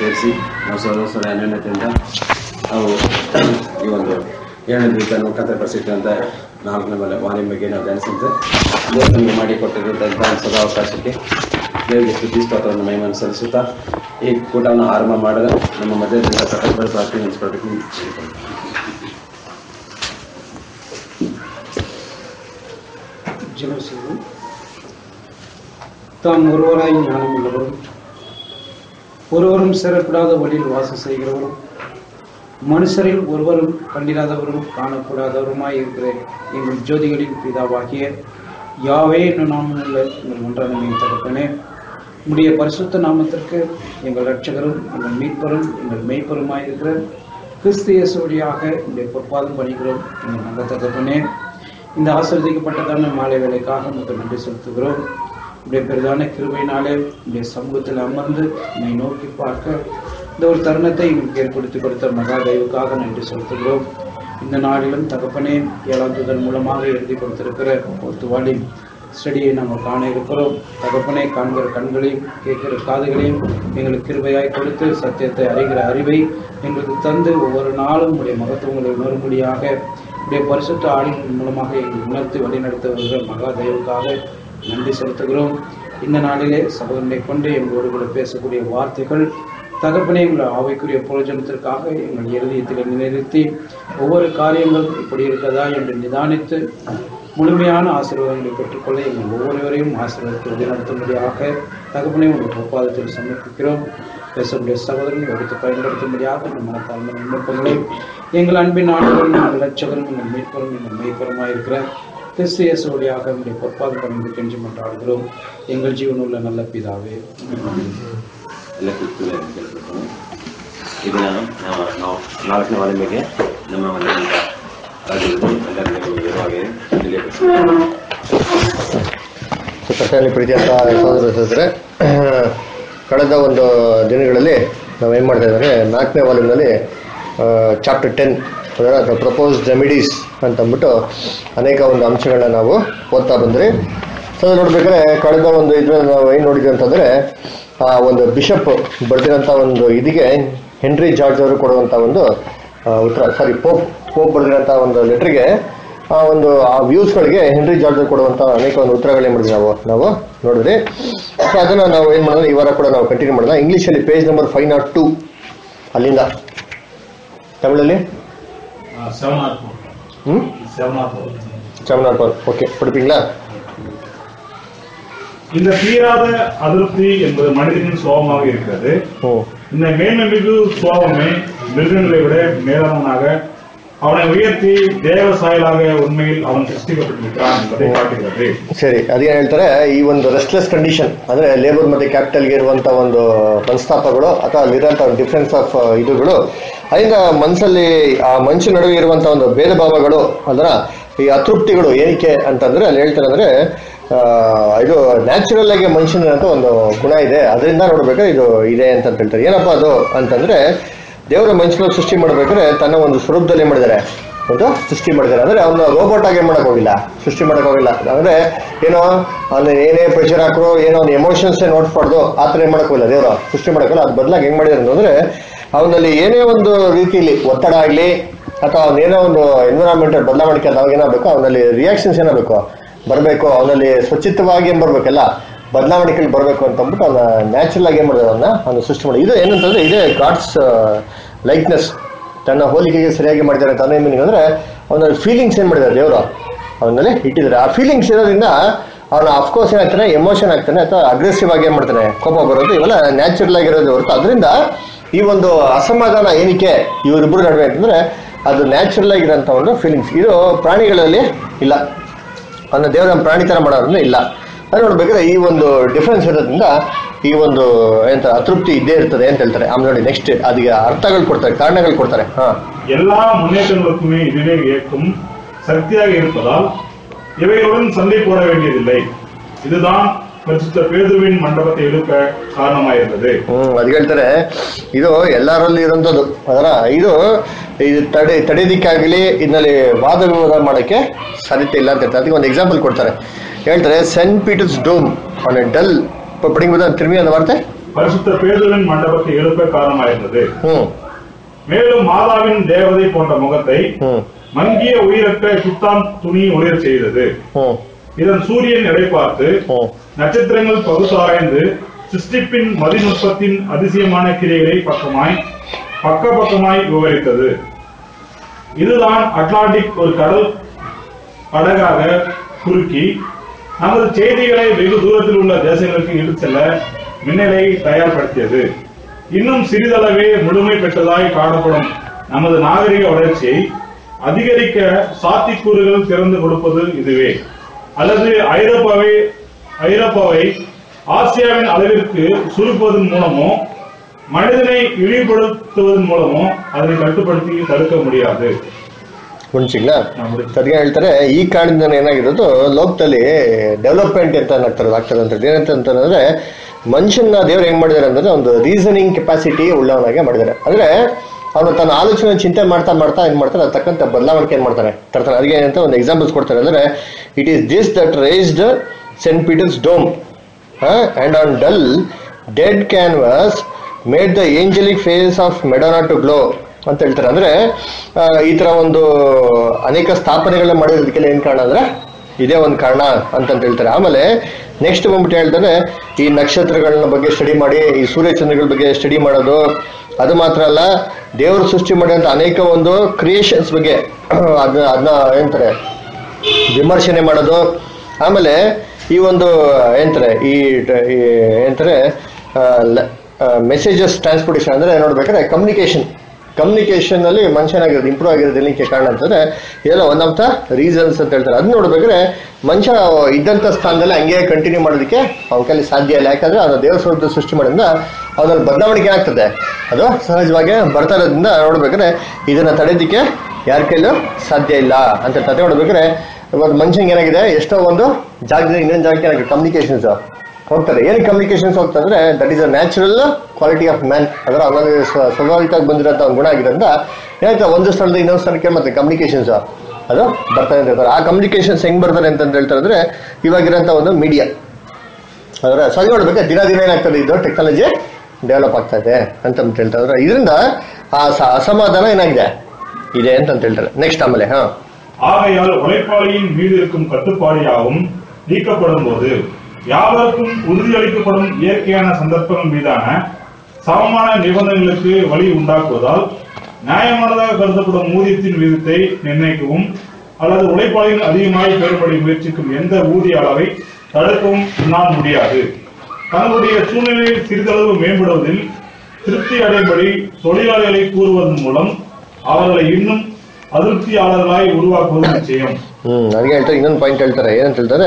ಸೇರಿಸಿ ನಾವು ಸೋದರ ಸೋದರ ಅನ್ಯೋನ್ಯತೆಯಿಂದ ನಾವು ಈ ಒಂದು ಏಳನೇ ದಿವಸ ಮುಖಾಂತರ ಪ್ರಸಿದ್ಧಂತ ನಾಲ್ಕನೇ ಮೇಲೆ ವಾಣಿ ಬಗ್ಗೆ ನಾವು ಧ್ಯಾನಿಸಿದ್ರೆ ದೇವರು ನಮಗೆ ಮಾಡಿಕೊಟ್ಟಿರುವಂಥ ಸದಾವಕಾಶಕ್ಕೆ ದೇವರಿಗೆ ಸ್ತುತಿ ಸ್ತೋತ್ರವನ್ನು ಮಹಿಮನ್ನು ಸಲ್ಲಿಸುತ್ತಾ ಈ ಕೂಟವನ್ನು ಆರಂಭ ಮಾಡಿದ ನಮ್ಮ ಮಧ್ಯದಿಂದ ಸಕಲ ಪ್ರಾರ್ಥನೆ ಹಂಚ್ಕೊಳ್ಬೇಕು ಅಂತ ಕೇಳ್ಕೊಳ್ತೀನಿ. ஜெபம் தாம் ஒருவராய் ஞானம் உள்ளவரும் ஒருவரும் சேரக்கூடாத வழியில் வாசம் செய்கிறவரும் மனுஷரில் ஒருவரும் கண்டிராதவரும் காணக்கூடாதவருமாய் இருக்கிற எங்கள் ஜோதிகளின் பிதாவாகிய யாவே என்னும் நாமமுள்ள எங்கள் ஒன்றான தகப்பனே உம்முடைய பரிசுத்த நாமத்திற்கு எங்கள் ரட்சகரும் எங்கள் மீட்பரும் எங்கள் மெய்ப்பருமாய் இருக்கிற கிறிஸ்து இயேசுவடியாக உடைய பொற்பாதம் பணிகிறோம் எங்கள் நல்ல தகப்பனே இந்த ஆசிர்வதிக்கப்பட்டதான மாலை வேலைக்காக உங்களுக்கு நன்றி செலுத்துகிறோம் உடைய பெரிதான கிருபையினாலே உடைய சமூகத்தில் அமர்ந்து என்னை நோக்கி பார்க்க இந்த ஒரு தருணத்தை எங்களுக்கு ஏற்படுத்தி கொடுத்த மகா தெய்வுக்காக நன்றி செலுத்துகிறோம் இந்த நாளிலும் தகப்பனே ஏழாம் தூதன் மூலமாக எழுதி கொடுத்திருக்கிற ஒத்துவாளின் ஸ்டடியை நாங்கள் காண இருக்கிறோம் தகப்பனை காண்கிற கண்களையும் கேட்கிற காதுகளையும் எங்களுக்கு கிருபையாய் கொடுத்து சத்தியத்தை அறிகிற அறிவை எங்களுக்கு தந்து ஒவ்வொரு நாளும் உடைய மகத்துவங்களை உணரும்படியாக உடைய பரிசுத்த ஆடின் மூலமாக எங்களை உணர்த்தி வழிநடத்த வருகிற மகா தெய்வுக்காக நன்றி செலுத்துகிறோம் இந்த நாளிலே சகோதரனை கொண்டு எங்களோடு கூட பேசக்கூடிய வார்த்தைகள் தகப்பனே எங்களை ஆவைக்குரிய பிரயோஜனத்திற்காக எங்கள் இருதயத்தில் நிலைநிறுத்தி ஒவ்வொரு காரியங்கள் இப்படி இருக்கிறதா என்று நிதானித்து முழுமையான ஆசீர்வாதங்களை பெற்றுக்கொள்ள எங்கள் ஒவ்வொருவரையும் ஆசீர்வாதத்தை வழிநடத்தும்படியாக தகப்பனை உங்கள் ஒப்பாதத்தில் சமர்ப்பிக்கிறோம் பேசக்கூடிய சகோதரனை எடுத்து பயன்படுத்தும்படியாக இந்த மனத்தாழ்மை விண்ணப்பங்களை எங்கள் அன்பின் ஆண்டுகளும் எங்கள் லட்சகரும் எங்கள் மீட்பரும் எங்கள் மெய்ப்பருமாய் இருக்கிற கிறிஸ்து இயேசுவடியாக உங்களுடைய பொற்பாத பணிந்து கெஞ்சி மன்றாடுகிறோம் எங்கள் ஜீவனுள்ள நல்ல பிதாவே ಎಲ್ಲ ಕೂತ್ಕೊಳ್ಳಿ ಅಂತ ಕೇಳ್ಬೇಕು ಇದನ್ನ ನಾವು ನಾವು ನಾಲ್ಕನೇ ವಾರ ಬಗ್ಗೆ ನಮ್ಮ ಮನೆಯಿಂದ ರಾಜ್ಯದಲ್ಲಿ ಎಲ್ಲರಿಗೂ ವಿವರವಾಗಿ ತಿಳಿಯಬೇಕು ಕರ್ತನಲ್ಲಿ ಪ್ರೀತಿಯಂತ ಸಹೋದರ ಸಹೋದರರೇ ಕಳೆದ ಒಂದು ದಿನಗಳಲ್ಲಿ ನಾವು ಏನು ಮಾಡ್ತಾ ಇದ್ದಾರೆ ನಾಲ್ಕನೇ ವಾಲ್ಯೂಮ್ನಲ್ಲಿ ಚಾಪ್ಟರ್ ಟೆನ್ ಅದರ ಪ್ರಪೋಸ್ಡ್ ರೆಮಿಡೀಸ್ ಅಂತ ಅಂದ್ಬಿಟ್ಟು ಅನೇಕ ಒಂದು ಅಂಶಗಳನ್ನ ನಾವು ಓದ್ತಾ ಬಂದ್ರಿ ಸೊ ಅದು ನೋಡ್ಬೇಕಾದ್ರೆ ಕಳೆದ ಒಂದು ಇದ್ರಲ್ಲಿ ನಾವು ಏನು ನೋಡಿದ್ವಿ ಅಂತಂದರೆ ಆ ಒಂದು ಬಿಷಪ್ ಬರೆದಿರೋಂಥ ಒಂದು ಇದಿಗೆ ಹೆನ್ರಿ ಜಾರ್ಜ್ ಅವರು ಕೊಡುವಂಥ ಒಂದು ಆ, ಉತ್ತರ ಸಾರಿ ಪೋಪ್ ಪೋಪ್ ಬರೆದಿರೋಂಥ ಒಂದು ಲೆಟ್ರಿಗೆ ಆ ಒಂದು ಆ ವ್ಯೂಸ್ಗಳಿಗೆ ಹೆನ್ರಿ ಜಾರ್ಜ್ ಅವ್ರು ಕೊಡುವಂಥ ಅನೇಕ ಒಂದು ಉತ್ತರಗಳು ಏನು ಮಾಡಿದ್ವಿ ನಾವು ನಾವು ನೋಡಿದ್ರಿ ಸೊ ಅದನ್ನು ನಾವು ಏನು ಮಾಡೋದು ಈ ವಾರ ಕೂಡ ನಾವು ಕಂಟಿನ್ಯೂ ಮಾಡೋಣ ಇಂಗ್ಲೀಷಲ್ಲಿ page number five nought two ಅಲ್ಲಿಂದ ತಮಿಳಲ್ಲಿ செவன் நாட் ஃபோர் ಹ್ಞೂ seven nought four seven nought one okay படிப்பீங்களா இந்த தீராத அதிருப்தி என்பது மனிதனின் சுபாவமாக இருக்கிறது ಹ್ಞೂ இந்த மேன்மைமிகு சுபாவமே மிருகங்களை விட மேலானவனாக அவனை உயர்த்தி தேவ சாயலாக உண்மையில் அவன் சிருஷ்டிக்கப்பட்டிருக்கிறான் என்பதை காட்டுகிறது ಸರಿ ಅದೇನು ಹೇಳ್ತಾರೆ ಈ ಒಂದು ರೆಸ್ಟ್ಲೆಸ್ ಕಂಡೀಷನ್ ಅಂದ್ರೆ ಲೇಬರ್ ಮತ್ತೆ ಕ್ಯಾಪಿಟಲ್ಗೆ ಇರುವಂತ ಒಂದು ಮನಸ್ತಾಪಗಳು ಅಥವಾ ಅಲ್ಲಿರುವಂತ ಒಂದು ಡಿಫ್ರೆನ್ಸ್ ಆಫ್ ಇದುಗಳು ಅದರಿಂದ ಮನಸ್ಸಲ್ಲಿ ಆ ಮನುಷ್ಯ ನಡುವೆ ಇರುವಂತ ಒಂದು ಭೇದ ಭಾವಗಳು ಅದರ ಈ ಅತೃಪ್ತಿಗಳು ಏನಕ್ಕೆ ಅಂತಂದ್ರೆ ಅಲ್ಲಿ ಹೇಳ್ತಾರೆ ಅಂದ್ರೆ ಆ, ಇದು ನ್ಯಾಚುರಲ್ ಆಗಿ ಮನುಷ್ಯನಂತ ಒಂದು ಗುಣ ಇದೆ ಅದರಿಂದ ನೋಡ್ಬೇಕಾದ್ರೆ ಇದು ಇದೆ ಅಂತ ಹೇಳ್ತಾರೆ ಏನಪ್ಪ ಅದು ಅಂತಂದ್ರೆ ದೇವರ ಮನುಷ್ಯನ ಸೃಷ್ಟಿ ಮಾಡ್ಬೇಕಾದ್ರೆ ತನ್ನ ಒಂದು ಸ್ವರೂಪದಲ್ಲಿ ಮಾಡಿದ್ದಾರೆ ಒಂದು ಸೃಷ್ಟಿ ಮಾಡಿದ್ದಾರೆ ಅಂದ್ರೆ ಅವನ್ನ ರೋಬೋಟ್ ಆಗಿ ಮಾಡಕ್ ಹೋಗಿಲ್ಲ ಸೃಷ್ಟಿ ಮಾಡಕ್ ಹೋಗಿಲ್ಲ ಅಂದ್ರೆ ಏನೋ ಅವ್ನ ಏನೇ ಪ್ರೆಷರ್ ಹಾಕ್ರು ಏನೋ ಒಂದು ಎಮೋಷನ್ಸ್ ನೋಡ್ಬಾರ್ದು ಆ ಥರ ಏನ್ ಮಾಡಕ್ ಹೋಗಿಲ್ಲ ದೇವರು ಸೃಷ್ಟಿ ಮಾಡಕ್ಕಲ್ಲ ಅದು ಬದಲಾಗಿ ಹೆಂಗ್ ಮಾಡಿದ್ರು ಅಂತಂದ್ರೆ ಅವನಲ್ಲಿ ಏನೇ ಒಂದು ರೀತಿಯಲ್ಲಿ ಒತ್ತಡ ಆಗ್ಲಿ ಅಥವಾ ಅವನೇನೋ ಒಂದು ಎನ್ವಿರಾನ್ಮೆಂಟ್ ಬದಲಾವಣೆ ಅವಾಗ ಏನಾಗಬೇಕು ಅವನಲ್ಲಿ ರಿಯಾಕ್ಷನ್ಸ್ ಏನಾಗಬೇಕು ಬರಬೇಕು ಅವನಲ್ಲಿ ಸ್ವಚ್ಛತವಾಗಿ ಏನ್ ಬರ್ಬೇಕಲ್ಲ ಬದಲಾವಣೆಗಳು ಬರಬೇಕು ಅಂತ ಅಂದ್ಬಿಟ್ಟು ಅವನ ನ್ಯಾಚುರಲ್ ಆಗಿ ಏನ್ ಮಾಡಿದ್ರು ಅವನ್ನ ಅವನು ಸೃಷ್ಟಿ ಮಾಡಿ ಇದು ಏನಂತಂದ್ರೆ ಇದೇ ಗಾಡ್ಸ್ ಲೈಕ್ನೆಸ್ ತನ್ನ ಹೋಲಿಕೆಗೆ ಸರಿಯಾಗಿ ಮಾಡಿದ್ದಾರೆ ಅಂತ ಅನ್ನೋ ಮೀನಿಂಗ್ ಅಂದ್ರೆ ಅವನ ಫೀಲಿಂಗ್ಸ್ ಏನ್ ಮಾಡಿದ್ದಾರೆ ದೇವರು ಅವನಲ್ಲಿ ಇಟ್ಟಿದ್ದಾರೆ ಆ ಫೀಲಿಂಗ್ಸ್ ಇರೋದ್ರಿಂದ ಅವನ ಅಫ್ಕೋರ್ಸ್ ಏನಾಗ್ತಾನೆ ಎಮೋಷನ್ ಆಗ್ತಾನೆ ಅಥವಾ ಅಗ್ರೆಸಿವ್ ಆಗಿ ಏನ್ ಮಾಡ್ತಾನೆ ಕೋಪ ಬರೋದು ಇವೆಲ್ಲ ನ್ಯಾಚುರಲ್ ಆಗಿರೋದು ಹೊರತು ಅದರಿಂದ ಈ ಒಂದು ಅಸಮಾಧಾನ ಏನಕ್ಕೆ ಇವರಿಬ್ಬರು ನಡುವೆ ಅಂತಂದ್ರೆ ಅದು ನ್ಯಾಚುರಲ್ ಆಗಿರೋಂಥ ಒಂದು ಫೀಲಿಂಗ್ಸ್ ಇದು ಪ್ರಾಣಿಗಳಲ್ಲಿ ಇಲ್ಲ ಅನ್ನ ದೇವರ ಪ್ರಾಣಿ ತರ ಮಾಡೋದ್ರಿಂದ ಇಲ್ಲ ಅದು ನೋಡ್ಬೇಕಾದ್ರೆ ಈ ಒಂದು ಡಿಫ್ರೆನ್ಸ್ ಇರೋದ್ರಿಂದ ಈ ಒಂದು ಎಂತ ಅತೃಪ್ತಿ ಇದ್ದೇ ಇರ್ತದೆ ಅಂತ ಹೇಳ್ತಾರೆ ಆಮೇಲೆ ನೋಡಿ ನೆಕ್ಸ್ಟ್ ಅದಕ್ಕೆ ಅರ್ಥಗಳು ಕೊಡ್ತಾರೆ ಕಾರಣಗಳು ಕೊಡ್ತಾರೆ ಹಾ எல்லா முன்னேற்றங்களுக்குமே இதுவே இயக்கும் சக்தியாக இருப்பதால் இவைகளுடன் சண்டை போட வேண்டியதில்லை இதுதான் பரிசுத்த பேதுருவின் மண்டபத்தை எழுப்ப காரணமாயிருந்தது ಹ್ಮ್ ಅದ್ ಹೇಳ್ತಾರೆ ಇದು ಎಲ್ಲರಲ್ಲಿ ಇರೋಂಥದ್ದು ಅದರ ಇದು ಇದು ತಡೆ ತಡೆಯೋದಿಕ್ಕಾಗಲಿ ಇದರಲ್ಲಿ ವಾದ ವಿವಾದ ಮಾಡೋಕ್ಕೆ ಸಾಧ್ಯತೆ ಇಲ್ಲ ಅಂತ ಹೇಳ್ತಾರೆ ಅದಕ್ಕೆ ಒಂದು ಎಕ್ಸಾಂಪಲ್ ಕೊಡ್ತಾರೆ ಹೇಳ್ತಾರೆ Saint Peter's dome on a dull padding ತಿರುಮಿ ಅಂದ ವಾರ್ತೆ பரிசுத்த பேதுவின் மண்டபத்தை எழுப்ப காரணமாயிருந்தது ಹ್ಮ್ மேலும் மாதாவின் தேவதை போன்ற முகத்தை ಹ್ಮ್ மங்கிய உயிரற்ற சுத்தாம் துணி ஒளிரச் செய்தது ಹ್ಮ್ இதன் சூரியன் எடை பார்த்து ಹ್ಮ್ நட்சத்திரங்கள் பகுத்தாராய்ந்து சிருஷ்டிப்பின் மதிநுட்பத்தின் அதிசயமான கிரியைகளை பக்கமாய் பக்க பக்கமாய் விவரித்தது இதுதான் அட்லாண்டிக் ஒரு கடல் படகாக குறுக்கி நமது செய்திகளை வெகு தூரத்தில் உள்ள தேசங்களுக்கு இட்டுச் செல்ல மின்னலை தயார்படுத்தியது இன்னும் சிறிதளவே முழுமை பெற்றதாய் காணப்படும் நமது நாகரிக வளர்ச்சியை அதிகரிக்க சாத்தியக்கூறுகள் திறந்து கொடுப்பது இதுவே அல்லது ஐரோப்பாவை ஐரோப்பாவை ஆசியாவின் அளவிற்கு சுருக்குவதன் மூலமோ மனிதனை இழிவுபடுத்துவதன் மூலமோ அதனை கட்டுப்படுத்தி தடுக்க முடியாது ಮುಂಚಿಗ್ಲಾ ಹಾ, ಮುಗಿತು. ಅದಕ್ಕೆ ಹೇಳ್ತಾರೆ ಈ ಕಾರಣದಿಂದ ಏನಾಗಿರೋದು ಲೋಕದಲ್ಲಿ ಡೆವಲಪ್ಮೆಂಟ್ ಅಂತ ಏನಾಗ್ತದೆ ಆಗ್ತದೆ ಅಂತ ಏನಂತ ಅಂತಂದ್ರೆ ಮನುಷ್ಯನ ದೇವ್ರು ಹೆಂಗ್ ಮಾಡಿದಾರೆ ಅಂದ್ರೆ ಒಂದು ರೀಸನಿಂಗ್ ಕೆಪಾಸಿಟಿ ಉಳ್ಳವನಾಗೆ ಮಾಡಿದ್ದಾರೆ ಅಂದ್ರೆ ಅವನು ತನ್ನ ಆಲೋಚನೆ ಚಿಂತೆ ಮಾಡ್ತಾ ಮಾಡ್ತಾ ಏನ್ ಮಾಡ್ತಾರೆ ಅದ್ ತಕ್ಕಂತ ಬದಲಾವಣೆ ಏನ್ ಮಾಡ್ತಾರೆ ತರ್ತಾರೆ ಅದಕ್ಕೆ ಏನಂತ ಒಂದು ಎಕ್ಸಾಂಪಲ್ಸ್ ಕೊಡ್ತಾರೆ ಅಂದ್ರೆ it is this that raised Saint Peter's dome and on dull dead canvas made the angelic face of Madonna to glow ಅಂತ ಹೇಳ್ತಾರೆ ಅಂದ್ರೆ ಆ, ಈ ತರ ಒಂದು ಅನೇಕ ಸ್ಥಾಪನೆಗಳನ್ನ ಮಾಡಿರೋದಕ್ಕೆಲ್ಲ ಏನ್ ಕಾರಣ ಅಂದ್ರೆ ಇದೇ ಒಂದು ಕಾರಣ ಅಂತಂತ ಹೇಳ್ತಾರೆ ಆಮೇಲೆ ನೆಕ್ಸ್ಟ್ ಬಂದ್ಬಿಟ್ಟು ಹೇಳ್ತಾರೆ ಈ ನಕ್ಷತ್ರಗಳನ್ನ ಬಗ್ಗೆ ಸ್ಟಡಿ ಮಾಡಿ ಈ ಸೂರ್ಯಚಂದ್ರಗಳ ಬಗ್ಗೆ ಸ್ಟಡಿ ಮಾಡೋದು ಅದು ಮಾತ್ರ ಅಲ್ಲ ದೇವರು ಸೃಷ್ಟಿ ಮಾಡಿದಂತ ಅನೇಕ ಒಂದು ಕ್ರಿಯೇಷನ್ಸ್ ಬಗ್ಗೆ ಅದನ್ನ ಅದನ್ನ ಏನಂತಾರೆ ವಿಮರ್ಶನೆ ಮಾಡೋದು ಆಮೇಲೆ ಈ ಒಂದು ಏನಂತಾರೆ ಈ ಟ- ಈ ಏನಂತಾರೆ ಮೆಸೇಜಸ್ ಟ್ರಾನ್ಸ್ಪೋರ್ಟೇಷನ್ ಅಂದ್ರೆ ನೋಡ್ಬೇಕಾದ್ರೆ ಕಮ್ಯುನಿಕೇಶನ್ ಕಮ್ಯುನಿಕೇಶನ್ ಅಲ್ಲಿ ಮನುಷ್ಯನಾಗಿರೋದು ಇಂಪ್ರೂವ್ ಆಗಿರೋದು ಏನಕ್ಕೆ ಕಾರಣ ಅಂತಂದ್ರೆ ಇದೆಲ್ಲ ಒನ್ ಆಫ್ ದ ರೀಸನ್ಸ್ ಅಂತ ಹೇಳ್ತಾರೆ ಅದನ್ನ ನೋಡ್ಬೇಕಾದ್ರೆ ಮನುಷ್ಯ ಇದ್ದಂಥ ಸ್ಥಾನದಲ್ಲಿ ಹಂಗೆ ಕಂಟಿನ್ಯೂ ಮಾಡೋದಕ್ಕೆ ಅವನ ಕೈಲಿ ಸಾಧ್ಯ ಇಲ್ಲ ಯಾಕಂದ್ರೆ ಅವನ ದೇವ ಸ್ವರೂಪದ ಸೃಷ್ಟಿ ಮಾಡೋದ್ರಿಂದ ಅವನಲ್ಲಿ ಬದಲಾವಣೆ ಏನಾಗ್ತದೆ ಅದು ಸಹಜವಾಗಿ ಬರ್ತಾ ಇರೋದ್ರಿಂದ ನೋಡ್ಬೇಕಾದ್ರೆ ಇದನ್ನ ತಡೆಯೋದಕ್ಕೆ ಯಾರ ಕೈಲೂ ಸಾಧ್ಯ ಇಲ್ಲ ಅಂತ ಕತೆ ನೋಡ್ಬೇಕಾದ್ರೆ ಇವತ್ತು ಮನುಷ್ಯಂಗೆ ಏನಾಗಿದೆ ಎಷ್ಟೋ ಒಂದು ಜಾಗದಿಂದ ಇನ್ನೊಂದು ಜಾಗಕ್ಕೆ ಏನಾಗಿದೆ ಕಮ್ಯುನಿಕೇಶನ್ಸ್ ಹೋಗ್ತಾರೆ ಏನಕ್ಕೆ ಕಮ್ಯುನಿಕೇಶನ್ಸ್ ಹೋಗ್ತಂದ್ರೆ that is a natural quality of man ಅದರ ಅವನಲ್ಲಿ ಸ್ವ- ಸ್ವಾಭಾವಿಕವಾಗಿ ಬಂದಿರೋಂಥ ಒಂದು ಗುಣ ಆಗಿರೋದ್ರಿಂದ ಏನಾಗ್ತದೆ ಒಂದು ಸ್ಥಳದಿಂದ ಇನ್ನೊಂದು ಸ್ಥಳಕ್ಕೆ ಮತ್ತೆ ಕಮ್ಯುನಿಕೇಶನ್ಸ್ ಅದು ಬರ್ತಾರೆ ಅಂತ ಹೇಳ್ತಾರೆ ಆ ಕಮ್ಯುನಿಕೇಶನ್ಸ್ ಹೆಂಗ್ ಬರ್ತಾರೆ ಅಂತ ಹೇಳ್ತಾರೆ ಅಂದ್ರೆ ಇವಾಗಿರೋಂಥ ಒಂದು ಮೀಡಿಯಾ ಅದರ ಸರಿ ನೋಡ್ಬೇಕು ದಿನ ದಿನ ಏನಾಗ್ತದೆ ಇದು ಟೆಕ್ನಾಲಜಿ ಡೆವಲಪ್ ಆಗ್ತಾ ಇದೆ ಅಂತ ಅಂದ್ ಹೇಳ್ತಾರೆ ಅಂದ್ರೆ ಇದರಿಂದ ಆ ಸ- ಅಸಮಾಧಾನ ಏನಾಗಿದೆ ಇದೆ ಅಂತ ಅಂದ್ ಹೇಳ್ತಾರೆ ನೆಕ್ಸ್ಟ್ ಆಮೇಲೆ ಹಾ ஆகையால் உழைப்பாளியின் மீது இருக்கும் கட்டுப்பாடு யாவும் நீக்கப்படும் போது யாவருக்கும் உறுதியளிக்கப்படும் இயற்கையான சந்தர்ப்பங்கள் மீதான சமமான நிபந்தனைகளுக்கு வழி உண்டாக்குவதால் நியாயமானதாக கருதப்படும் ஊதியத்தின் விகிதத்தை நிர்ணயிக்கவும் அல்லது உழைப்பாளியின் அதிகமாய் பெறும்படி முயற்சிக்கும் எந்த ஊதிய அளவை தடுக்கவும் என்னால் முடியாது தங்களுடைய சூழ்நிலையில் சிறிதளவு மேம்படுவதில் திருப்தி அடையும்படி தொழிலாளிகளை கூறுவதன் மூலம் அவர்களை இன்னும் அதிருப்தியாளர்களாய் ಉರುವಾಕುವುದು ನಿಶ್ಚಯಂ ಹ್ಮ್ ಅದಕ್ಕೆ ಹೇಳ್ತಾರೆ ಇನ್ನೊಂದು ಪಾಯಿಂಟ್ ಹೇಳ್ತಾರೆ ಏನಂತ ಹೇಳ್ತಾರೆ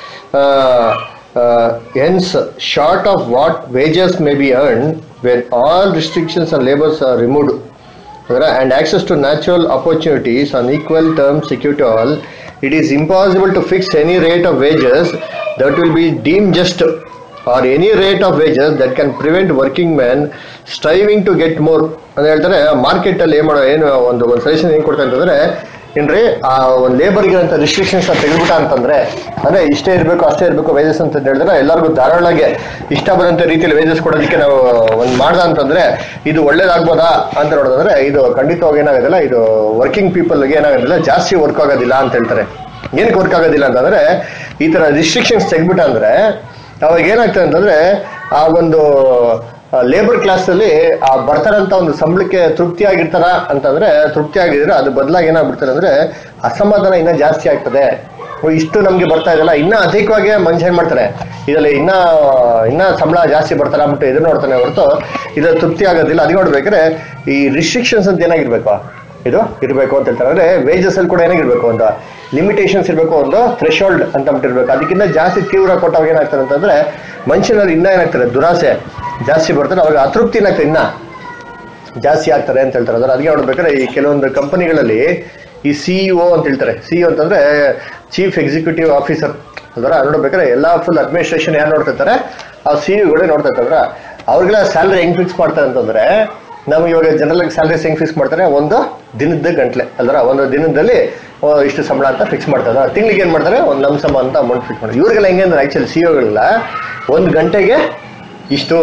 hence short of what wages may be earn when all restrictions and labours are removed and access to natural opportunities on equal terms secured to all, it is impossible to fix any rate of wages that will be deemed just or any rate of wages that can prevent working men striving to get more ಅಂತ ಹೇಳ್ತಾರೆ market ಅಲ್ಲಿ ಏನ್ ಮಾಡೋ ಏನು ಒಂದು ಒಂದು suggestion ಏನ್ ಕೊಡ್ತಾ ಅಂತಂದ್ರೆ ಏನ್ರಿ ಆ ಒಂದು ಲೇಬರ್ಗೆ ಅಂತ ರಿಸ್ಟ್ರಿಕ್ಷನ್ಸ್ ತೆಗೆದ್ಬಿಟ್ಟ ಅಂತಂದ್ರೆ ಅಂದ್ರೆ ಇಷ್ಟೇ ಇರಬೇಕು ಅಷ್ಟೇ ಇರಬೇಕು ವೇಜಸ್ ಅಂತ ಹೇಳಿದ್ರೆ ಎಲ್ಲರಿಗೂ ಧಾರಾಳವಾಗಿ ಇಷ್ಟ ಬಂದಂತ ರೀತಿಯಲ್ಲಿ ವೇಜಸ್ ಕೊಡೋದಕ್ಕೆ ನಾವು ಒಂದು ಮಾಡ್ದ ಅಂತಂದ್ರೆ ಇದು ಒಳ್ಳೇದಾಗ್ಬೋದಾ ಅಂತ ನೋಡೋದಂದ್ರೆ ಇದು ಖಂಡಿತವಾಗಿ ಏನಾಗೋದಿಲ್ಲ ಇದು ವರ್ಕಿಂಗ್ ಪೀಪಲ್ಗೆ ಏನಾಗೋದಿಲ್ಲ ಜಾಸ್ತಿ ವರ್ಕ್ ಆಗೋದಿಲ್ಲ ಅಂತ ಹೇಳ್ತಾರೆ ಏನಕ್ಕೆ ವರ್ಕ್ ಆಗೋದಿಲ್ಲ ಅಂತಂದ್ರೆ ಈ ತರ ರಿಸ್ಟ್ರಿಕ್ಷನ್ಸ್ ತೆಗ್ಬಿಟ್ಟ ಅಂದ್ರೆ ಅವಾಗ ಏನಾಗ್ತದೆ ಅಂತಂದ್ರೆ ಆ ಒಂದು ಲೇಬರ್ ಕ್ಲಾಸ್ ಅಲ್ಲಿ ಆ ಬರ್ತಾರಂತ ಒಂದು ಸಂಬಳಕ್ಕೆ ತೃಪ್ತಿಯಾಗಿರ್ತಾರ ಅಂತಂದ್ರೆ ತೃಪ್ತಿ ಆಗಿದ್ರೆ ಅದು ಬದಲಾಗಿ ಏನಾಗ್ಬಿಡ್ತಾರೆ ಅಂದ್ರೆ ಅಸಮಾಧಾನ ಇನ್ನ ಜಾಸ್ತಿ ಆಗ್ತದೆ ಓ, ಇಷ್ಟು ನಮ್ಗೆ ಬರ್ತಾ ಇದೆಲ್ಲ ಇನ್ನ ಅಧಿಕವಾಗಿ ಮನುಷ್ಯ ಏನ್ ಮಾಡ್ತಾರೆ ಇದರಲ್ಲಿ ಇನ್ನ ಇನ್ನ ಸಂಬಳ ಜಾಸ್ತಿ ಬರ್ತಾರೆ ಅಂದ್ಬಿಟ್ಟು ಎದುರು ನೋಡ್ತಾನೆ ಹೊರತು ಇದು ತೃಪ್ತಿ ಆಗೋದಿಲ್ಲ ಅದು ನೋಡ್ಬೇಕಾದ್ರೆ ಈ ರಿಸ್ಟ್ರಿಕ್ಷನ್ಸ್ ಅಂತ ಏನಾಗಿರ್ಬೇಕು ಇದು ಇರಬೇಕು ಅಂತ ಹೇಳ್ತಾರೆ ಅಂದ್ರೆ ವೇಜಸ್ ಅಲ್ಲಿ ಕೂಡ ಏನಾಗಿರ್ಬೇಕು ಒಂದು ಲಿಮಿಟೇಷನ್ಸ್ ಇರಬೇಕು ಒಂದು ಥ್ರೆಶೋಲ್ಡ್ ಅಂತ ಅಂದ್ಬಿಟ್ಟಿರ್ಬೇಕು ಅದಕ್ಕಿಂತ ಜಾಸ್ತಿ ತೀವ್ರ ಕೊಟ್ಟವಾಗ ಏನಾಗ್ತಾರೆ ಅಂತಂದ್ರೆ ಮನುಷ್ಯನಲ್ಲಿ ಇನ್ನ ಏನಾಗ್ತಾರೆ ದುರಾಸೆ ಜಾಸ್ತಿ ಬರ್ತಾರೆ ಅವಾಗ ಅತೃಪ್ತಿ ಏನಾಗ್ತದೆ ಇನ್ನ ಜಾಸ್ತಿ ಆಗ್ತಾರೆ ಅಂತ ಹೇಳ್ತಾರೆ ಅದರ ಅದಕ್ಕೆ ನೋಡ್ಬೇಕಾದ್ರೆ ಈ ಕೆಲವೊಂದು ಕಂಪನಿಗಳಲ್ಲಿ ಈ ಸಿಇಒ ಅಂತ ಹೇಳ್ತಾರೆ ಸಿಇಒ ಅಂತಂದ್ರೆ ಚೀಫ್ ಎಕ್ಸಿಕ್ಯೂಟಿವ್ ಆಫೀಸರ್ ಅದರ ನೋಡ್ಬೇಕಾದ್ರೆ ಎಲ್ಲಾ ಫುಲ್ ಅಡ್ಮಿನಿಸ್ಟ್ರೇಷನ್ ಯಾರು ನೋಡ್ತಿರ್ತಾರೆ ಆ ಸಿಇಒಗಳೇ ನೋಡ್ತಾ ಇರ್ತಾರೆ ಅವ್ರಿಗೆಲ್ಲ ಸ್ಯಾಲ್ರಿ ಹೆಂಗ್ ಫಿಕ್ಸ್ ಮಾಡ್ತಾರೆ ಅಂತಂದ್ರೆ ನಮ್ಗೆ ಇವಾಗ ಜನರಲ್ ಸ್ಯಾಲರೀಸ್ ಹೆಂಗ್ ಫಿಕ್ಸ್ ಮಾಡ್ತಾರೆ ಒಂದು ದಿನದ ಗಂಟ್ಲೆ ಅಲ್ವರ ಒಂದು ದಿನದಲ್ಲಿ ಓ, ಇಷ್ಟು ಸಂಬಳ ಅಂತ ಫಿಕ್ಸ್ ಮಾಡ್ತಾರೆ ತಿಂಗಳಿಗೆ ಏನ್ ಮಾಡ್ತಾರೆ ಒಂದು ಲಂಸಮ ಅಂತ ಅಮೌಂಟ್ ಫಿಕ್ಸ್ ಮಾಡ್ತಾರೆ ಇವ್ರಿಗೆಲ್ಲ ಹೆಂಗೆ ಅಂದ್ರೆ ಆಕ್ಚುಲಿ ಸಿಇಒಗಳೆಲ್ಲ ಒಂದು ಗಂಟೆಗೆ ಇಷ್ಟು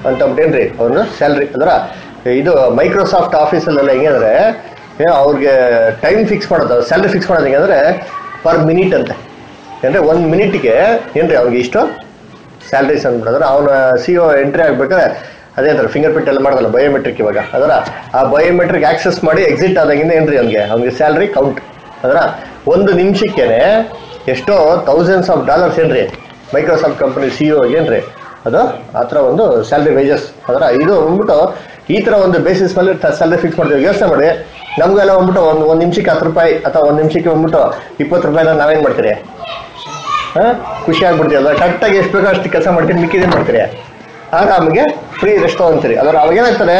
ಅಂತಂದ್ಬಿಟ್ಟೇನ್ರಿ ಅವ್ರನ್ನ ಸ್ಯಾಲ್ರಿ ಅಂದ್ರ ಇದು ಮೈಕ್ರೋಸಾಫ್ಟ್ ಆಫೀಸಲ್ಲೆಲ್ಲ ಹೆಂಗೆ ಅಂದ್ರೆ ಏನೋ ಅವ್ರಿಗೆ ಟೈಮ್ ಫಿಕ್ಸ್ ಮಾಡೋದು ಸ್ಯಾಲ್ರಿ ಫಿಕ್ಸ್ ಮಾಡೋದು ಹೆಂಗೆ ಅಂದ್ರೆ ಪರ್ ಮಿನಿಟ್ ಅಂತೆ ಅಂದರೆ ಒಂದು ಮಿನಿಟ್ಗೆ ಏನ್ರಿ ಅವ್ರಿಗೆ ಇಷ್ಟು ಸ್ಯಾಲ್ರೀಸ್ ಅಂದ್ಬಿಟ್ಟಿದ್ರೆ ಅವನ ಸಿ ಒ ಎಂಟ್ರಿ ಆಗ್ಬೇಕಾದ್ರೆ ಅದೇ ಅಂತಾರೆ ಫಿಂಗರ್ ಪ್ರಿಂಟ್ ಎಲ್ಲ ಮಾಡೋದಲ್ಲ ಬಯೋಮೆಟ್ರಿಕ್ ಇವಾಗ ಅದರ ಆ ಬಯೋಮೆಟ್ರಿಕ್ ಆಕ್ಸೆಸ್ ಮಾಡಿ ಎಕ್ಸಿಟ್ ಆದಾಗಿಂದ ಏನ್ರಿ ಅವ್ನಿಗೆ ಅವ್ನಿಗೆ ಸ್ಯಾಲ್ರಿ ಕೌಂಟ್ ಅದರ ಒಂದು ನಿಮಿಷಕ್ಕೇನೆ ಎಷ್ಟೋ ಥೌಸಂಡ್ಸ್ ಆಫ್ ಡಾಲರ್ಸ್ ಏನ್ರಿ ಮೈಕ್ರೋಸಾಫ್ಟ್ ಕಂಪನಿ ಸಿ ಒ ಏನ್ರಿ ಅದು ಆ ಥರ ಒಂದು ಸ್ಯಾಲ್ರಿ ವೇಜಸ್ ಅದರ ಇದು ಬಂದ್ಬಿಟ್ಟು ಈ ಥರ ಒಂದು ಬೇಸಿಸ್ ಮೇಲೆ ಸ್ಯಾಲ್ರಿ ಫಿಕ್ಸ್ ಮಾಡ್ತೀವಿ ಯೋಚನೆ ಮಾಡಿ ನಮಗೆಲ್ಲ ಬಂದ್ಬಿಟ್ಟು ಒಂದು ಒಂದು ನಿಮಿಷಕ್ಕೆ ಹತ್ತು ರೂಪಾಯಿ ಅಥವಾ ಒಂದು ನಿಮಿಷಕ್ಕೆ ಬಂದ್ಬಿಟ್ಟು ಇಪ್ಪತ್ತು ರೂಪಾಯಿನ ನಾವೇನು ಮಾಡ್ತೀರಿ ಹಾ? ಖುಷಿ ಆಗ್ಬಿಡ್ತೀವಲ್ಲ ಕರೆಕ್ಟಾಗಿ ಎಷ್ಟು ಬೇಕೋ ಅಷ್ಟು ಕೆಲಸ ಮಾಡ್ತೀನಿ ಮಿಕ್ಕಿದೇನು ಮಾಡ್ತೀರಿ ಆಗ ನಮಗೆ ಫ್ರೀ ರೆಸ್ಟ್ ಅಂತೀರಿ ಅದ್ರ ಅವಾಗ ಏನಾಗ್ತದೆ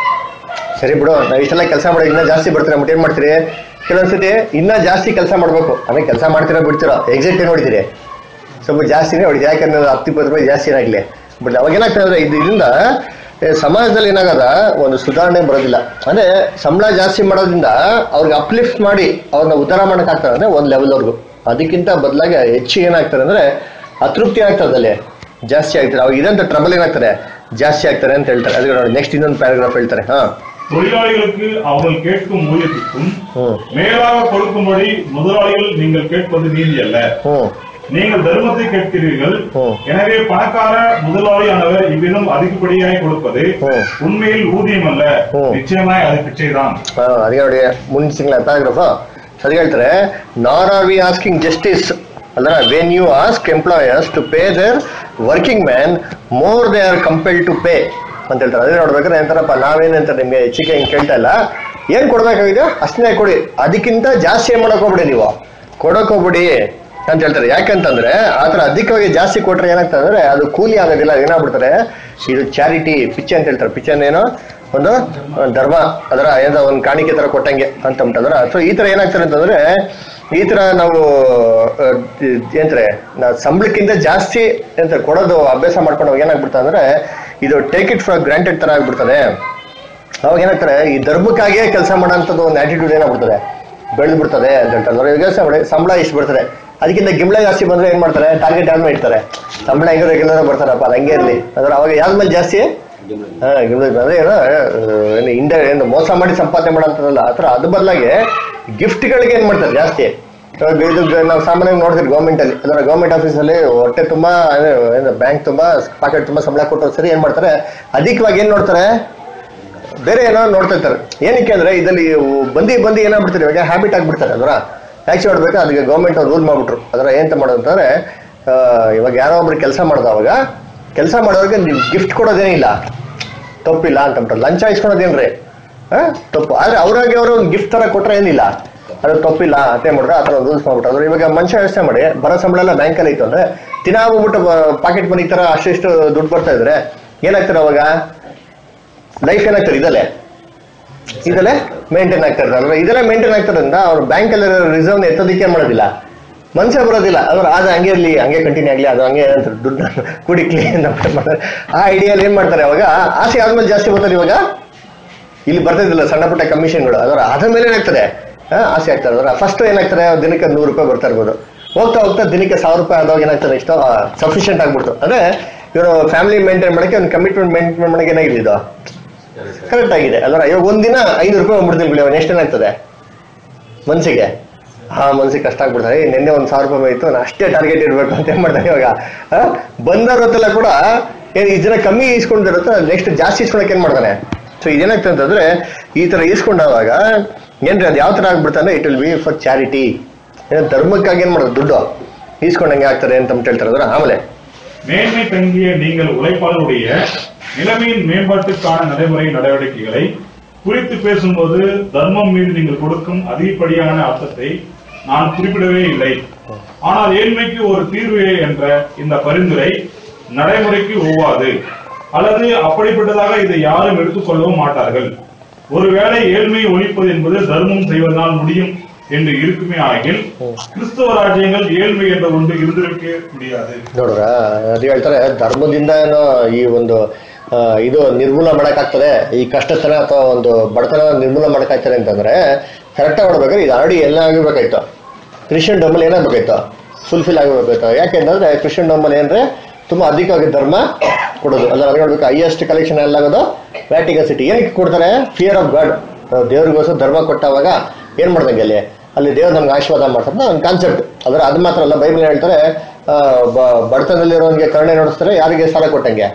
ಸರಿ ಬಿಡು ನಾವು ಇಷ್ಟೆಲ್ಲ ಕೆಲಸ ಮಾಡಿ ಇನ್ನೂ ಜಾಸ್ತಿ ಬರ್ತೀರಾ ಮತ್ತೆ ಏನು ಮಾಡ್ತೀರಿ ಕೆಲವೊಂದ್ಸತಿ ಇನ್ನೂ ಜಾಸ್ತಿ ಕೆಲಸ ಮಾಡಬೇಕು ಆಮೇಲೆ ಕೆಲಸ ಮಾಡ್ತೀರಾ ಬಿಡ್ತೀರೋ ಎಕ್ಸಿಟ್ ಏನು ಹೊಡಿತೀರಿ ಸ್ವಲ್ಪ ಜಾಸ್ತಿನೇ ಹೊಡಿತೀರಿ ಯಾಕಂದ್ರೆ ಹತ್ತು ಇಪ್ಪತ್ತು ರೂಪಾಯಿ ಜಾಸ್ತಿ ಏನಾಗಲಿ ಬಟ್ ಅವಾಗ ಏನಾಗ್ತದೆ ಅಂದ್ರೆ ಇದು ಇದರಿಂದ ಏ, ಸಮಾಜದಲ್ಲಿ ಏನಾಗದ ಒಂದು ಸುಧಾರಣೆ ಬರೋದಿಲ್ಲ ಅಂದ್ರೆ ಸಂಬಳ ಜಾಸ್ತಿ ಮಾಡೋದ್ರಿಂದ ಅವ್ರಿಗೆ ಅಪ್ಲಿಫ್ಟ್ ಮಾಡಿ ಅವ್ರನ್ನ ಉದ್ಧಾರ ಮಾಡೋಕ್ಕಾಗ್ತದೆ ಅಂದ್ರೆ ಒಂದು ಲೆವೆಲ್ವರೆಗೂ ಅದಕ್ಕಿಂತ ಬದಲಾಗಿ ಹೆಚ್ಚು ಏನಾಗ್ತದೆ ಅಂದ್ರೆ ಅತೃಪ್ತಿ ಆಗ್ತದೆ ಅಲ್ಲಿ ಜಾಸ್ತಿ ಆಗ್ತದೆ ಅವಾಗ ಇದಂತ ಟ್ರಬಲ್ ಏನಾಗ್ತದೆ ಜಾಸ್ತಿ ಆಗ್ತಾರೆ ಅಂತ ಹೇಳ್ತಾರೆ ಅದಕ್ಕೆ ನೋಡಿ ನೆಕ್ಸ್ಟ್ ಇನ್ನೊಂದು ಪ್ಯಾರಾಗ್ರಾಫ್ ಹೇಳ್ತಾರೆ ಹಾ தொழிலாளிகளுக்கு அவர்கள் கேட்கும் ஊதியத்திற்கும் ಹ್ಮ್ மேலாக கொடுக்கும்படி முதலாளிகள் நீங்கள் கேட்பது நீதி அல்ல ಹ್ಮ್ நீங்கள் தர்மத்தை கேட்கிறீர்கள் ம். எனவே பணக்கார முதலாளியானவர் இவ்விதம் அதிகப்படியாய் கொடுப்பது ம். உண்மையில் ஊதியம் அல்ல ம். நிச்சயமாய் அது பிச்சைதான் ಹಾ, ಅದಕ್ಕೆ ನೋಡಿ ಮುಂದಿನ ತಿಂಗಳ ಪ್ಯಾರಾಗ್ರಾಫ್ ಸರಿ ಹೇಳ್ತಾರೆ nor are we asking justice ಅಲ್ಲ when you ask employers to pay their working man more they are compel to pay ಅಂತ ಹೇಳ್ತಾರೆ ಅದೇ ನೋಡ್ಬೇಕಾದ್ರೆ ಎಂತಾರಪ್ಪ ನಾವೇನಂತ ನಿಮ್ಗೆ ಹೆಚ್ಚಿಗೆ ಹಿಂಗೆ ಕೇಳ್ತಾ ಇಲ್ಲ ಏನ್ ಕೊಡ್ಬೇಕಾಗಿದೆ ಅಷ್ಟನ್ನೇ ಕೊಡಿ ಅದಕ್ಕಿಂತ ಜಾಸ್ತಿ ಏನ್ ಮಾಡಕ್ ಹೋಗ್ಬಿಡಿ ನೀವು ಕೊಡಕ್ ಹೋಗ್ಬಿಡಿ ಅಂತ ಹೇಳ್ತಾರೆ ಯಾಕಂತಂದ್ರೆ ಆತರ ಅಧಿಕವಾಗಿ ಜಾಸ್ತಿ ಕೊಟ್ರೆ ಏನಾಗ್ತದೆ ಅಂದ್ರೆ ಅದು ಕೂಲಿ ಆಗೋದಿಲ್ಲ ಏನಾಗ್ಬಿಡ್ತಾರೆ ಇದು ಚಾರಿಟಿ ಪಿಚ್ಚೆ ಅಂತ ಹೇಳ್ತಾರೆ ಪಿಚ್ಚೆ ಅಂದ್ರೇನು ಒಂದು ಧರ್ಮ ಅದರ ಏನೋ ಒಂದು ಕಾಣಿಕೆ ತರ ಕೊಟ್ಟಂಗೆ ಅಂತ ಅಂದ್ರ ಸೊ ಈ ತರ ಏನಾಗ್ತಾರೆ ಅಂತಂದ್ರೆ ಈ ತರ ನಾವು ಅಹ್, ಏನಂತಾರೆ ನಾವು ಸಂಬಳಕ್ಕಿಂತ ಜಾಸ್ತಿ ಎಂತ ಕೊಡೋದು ಅಭ್ಯಾಸ ಮಾಡ್ಕೊಂಡು ಹೋಗಿ ಏನಾಗ್ಬಿಡ್ತದೆ ಅಂದ್ರೆ ಇದು ಟೇಕ್ ಇಟ್ ಫಾರ್ ಗ್ರಾಂಟೆಡ್ ತರ ಆಗ್ಬಿಡ್ತದೆ ಅವಾಗ ಏನಾಗ್ತಾರೆ ಈ ಧರ್ಮಕ್ಕಾಗಿಯೇ ಕೆಲಸ ಮಾಡೋಂಥದ್ದು ಒಂದು ಆಟಿಟ್ಯೂಡ್ ಏನಾಗ್ಬಿಡ್ತದೆ ಬೆಳೆದು ಬಿಡ್ತದೆ ಅಂತ ಹೇಳ್ತಾರೆ ಅಂದ್ರೆ ಈಗ ಯೋಚ್ನೆ ಮಾಡಿ ಸಂಬಳ ಇಷ್ಟು ಬರ್ತದೆ ಅದಕ್ಕಿಂತ ಗಿಂಬಳ ಜಾಸ್ತಿ ಬಂದ್ರೆ ಏನ್ ಮಾಡ್ತಾರೆ ಟಾರ್ಗೆಟ್ ಯಾವ್ದು ಇಡ್ತಾರೆ ಸಂಬಳ ಹೆಂಗೆ ರೆಗ್ಯುಲರ್ ಬರ್ತಾರಪ್ಪ ಅದು ಹಂಗೆ ಇರಲಿ ಅಂದ್ರೆ ಅವಾಗ ಯಾವ್ದ ಮೇಲೆ ಜಾಸ್ತಿ ಹಾ ಗಿಂಬಳ ಅಂದ್ರೆ ಏನೋ ಏನು ಇಂಡ ಏನು ಮೋಸ ಮಾಡಿ ಸಂಪಾದನೆ ಮಾಡೋಂಥದ್ದಲ್ಲ ಆ ಥರ ಅದು ಬದಲಾಗಿ ಗಿಫ್ಟ್ಗಳಿಗೆ ಏನ್ ಮಾಡ್ತಾರೆ ಜಾಸ್ತಿ ಇವಾಗ ಇದು ನಾವು ಸಾಮಾನ್ಯವಾಗಿ ನೋಡ್ತೀವಿ ಗೌರ್ಮೆಂಟ್ ಅಲ್ಲಿ ಅದರ ಗೌರ್ಮೆಂಟ್ ಆಫೀಸಲ್ಲಿ ಹೊಟ್ಟೆ ತುಂಬಾ ಏನು ಬ್ಯಾಂಕ್ ತುಂಬಾ ಪಾಕೆಟ್ ತುಂಬಾ ಸಂಬಳ ಕೊಟ್ಟು ಸರಿ ಏನ್ ಮಾಡ್ತಾರೆ ಅಧಿಕವಾಗಿ ಏನ್ ನೋಡ್ತಾರೆ ಬೇರೆ ಏನೋ ನೋಡ್ತಾ ಇರ್ತಾರೆ ಏನಕ್ಕೆ ಅಂದ್ರೆ ಇದರಲ್ಲಿ ಬಂದಿ ಬಂದಿ ಏನಾಗ್ಬಿಡ್ತಾರೆ ಇವಾಗ ಹ್ಯಾಬಿಟ್ ಆಗ್ಬಿಡ್ತಾರೆ ಅದರ ಆಕ್ಚುಲಿ ನೋಡ್ಬೇಕು ಅದಕ್ಕೆ ಗೌರ್ಮೆಂಟ್ ಅವ್ರು ರೂಲ್ ಮಾಡ್ಬಿಟ್ರು ಅದರ ಎಂತ ಮಾಡೋದು ಅಂತಂದ್ರೆ ಆ, ಇವಾಗ ಯಾರೋ ಒಬ್ರು ಕೆಲಸ ಮಾಡ್ದ ಅವಾಗ ಕೆಲಸ ಮಾಡೋರಿಗೆ ನೀವು ಗಿಫ್ಟ್ ಕೊಡೋದೇನಿಲ್ಲ ತಪ್ಪಿಲ್ಲ ಅಂತ ಅಂತಾರೆ ಲಂಚ ಇಸ್ಕೊಳೋದೇನ್ರಿ ಆ? ತಪ್ಪು ಆದ್ರೆ ಅವ್ರಾಗೆ ಅವರು ಗಿಫ್ಟ್ ತರ ಕೊಟ್ರೆ ಏನಿಲ್ಲ ಅದು ತಪ್ಪಿಲ್ಲ ಅಂತ ಮಾಡ್ರೆ ಆ ಥರ ರೂಲ್ಸ್ ಮಾಡ್ಬಿಟ್ರು ಅಂದ್ರೆ ಇವಾಗ ಮನುಷ್ಯ ಯೋಚನೆ ಮಾಡಿ ಬರೋ ಸಂಬಳ ಎಲ್ಲ ಬ್ಯಾಂಕಲ್ಲಿ ಇತ್ತು ಅಂದ್ರೆ ದಿನ ಆಗ್ಬಿಟ್ಟು ಪಾಕೆಟ್ ಮನಿ ತರ ಅಷ್ಟಿಷ್ಟು ದುಡ್ಡು ಬರ್ತಾ ಇದ್ರೆ ಏನಾಗ್ತಾರೆ ಅವಾಗ ಲೈಫ್ ಏನಾಗ್ತಾರೆ ಇದಲ್ಲೇ ಇದಲ್ಲೇ ಮೇಂಟೈನ್ ಆಗ್ತಾ ಇರ್ತಾರೆ ಅಂದ್ರೆ ಇದೆಲ್ಲ ಮೇಂಟೈನ್ ಆಗ್ತಾರಿಂದ ಅವ್ರು ಬ್ಯಾಂಕಲ್ಲಿ ರಿಸರ್ವ್ ಎತ್ತೋದಕ್ಕೆ ಏನ್ ಮಾಡೋದಿಲ್ಲ ಮನುಷ್ಯ ಬರೋದಿಲ್ಲ ಅವ್ರು ಅದು ಹಂಗೆ ಇರಲಿ ಹಂಗೆ ಕಂಟಿನ್ಯೂ ಆಗಲಿ ಅದು ಹಂಗೆ ಅಂತಾರೆ ದುಡ್ಡು ಕುಡಿಕ್ಲಿ ಅಂತ ಮಾಡ್ತಾರೆ ಆ ಐಡಿಯಲ್ಲಿ ಏನ್ ಮಾಡ್ತಾರೆ ಅವಾಗ ಆಸೆ ಆದ್ಮೇಲೆ ಜಾಸ್ತಿ ಬರ್ತಾರೆ ಇವಾಗ ಇಲ್ಲಿ ಬರ್ತಿದ್ದಿಲ್ಲ ಸಣ್ಣ ಪುಟ್ಟ ಕಮಿಷನ್ಗಳು ಅದರ ಅದ್ರ ಮೇಲೆ ಏನಾಗ್ತದೆ ಆ, ಆಸೆ ಆಗ್ತಾರೆ ಅದರ ಫಸ್ಟ್ ಏನಾಗ್ತಾರೆ ದಿನಕ್ಕೆ ನೂರು ರೂಪಾಯಿ ಬರ್ತಾ ಇರ್ಬೋದು ಹೋಗ್ತಾ ಹೋಗ್ತಾ ದಿನಕ್ಕೆ ಸಾವಿರ ರೂಪಾಯಿ ಆದಾಗ ಏನಾಗ್ತದೆ ಇಷ್ಟು ಸಫಿಷಿಯಂಟ್ ಆಗ್ಬಿಡ್ತು ಅಂದ್ರೆ ಇವರು ಫ್ಯಾಮಿಲಿ ಮೇಂಟೈನ್ ಮಾಡಕ್ಕೆ ಒಂದು ಕಮಿಟ್ಮೆಂಟ್ ಮೇಂಟೈನ್ ಮಾಡಕ್ಕೆ ಏನಾಗಿದೆ ಇದು ಕರೆಕ್ಟ್ ಆಗಿದೆ ಅಲ್ವಾ ಇವಾಗ ಒಂದಿನ ಐನೂರು ರೂಪಾಯಿ ಬಂದ್ಬಿಡ್ತೀನಿ ಬಿಡಿ ಅವನು ಎಷ್ಟು ಏನಾಗ್ತದೆ ಮನ್ಸಿಗೆ ಹಾ ಮನ್ಸಿಗೆ ಕಷ್ಟ ಆಗ್ಬಿಡ್ತಾರೆ ಏ, ನಿನ್ನೆ ಒಂದು ಸಾವಿರ ರೂಪಾಯಿ ಇತ್ತು ನಾನು ಅಷ್ಟೇ ಟಾರ್ಗೆಟ್ ಇರಬೇಕು ಅಂತ ಏನ್ ಮಾಡ್ತಾರೆ ಇವಾಗ ಆ, ಬಂದವ್ರ ಹೊತ್ತೆಲ್ಲ ಕೂಡ ಏನ್ ಈ ಜನ ಕಮ್ಮಿ ಇಸ್ಕೊಂಡಿರುತ್ತೆ ನೆಕ್ಸ್ಟ್ ಜಾಸ್ತಿ ಇಸ್ಕೊಳಕ್ಕೆ ಏನ್ ಮಾಡ್ತಾನೆ ಸೊ ಇದೇನಾಗ್ತದೆ ಅಂತಂದ್ರೆ ಈ ತರ ಇಸ್ಕೊಂಡಾಗ ಏನ್ರಿ ಅದು ಯಾವ ತರ ಆಗ್ಬಿಡ್ತಾನೆ ಅಂದ್ರೆ it will be for charity ಏನೋ ಧರ್ಮಕ್ಕಾಗಿ ಏನ್ ಮಾಡೋದು ದುಡ್ಡು ಈಸ್ಕೊಂಡಂಗೆ ಆಗ್ತದೆ ಅಂತ ಅಂದ್ಬಿಟ್ಟು ಹೇಳ್ತಾರೆ ಅದರ ಆಮೇಲೆ மேன்மை தங்கிய நீங்கள் உழைப்பாளருடைய நிலைமையின் மேம்பாட்டுக்கான நடைமுறை நடவடிக்கைகளை குறித்து பேசும்போது தர்மம் மீது நீங்கள் கொடுக்கும் அதிகப்படியான அர்த்தத்தை நான் குறிப்பிடவே இல்லை ஆனால் ஏழ்மைக்கு ஒரு தீர்வு என்ற இந்த பரிந்துரை நடைமுறைக்கு ஒவ்வாது அல்லது அப்படிப்பட்டதாக இதை யாரும் எடுத்துக்கொள்ளவும் மாட்டார்கள் ஒருவேளை ஏழ்மையை ஒழிப்பது என்பது தர்மம் செய்வதனால் முடியும் என்று இருக்குமே ஆகில் கிறிஸ்தவ ராஜ்யங்கள் ஏழ்மை என்ற ஒன்று இருந்திருக்க முடியாது ನೋಡ್ರ ಅದು ಹೇಳ್ತಾರೆ ಧರ್ಮದಿಂದ ಏನೋ ಈ ಒಂದು ಆ, ಇದು ನಿರ್ಮೂಲ ಮಾಡಕ್ಕಾಗ್ತದೆ ಈ ಕಷ್ಟತನ ಅಥವಾ ಒಂದು ಬಡತನ ನಿರ್ಮೂಲ ಮಾಡಕ್ಕಾಗ್ತದೆ ಅಂತಂದ್ರೆ ಕರೆಕ್ಟಾಗಿ ನೋಡ್ಬೇಕಾದ್ರೆ ಇದು ಆಲ್ರೆಡಿ ಎಲ್ಲ ಆಗಿರ್ಬೇಕಾಯ್ತು ಕ್ರಿಶ್ಚಿಯನ್ ಡಮ್ಮಲ್ಲಿ ಏನಾಗಬೇಕಾಯ್ತು ಫುಲ್ಫಿಲ್ ಆಗಿರ್ಬೇಕಾಯ್ತು ಯಾಕೆಂತಂದ್ರೆ ಕ್ರಿಶ್ಚಿಯನ್ ಡಮ್ಮಲ್ಲಿ ಏನಂದ್ರೆ ತುಂಬಾ ಅಧಿಕವಾಗಿ ಧರ್ಮ ಕೊಡೋದು ಅಲ್ಲ ಅದ್ ನೋಡ್ಬೇಕು ಹೈಯೆಸ್ಟ್ ಕಲೆಕ್ಷನ್ ಎಲ್ಲ ಆಗೋದು ವ್ಯಾಟಿಕನ್ ಸಿಟಿ ಏನಕ್ಕೆ ಕೊಡ್ತಾರೆ ಫಿಯರ್ ಆಫ್ ಗಾಡ್ ದೇವ್ರಿಗೋಸ್ಕರ ಧರ್ಮ ಕೊಟ್ಟವಾಗ ಏನ್ ಮಾಡ್ದಂಗೆ ಅಲ್ಲಿ ಅಲ್ಲಿ ದೇವ್ರು ನಮ್ಗೆ ಆಶೀರ್ವಾದ ಮಾಡ್ತಾರೆ ಒಂದು ಕಾನ್ಸೆಪ್ಟ್ ಅದರ ಅದು ಮಾತ್ರ ಅಲ್ಲ ಬೈಬಲ್ ಹೇಳ್ತಾರೆ ಆ, ಬ- ಬಡತನದಲ್ಲಿರೋನ್ಗೆ ಕರುಣೆ ನೋಡಿಸ್ತಾರೆ ಯಾರಿಗೆ ಸಾಲ ಕೊಟ್ಟಂಗೆ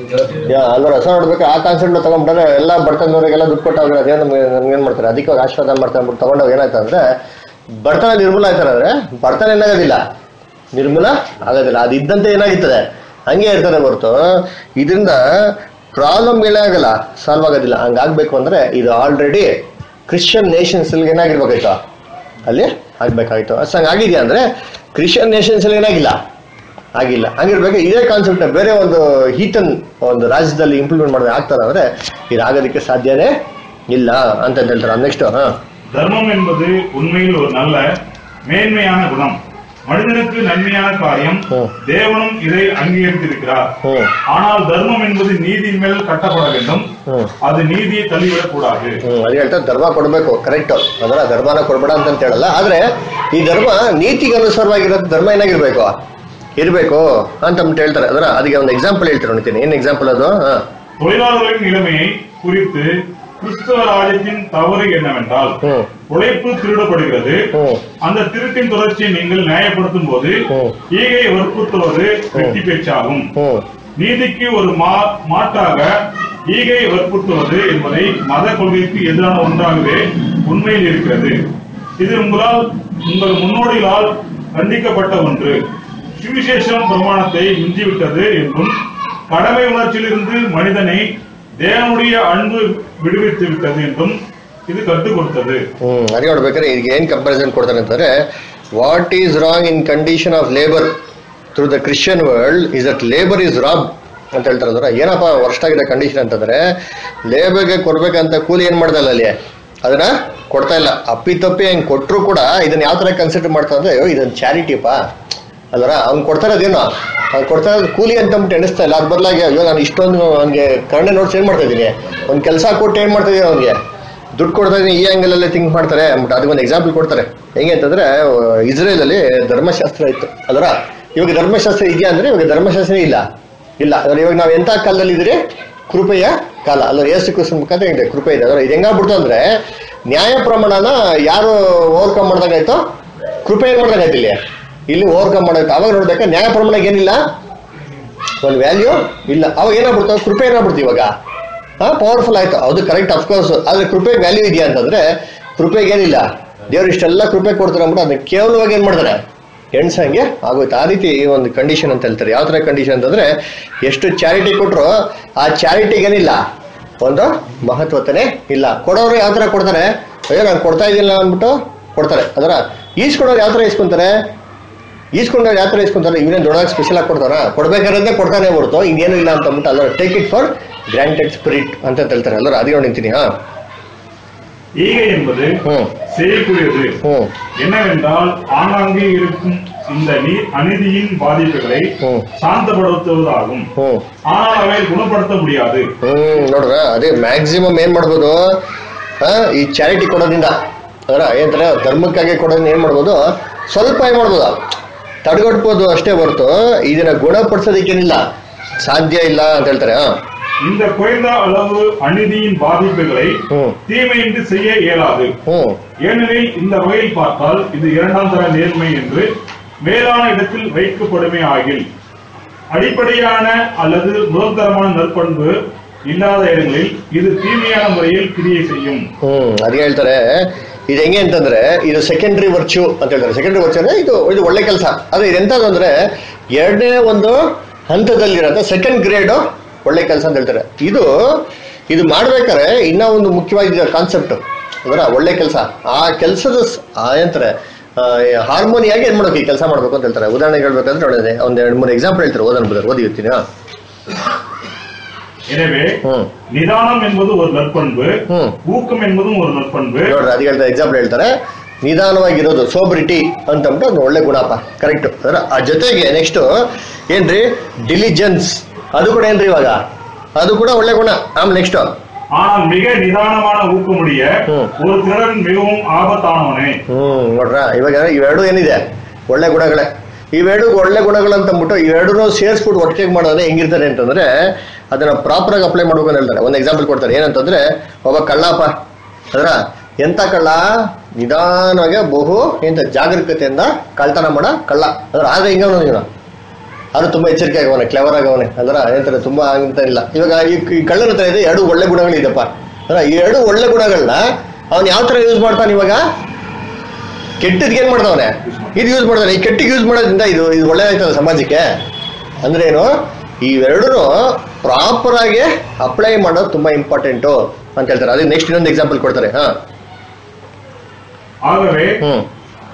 ಯಾ- ಅಲ್ವಾ ರಸ ನೋಡ್ಬೇಕು ಆ ಕಾನ್ಸೆಪ್ಟ್ ತಗೊಂಡ್ಬಿಟ್ರೆ ಎಲ್ಲ ಬಡತನದವರಿಗೆಲ್ಲ ದುಡ್ಡು ಕೊಟ್ಟಾಗ ಅದೇ ನಮ್ಗೆ ನಮ್ಗೆ ಏನ್ ಮಾಡ್ತಾರೆ ಅದಕ್ಕೆ ಅವ್ರು ಆಶೀರ್ವಾದ ಮಾಡ್ತಾರೆ ಅಂದ್ಬಿಟ್ಟು ತಗೊಂಡಾಗ ಏನಾಯ್ತು ಅಂದ್ರೆ ಬಡತನ ನಿರ್ಮೂಲ ಆಯ್ತಾರೆ ಅಂದ್ರೆ ಬಡತನ ಏನಾಗೋದಿಲ್ಲ ನಿರ್ಮೂಲ ಆಗೋದಿಲ್ಲ ಅದು ಇದ್ದಂತೆ ಏನಾಗಿರ್ತದೆ ಹಂಗೆ ಇರ್ತದೆ ಹೊರತು ಇದರಿಂದ ಪ್ರಾಬ್ಲಮ್ ಏನಾಗಲ್ಲ ಸಾಲ್ವ್ ಆಗೋದಿಲ್ಲ ಹಂಗಾಗ್ಬೇಕು ಅಂದ್ರೆ ಇದು ಆಲ್ರೆಡಿ ಕ್ರಿಶ್ಚಿಯನ್ ನೇಷನ್ಸ್ ಏನಾಗಿರ್ಬೇಕಾಯ್ತು ಅಲ್ಲಿ ಆಗ್ಬೇಕಾಯ್ತು ಅಷ್ಟು ಹಂಗೆ ಆಗಿದೆಯಾ ಅಂದ್ರೆ ಕ್ರಿಶ್ಚಿಯನ್ ನೇಷನ್ಸ್ ಏನಾಗಿಲ್ಲ ಆಗಿಲ್ಲ ಹಂಗಿರ್ಬೇಕು ಇದೇ ಕಾನ್ಸೆಪ್ಟ್ ಬೇರೆ ಒಂದು ಹೀಟನ್ ಒಂದು ರಾಜ್ಯದಲ್ಲಿ ಇಂಪ್ಲಿಮೆಂಟ್ ಮಾಡಿದ್ರೆ ಆಗ್ತದೆ ಅಂದ್ರೆ ಇದಾಗೋದಕ್ಕೆ ಸಾಧ್ಯನೇ ಇಲ್ಲ ಅಂತ ಹೇಳ್ತಾರೆ ನೆಕ್ಸ್ಟ್ ಹಾ தர்மம் என்பது உண்மையில் ஒரு நல்ல மேன்மையான குணம் மனிதனுக்கு நன்மையான காரியம் ம். தேவனும் இதை அங்கீகரித்திருக்கிறார் ಹ್ಮ್ ஆனால் தர்மம் என்பது நீதியின் மேல் கட்டப்பட வேண்டும் ಹ್ಮ್ அது நீதியை தள்ளிவிடக் கூடாது ಹ್ಮ್ ಅದು ಹೇಳ್ತಾರೆ ಧರ್ಮ ಕೊಡಬೇಕು ಕರೆಕ್ಟ್ ಅದರ ಧರ್ಮನ ಕೊಡ್ಬೇಡ ಅಂತ ಹೇಳಲ್ಲ ಆದ್ರೆ ಈ ಧರ್ಮ ನೀತಿಗೆ ಅನುಸಾರವಾಗಿರೋ ಧರ್ಮ ಏನಾಗಿರ್ಬೇಕು ಇರ್ಬೇಕು ಅಂತ ಅಂದ್ಬಿಟ್ಟು ಹೇಳ್ತಾರೆ ಅದರ ಅದಕ್ಕೆ ಒಂದು ಎಕ್ಸಾಂಪಲ್ ಹೇಳ್ತಾರೆ ನೋಡ್ತೀನಿ ಏನ್ ಎಕ್ಸಾಂಪಲ್ ಅದು ಹಾ தொழிலாளர்களின் நிலைமையை குறித்து கிறிஸ்தவ ராஜ்யத்தின் தவறு என்னவென்றால் ಹ್ಮ್ உழைப்பு திருடப்படுகிறது ಹ್ಮ್ அந்த திருட்டின் தொடர்ச்சியை நீங்கள் நியாயப்படுத்தும் போது ம். ஈகை வற்புறுத்துவது வெற்றி பேச்சாகும் ಹ್ಮ್ நீதிக்கு ஒரு மா- மாற்றாக ஈகை வற்புறுத்துவது என்பதை மத கொள்கைக்கு எதிரான ஒன்றாகவே உண்மையில் இருக்கிறது இது உங்களால் உங்கள் முன்னோடிகளால் கண்டிக்கப்பட்ட ஒன்று சுவிசேஷம் பிரமாணத்தை மிஞ்சிவிட்டது என்றும் கடமை உணர்ச்சியிலிருந்து மனிதனை தேவனுடைய அன்பு விடுவித்து விட்டது என்றும் இது கற்றுக் கொடுத்தது ಹ್ಮ್ ಅದೇ ನೋಡ್ಬೇಕಾದ್ರೆ ಈಗ ಏನ್ ಕಂಪಾರಿಸನ್ ಕೊಡ್ತಾರೆ ಅಂತಂದ್ರೆ what is wrong in condition of labour through the Christian world is that labour is rob ಅಂತ ಹೇಳ್ತಾರೆ ಅಂದ್ರೆ ಏನಪ್ಪ ವರ್ಸ್ಟ್ ಆಗಿದೆ ಕಂಡೀಷನ್ ಅಂತಂದ್ರೆ ಲೇಬರ್ಗೆ ಕೊಡ್ಬೇಕಂತ ಕೂಲಿ ಏನ್ ಮಾಡ್ದಲ್ಲ ಅಲ್ಲಿ ಅದನ್ನ ಕೊಡ್ತಾ ಇಲ್ಲ ಅಪ್ಪಿ ತಪ್ಪಿ ಹೆಂಗ್ ಕೊಟ್ರು ಕೂಡ ಇದನ್ನ ಯಾವ ತರ ಕನ್ಸಿಡರ್ ಮಾಡ್ತಾ ಅಂದ್ರೆ ಅಯ್ಯೋ ಇದೊಂದು ಚಾರಿಟಿಪ್ಪ ಅಲ್ವರ ಅವ್ನು ಕೊಡ್ತಾ ಇರೋದೇನೋ ಅವ್ನು ಕೊಡ್ತಾ ಇರೋದು ಕೂಲಿ ಅಂತ ಅಂದ್ಬಿಟ್ಟು ಎಣಿಸ್ತಾ ಇಲ್ಲ ಅದ್ ಬದಲಾಗಿ ಅಯ್ಯೋ ನಾನು ಇಷ್ಟೊಂದು ಅವ್ನಿಗೆ ಕರುಣೆ ನೋಡ್ಸಿ ಏನ್ ಮಾಡ್ತಾ ಇದ್ದೀನಿ ಒಂದು ಕೆಲಸ ಕೊಟ್ಟು ಏನ್ ಮಾಡ್ತಾ ಇದೀನಿ ಅವ್ನಿಗೆ ದುಡ್ಡು ಕೊಡ್ತಾ ಇದೀನಿ ಈ ಆಂಗಲ್ ಅಲ್ಲೇ ಥಿಂಕ್ ಮಾಡ್ತಾರೆ ಅಂದ್ಬಿಟ್ಟು ಅದಕ್ಕೊಂದು ಎಕ್ಸಾಂಪಲ್ ಕೊಡ್ತಾರೆ ಹೆಂಗೆ ಅಂತಂದ್ರೆ ಇಸ್ರೇಲ್ ಅಲ್ಲಿ ಧರ್ಮಶಾಸ್ತ್ರ ಇತ್ತು ಅದರ ಇವಾಗ ಧರ್ಮಶಾಸ್ತ್ರ ಇದೆಯಾ ಅಂದ್ರೆ ಇವಾಗ ಧರ್ಮಶಾಸ್ತ್ರ ಇಲ್ಲ ಇಲ್ಲ ಅಂದ್ರೆ ಇವಾಗ ನಾವು ಎಂತ ಕಾಲದಲ್ಲಿ ಇದ್ರೆ ಕೃಪೆಯ ಕಾಲ ಅಲ್ಲ ಏಸು ಕ್ರಿಸ್ತನ ಮುಖಾಂತರ ಇದೆ ಕೃಪೆ ಇದೆ ಅದರ ಇದು ಹೆಂಗಾಗ್ಬಿಡ್ತು ಅಂದ್ರೆ ನ್ಯಾಯ ಪ್ರಮಾಣನ ಯಾರು ಓವರ್ಕಮ್ ಮಾಡ್ದಂಗಾಯ್ತು ಕೃಪೆ ಏನ್ ಮಾಡ್ದಂಗಾಯ್ತು ಇಲ್ಲಿ ಇಲ್ಲಿ ಓವರ್ಕಮ್ ಮಾಡಾಯ್ತು ಅವಾಗ ನೋಡ್ಬೇಕಾ ನ್ಯಾಯ ಪ್ರಮಾಣಕ್ಕೆ ಏನಿಲ್ಲ ಒಂದು ವ್ಯಾಲ್ಯೂ ಇಲ್ಲ ಅವಾಗ ಏನಾಗ್ಬಿಡ್ತು ಕೃಪೆ ಏನಾಗ್ಬಿಡ್ತು ಇವಾಗ ಹಾ ಪವರ್ಫುಲ್ ಆಯ್ತು ಅದು ಕರೆಕ್ಟ್ ಅಫ್ಕೋರ್ಸ್ ಆದ್ರೆ ಕೃಪೆ ವ್ಯಾಲ್ಯೂ ಇದೆಯಾ ಅಂತಂದ್ರೆ ಕೃಪೆಗೆ ಏನಿಲ್ಲ ದೇವ್ರು ಇಷ್ಟೆಲ್ಲ ಕೃಪೆ ಕೊಡ್ತಾರೆ ಅಂದ್ಬಿಟ್ಟು ಅದನ್ನ ಕೇವಲವಾಗಿ ಏನ್ ಮಾಡ್ತಾರೆ ಎಣ್ಸಂಗೆ ಆಗೋಯ್ತು ಆ ರೀತಿ ಒಂದು ಕಂಡೀಷನ್ ಅಂತ ಹೇಳ್ತಾರೆ ಯಾವ ತರ ಕಂಡೀಷನ್ ಅಂತಂದ್ರೆ ಎಷ್ಟು ಚಾರಿಟಿ ಕೊಟ್ರು ಆ ಚಾರಿಟಿಗೆ ಏನಿಲ್ಲ ಒಂದು ಮಹತ್ವತನೇ ಇಲ್ಲ ಕೊಡೋರು ಯಾವ ತರ ಕೊಡ್ತಾರೆ ಅಯ್ಯೋ ನಾನು ಕೊಡ್ತಾ ಇದ್ದಿಲ್ಲ ಅಂದ್ಬಿಟ್ಟು ಕೊಡ್ತಾರೆ ಅದರ ಈಸ್ಕೊಡೋರು ಯಾವ ತರ ಇಸ್ಕೊಂತಾರೆ ಈಸ್ಕೊಂಡವ್ರು ಯಾವ ಥರ ಈಸ್ಕೊಂತಾರೆ ಇವನೇನು ದೊಡ್ಡದಾಗಿ ಸ್ಪೆಷಲ್ ಆಗಿ ಕೊಡ್ತಾರ ಕೊಡ್ಬೇಕಾದ್ರೆ ಕೊಡ್ತಾನೆ ಹೊರತು ಇನ್ನೇನು ಇಲ್ಲ ಅಂತ ಅಂದ್ಬಿಟ್ಟು ಅಲ್ಲರ take it for granted spirit ಅಂತ ಹೇಳ್ತಾರೆ ಅಲ್ಲರ ಅದೇ ನಿಂತೀನಿ ಹಾ ஈகை என்பது ಹ್ಮ್ செய்யக்கூடியது ಹ್ಮ್ என்னவென்றால் ஆங்காங்கே இருக்கும் இந்த நீ- அநீதியின் பாதிப்புகளை ಹ್ಮ್ சாந்தப்படுத்துவதாகும் ಹ್ಮ್ ஆனால் அவை குணப்படுத்த முடியாது ಹ್ಮ್ ನೋಡ್ರ ಅದೇ ಮ್ಯಾಕ್ಸಿಮಮ್ ಏನ್ ಮಾಡ್ಬೋದು ಆ, ಈ ಚಾರಿಟಿ ಕೊಡೋದ್ರಿಂದ ಅದರ ಏನಂತಾರೆ ಧರ್ಮಕ್ಕಾಗಿ ಕೊಡೋದ್ರಿಂದ ಏನ್ ಮಾಡ್ಬೋದು ಸ್ವಲ್ಪ ಏನ್ ಮಾಡ್ಬೋದು ತಡೆಗಟ್ಬೋದು ಅಷ್ಟೇ ಹೊರತು ಇದನ್ನ ಗುಣಪಡಿಸೋದಕ್ಕೇನಿಲ್ಲ ಸಾಧ್ಯ ಇಲ್ಲ ಅಂತ ಹೇಳ್ತಾರೆ ಹಾ இந்த குறைந்த அளவு அநீதியின் பாதிப்புகளை ಹ್ಮ್ தீமையின்றி செய்ய இயலாது ಹ್ಮ್ ஏனெனில் இந்த வகையில் பார்த்தால் இது இரண்டாம் தர நேர்மை என்று மேலான இடத்தில் வைக்கப்படுமே ஆகில் அடிப்படையான அல்லது முதல்தரமான நற்பண்பு இல்லாத இடங்களில் இது தீமையான முறையில் கிரியை செய்யும் ಹ್ಮ್ ಅದೇ ಹೇಳ್ತಾರೆ ಇದು ಹೆಂಗೆ ಅಂತಂದ್ರೆ ಇದು ಸೆಕೆಂಡ್ರಿ ವರ್ಚ್ಯೂ ಅಂತ ಹೇಳ್ತಾರೆ ಸೆಕೆಂಡ್ರಿ ವರ್ಚ್ಯೂ ಅಂದ್ರೆ ಇದು ಇದು ಒಳ್ಳೆ ಕೆಲಸ ಅದು ಇದೆಂತದ್ದು ಅಂದ್ರೆ ಎರಡನೇ ಒಂದು ಹಂತದಲ್ಲಿರೋದು ಸೆಕೆಂಡ್ ಗ್ರೇಡ್ ಒಳ್ಳೆ ಕೆಲಸ ಅಂತ ಹೇಳ್ತಾರೆ ಇದು ಇದು ಮಾಡ್ಬೇಕಾದ್ರೆ ಇನ್ನ ಒಂದು ಮುಖ್ಯವಾದ ಕಾನ್ಸೆಪ್ಟ್ ಅದರ ಒಳ್ಳೆ ಕೆಲಸ ಆ ಕೆಲಸದ ಏನಂತಾರೆ ಹಾರ್ಮೋನಿಯಾಗಿ ಏನ್ ಮಾಡ್ಬೇಕು ಈ ಕೆಲಸ ಮಾಡ್ಬೇಕು ಅಂತ ಹೇಳ್ತಾರೆ ಉದಾಹರಣೆಗೆ ಹೇಳ್ಬೇಕಂದ್ರೆ ನೋಡಿದ್ರೆ ಒಂದ್ ಎರಡು ಮೂರು ಎಕ್ಸಾಂಪಲ್ ಹೇಳ್ತಾರೆ ಓದನ್ ಬುದರ್ ಓದಿ ಇರ್ತೀನಿ ಹಾ. எனவே ಹ್ಮ್ நிதானம் என்பது ஒரு நற்பண்பு ಹ್ಮ್ ஊக்கம் என்பதும் ஒரு நற்பண்பு ನೋಡ್ರಿ ಅದಕ್ಕೆ ಹೇಳ್ತಾರೆ ಎಕ್ಸಾಂಪಲ್ ಹೇಳ್ತಾರೆ ನಿಧಾನವಾಗಿರೋದು ಸೋಬ್ರಿಟಿ ಅಂತಂದ್ಬಿಟ್ಟು ಅದು ಒಳ್ಳೆ ಗುಣಪ್ಪ ಕರೆಕ್ಟ್ ಅದರ ಆ ಜೊತೆಗೆ ನೆಕ್ಸ್ಟ್ ಏನ್ರಿ ಡಿಲಿಜೆನ್ಸ್ ಅದು ಕೂಡ ಏನ್ರಿ ಇವಾಗ ಅದು ಕೂಡ ಒಳ್ಳೆ ಗುಣ ಆಮೇಲೆ ನೆಕ್ಸ್ಟ್ ஆனால் மிக நிதானமான ஊக்கமுடைய ம். ஒரு திறன் மிகவும் ஆபத்தானவனே ಹ್ಮ್ ನೋಡ್ರ ಇವಾಗ ಇವೆರಡು ಏನಿದೆ ಒಳ್ಳೆ ಗುಣಗಳೇ ಇವೆರಡು ಒಳ್ಳೆ ಗುಣಗಳು ಅಂತ ಅಂದ್ಬಿಟ್ಟು ಇವೆರಡೂ ಸೇರಿಸ್ಬಿಟ್ಟು ಒಟ್ಟಿಗೆ ಮಾಡೋದ್ರೆ ಹೆಂಗಿರ್ತಾರೆ ಅಂತಂದ್ರೆ ಅದನ್ನ ಪ್ರಾಪರ್ ಆಗಿ ಅಪ್ಲೈ ಮಾಡ್ಬೇಕು ಅಂತ ಹೇಳ್ತಾರೆ ಒಂದು ಎಕ್ಸಾಂಪಲ್ ಕೊಡ್ತಾರೆ ಏನಂತಂದ್ರೆ ಒಬ್ಬ ಕಳ್ಳಪ್ಪ ಅದರ ಎಂತ ಕಳ್ಳ ನಿಧಾನವಾಗಿ ಬಹು ಎಂತ ಜಾಗರೂಕತೆಯಿಂದ ಕಳ್ತನ ಮಾಡ ಕಳ್ಳ ಅದ್ರ ಆದ್ರೆ ಹಿಂಗವನು ಇವನು ಅದು ತುಂಬಾ ಎಚ್ಚರಿಕೆ ಆಗವನೆ ಕ್ಲೆವರ್ ಆಗವನೆ ಅದರ ಏನಂತಾರೆ ತುಂಬಾ ಅಂತ ಇಲ್ಲ ಇವಾಗ ಈ ಈ ಕಳ್ಳನ ಹತ್ರ ಇದೆ ಎರಡು ಒಳ್ಳೆ ಗುಣಗಳಿದೆಪ್ಪ ಅದರ ಈ ಎರಡು ಒಳ್ಳೆ ಗುಣಗಳನ್ನ ಅವ್ನು ಯಾವ ತರ ಯೂಸ್ ಮಾಡ್ತಾನೆ ಇವಾಗ ಕೆಟ್ಟದ್ಗೆ ಏನ್ ಮಾಡ್ದವನೆ ಇದು ಯೂಸ್ ಮಾಡ್ತಾನೆ ಈ ಕೆಟ್ಟಿಗೆ ಯೂಸ್ ಮಾಡೋದ್ರಿಂದ ಇದು ಇದು ಒಳ್ಳೇದಾಯ್ತದ ಸಮಾಜಕ್ಕೆ ಅಂದ್ರೆ ಏನು ಇವೆರಡೂ ಪ್ರಾಪರ್ ಆಗಿ ಅಪ್ಲೈ ಮಾಡೋದು ತುಂಬಾ ಇಂಪಾರ್ಟೆಂಟು ಅಂತ ಹೇಳ್ತಾರೆ ಅದಕ್ಕೆ ನೆಕ್ಸ್ಟ್ ಇನ್ನೊಂದು ಎಕ್ಸಾಂಪಲ್ ಕೊಡ್ತಾರೆ ಹಾ ஆகவே ಹ್ಮ್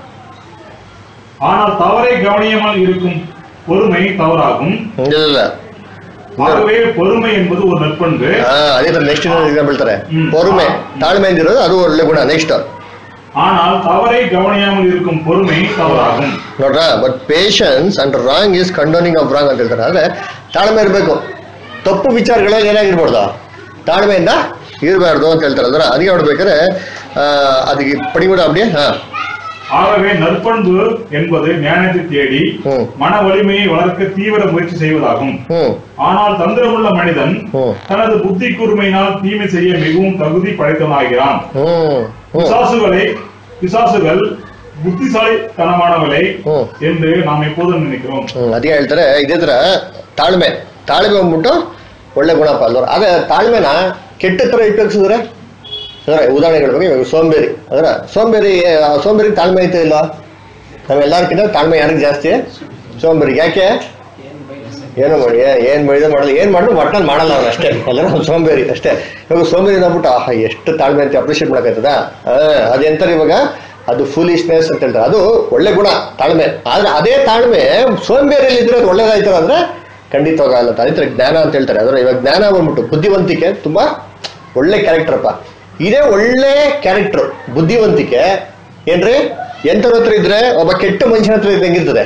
ஆனால் தவறை கவனியாமல் இருக்கும் பொறுமை தவறாகும் ಇಲ್ಲ, ಇಲ್ಲ ஆகவே பொறுமை என்பது ஒரு நற்பண்பு ಹಾ ಅದೇ ತರ ನೆಕ್ಸ್ಟ್ ಇನ್ನೊಂದು ಎಕ್ಸಾಂಪಲ್ ಹೇಳ್ತಾರೆ ಹ್ಮ್. ಪೊರುಮೆ ತಾಳ್ಮೆ ಇರೋದು ಅದು ಒಳ್ಳೆ ಗುಣ ನೆಕ್ಸ್ಟ್ ஆனால் தவறை கவனியாமல் இருக்கும் பொறுமை தவறாகும் ನೋಡ್ರ but patience and wrong is condoning of wrong ಅಂತ ಹೇಳ್ತಾರೆ ಆದ್ರೆ ತಾಳ್ಮೆ ಇರಬೇಕು ತಪ್ಪು ವಿಚಾರಗಳಲ್ಲಿ ಏನಾಗಿರ್ಬಾರ್ದು ತಾಳ್ಮೆಯಿಂದ ಇರಬಾರ್ದು ಅಂತ ಹೇಳ್ತಾರೆ ಅದರ ಅದಕ್ಕೆ ನೋಡ್ಬೇಕಾದ್ರೆ ಆ, ಅದಕ್ಕೆ ಪಡಿಬಿಡ ಅಪ್ಡಿ ಹಾ ஆகவே நற்பண்பு என்பது ஞானத்தை தேடி ம். மன வலிமையை வளர்க்க தீவிர முயற்சி செய்வதாகும் ಹ್ಮ್ ஆனால் தந்திரமுள்ள மனிதன் ಹ್ಮ್ தனது புத்தி கூர்மையினால் தீமை செய்ய மிகவும் தகுதி படைத்தவனாகிறான் ಹ್ಮ್ ಹ್ಮ್ பிசாசுகளை பிசாசுகள் புத்திசாலித்தனமானவளை ಹ್ಮ್ என்று நாம் எப்போதும் நினைக்கிறோம் ಹ್ಮ್ ಅದೇ ಹೇಳ್ತಾರೆ ಇದೇ ತರ ತಾಳ್ಮೆ ತಾಳ್ಮೆ ಬಂದ್ಬಿಟ್ಟು ಒಳ್ಳೆ ಗುಣಪ್ಪ ಅಲ್ವ ಅದೇ ತಾಳ್ಮೆನ ಕೆಟ್ಟ ತರ ಉಪಯೋಗಿಸಿದ್ರೆ ಅದರ ಉದಾಹರಣೆಗಳ ಬಗ್ಗೆ ಇವಾಗ ಸೋಂಬೇರಿ ಅದರ ಸೋಂಬೇರಿ ಆ ಸೋಂಬೇರಿ ತಾಳ್ಮೆ ಐತೆ ಇಲ್ಲ ನಾವೆಲ್ಲರಿಗಿಂತ ತಾಳ್ಮೆ ಯಾರಿಗೆ ಜಾಸ್ತಿ ಸೋಂಬೇರಿ ಯಾಕೆ ಏನು ಮಾಡಿ ಏನ್ ಮಾಡಿದ ಮಾಡಲ್ಲ ಏನ್ ಮಾಡಿದ್ರು ಒಟ್ನಲ್ಲಿ ಮಾಡಲ್ಲ ಅವ್ನು ಅಷ್ಟೇ ಎಲ್ಲರೂ ಅವ್ನು ಸೋಂಬೇರಿ ಅಷ್ಟೇ ಇವಾಗ ಸೋಂಬೇರಿ ಅಂದ್ಬಿಟ್ಟು ಆಹಾ ಎಷ್ಟು ತಾಳ್ಮೆ ಅಂತ ಅಪ್ರಿಷಿಯೇಟ್ ಮಾಡಕ್ಕಾಯ್ತದ ಅದೆಂತಾರೆ ಇವಾಗ ಅದು ಫೂಲಿಶ್ನೆಸ್ ಅಂತ ಹೇಳ್ತಾರೆ ಅದು ಒಳ್ಳೆ ಗುಣ ತಾಳ್ಮೆ ಆದ್ರೆ ಅದೇ ತಾಳ್ಮೆ ಸೋಂಬೇರಿಯಲ್ಲಿ ಇದ್ರೆ ಅದು ಒಳ್ಳೇದಾಯ್ತಲ್ಲ ಅಂದ್ರೆ ಖಂಡಿತವಾಗಲ್ಲ ಅಂತ ಅದೇ ಜ್ಞಾನ ಅಂತ ಹೇಳ್ತಾರೆ ಅಂದ್ರೆ ಇವಾಗ ಜ್ಞಾನ ಬಂದ್ಬಿಟ್ಟು ಬುದ್ಧಿವಂತಿಕೆ ತುಂಬಾ ಒಳ್ಳೆ ಕ್ಯಾರೆಕ್ಟರ್ಪ್ಪ ಇದೇ ಒಳ್ಳೆ ಕ್ಯಾರೆಕ್ಟರ್ ಬುದ್ಧಿವಂತಿಕೆ ಏನ್ರಿ ಎಂತರ ಹತ್ರ ಇದ್ರೆ ಒಬ್ಬ ಕೆಟ್ಟ ಮನುಷ್ಯನ ಹತ್ರ ಇದ್ರೆ ಹೆಂಗಿರ್ತದೆ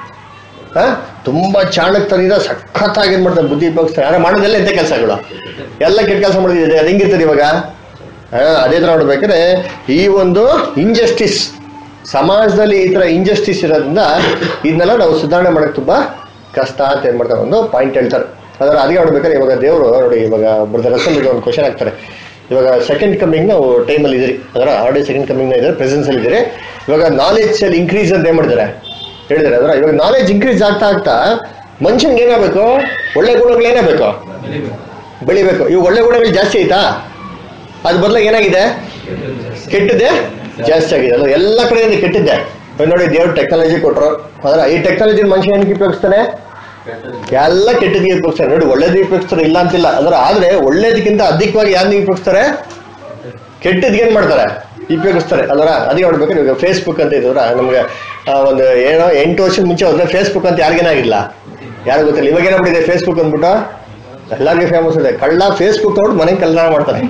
ಆ? ತುಂಬಾ ಚಾಣಕ್ತನಿಂದ ಸಖತ್ತಾಗಿ ಏನ್ ಮಾಡ್ತಾರೆ ಬುದ್ಧಿ ಉಪಯೋಗಿಸ್ತಾರೆ ಆದ್ರೆ ಮಾಡೋದೆಲ್ಲ ಎಂತ ಕೆಲಸಗಳು ಎಲ್ಲ ಕೆಟ್ಟ ಕೆಲಸ ಮಾಡಿದ್ರೆ ಅದು ಹೆಂಗಿರ್ತದೆ ಇವಾಗ ಆ, ಅದೇ ತರ ನೋಡ್ಬೇಕಾದ್ರೆ ಈ ಒಂದು ಇಂಜಸ್ಟಿಸ್ ಸಮಾಜದಲ್ಲಿ ಈ ತರ ಇಂಜಸ್ಟಿಸ್ ಇರೋದ್ರಿಂದ ಇದನ್ನೆಲ್ಲ ನಾವು ಸುಧಾರಣೆ ಮಾಡಕ್ ತುಂಬಾ ಕಷ್ಟ ಅಂತ ಏನ್ ಮಾಡ್ತಾರೆ ಒಂದು ಪಾಯಿಂಟ್ ಹೇಳ್ತಾರೆ ಅದರ ಅದಕ್ಕೆ ನೋಡ್ಬೇಕಾದ್ರೆ ಇವಾಗ ದೇವರು ನೋಡಿ ಇವಾಗ ಬ್ರದರ್ ರಸಲ್ ಒಂದು ಕ್ವಶನ್ ಆಗ್ತಾರೆ ಇವಾಗ ಸೆಕೆಂಡ್ ಕಮಿಂಗ್ ನಾವು ಟೈಮಲ್ಲಿ ಇದ್ದೀರಿ ಅದರ ಆಲ್ರೆಡಿ ಸೆಕೆಂಡ್ ಕಮಿಂಗ್ ಇದ್ದಾರೆ ಪ್ರೆಸೆನ್ಸ್ ಅಲ್ಲಿ ಇದ್ದೀರಿ ಇವಾಗ ನಾಲೆಜ್ ಅಲ್ಲಿ ಇನ್ಕ್ರೀಸ್ ಅಂತ ಏನ್ ಮಾಡಿದ್ದಾರೆ ಹೇಳಿದ್ದಾರೆ ಅದರ ಇವಾಗ ನಾಲೆಜ್ ಇನ್ಕ್ರೀಸ್ ಆಗ್ತಾ ಆಗ್ತಾ ಮನುಷ್ಯನ್ಗೆ ಏನಾಗಬೇಕು ಒಳ್ಳೆ ಗುಣಗಳು ಏನಾಗಬೇಕು ಬೆಳಿಬೇಕು ಇವು ಒಳ್ಳೆ ಗುಣಗಳು ಜಾಸ್ತಿ ಆಯ್ತಾ ಅದ್ ಬದಲಾಗಿ ಏನಾಗಿದೆ ಕೆಟ್ಟದ್ದೇ ಜಾಸ್ತಿ ಆಗಿದೆ ಅಲ್ಲ ಎಲ್ಲ ಕಡೆಯಿಂದ ಕೆಟ್ಟಿದ್ದೆ ಇವಾಗ ನೋಡಿ ದೇವ್ರು ಟೆಕ್ನಾಲಜಿ ಕೊಟ್ರು ಅದರ ಈ ಟೆಕ್ನಾಲಜಿ ಮನುಷ್ಯ ಏನಕ್ಕೆ ಉಪಯೋಗಿಸ್ತಾನೆ ಎಲ್ಲ ಕೆಟ್ಟದಿಗೆ ಉಪಯೋಗಿಸ್ತಾರೆ ನೋಡಿ ಒಳ್ಳೇದಿಗೆ ಉಪಯೋಗಿಸ್ತಾರೆ ಇಲ್ಲ ಅಂತಿಲ್ಲ ಅದರ ಆದ್ರೆ ಒಳ್ಳೇದಕ್ಕಿಂತ ಅಧಿಕವಾಗಿ ಯಾರಿಗೆ ಉಪಯೋಗಿಸ್ತಾರೆ ಕೆಟ್ಟದ್ಗೆ ಏನ್ ಮಾಡ್ತಾರೆ ಉಪಯೋಗಿಸ್ತಾರೆ ಅಲ್ವರ ಅದಕ್ಕೆ ನೋಡ್ಬೇಕಾದ್ರೆ ಇವಾಗ ಫೇಸ್ಬುಕ್ ಅಂತ ಇದ್ದವ್ರ ನಮ್ಗೆ ಆ, ಒಂದು ಏನೋ ಎಂಟು ವರ್ಷದ ಮುಂಚೆ ಹೋದ್ರೆ ಫೇಸ್ಬುಕ್ ಅಂತ ಯಾರಿಗೇನಾಗಿಲ್ಲ ಯಾರು ಗೊತ್ತಿಲ್ಲ ಇವಾಗ ಏನಾಗ್ಬಿಟ್ಟಿದೆ ಫೇಸ್ಬುಕ್ ಅಂದ್ಬಿಟ್ಟು ಎಲ್ಲರಿಗೂ ಫೇಮಸ್ ಇದೆ ಕಳ್ಳ ಫೇಸ್ಬುಕ್ ನೋಡಿ ಮನೆಗೆ ಕಳ್ಳ ಮಾಡ್ತಾನೆ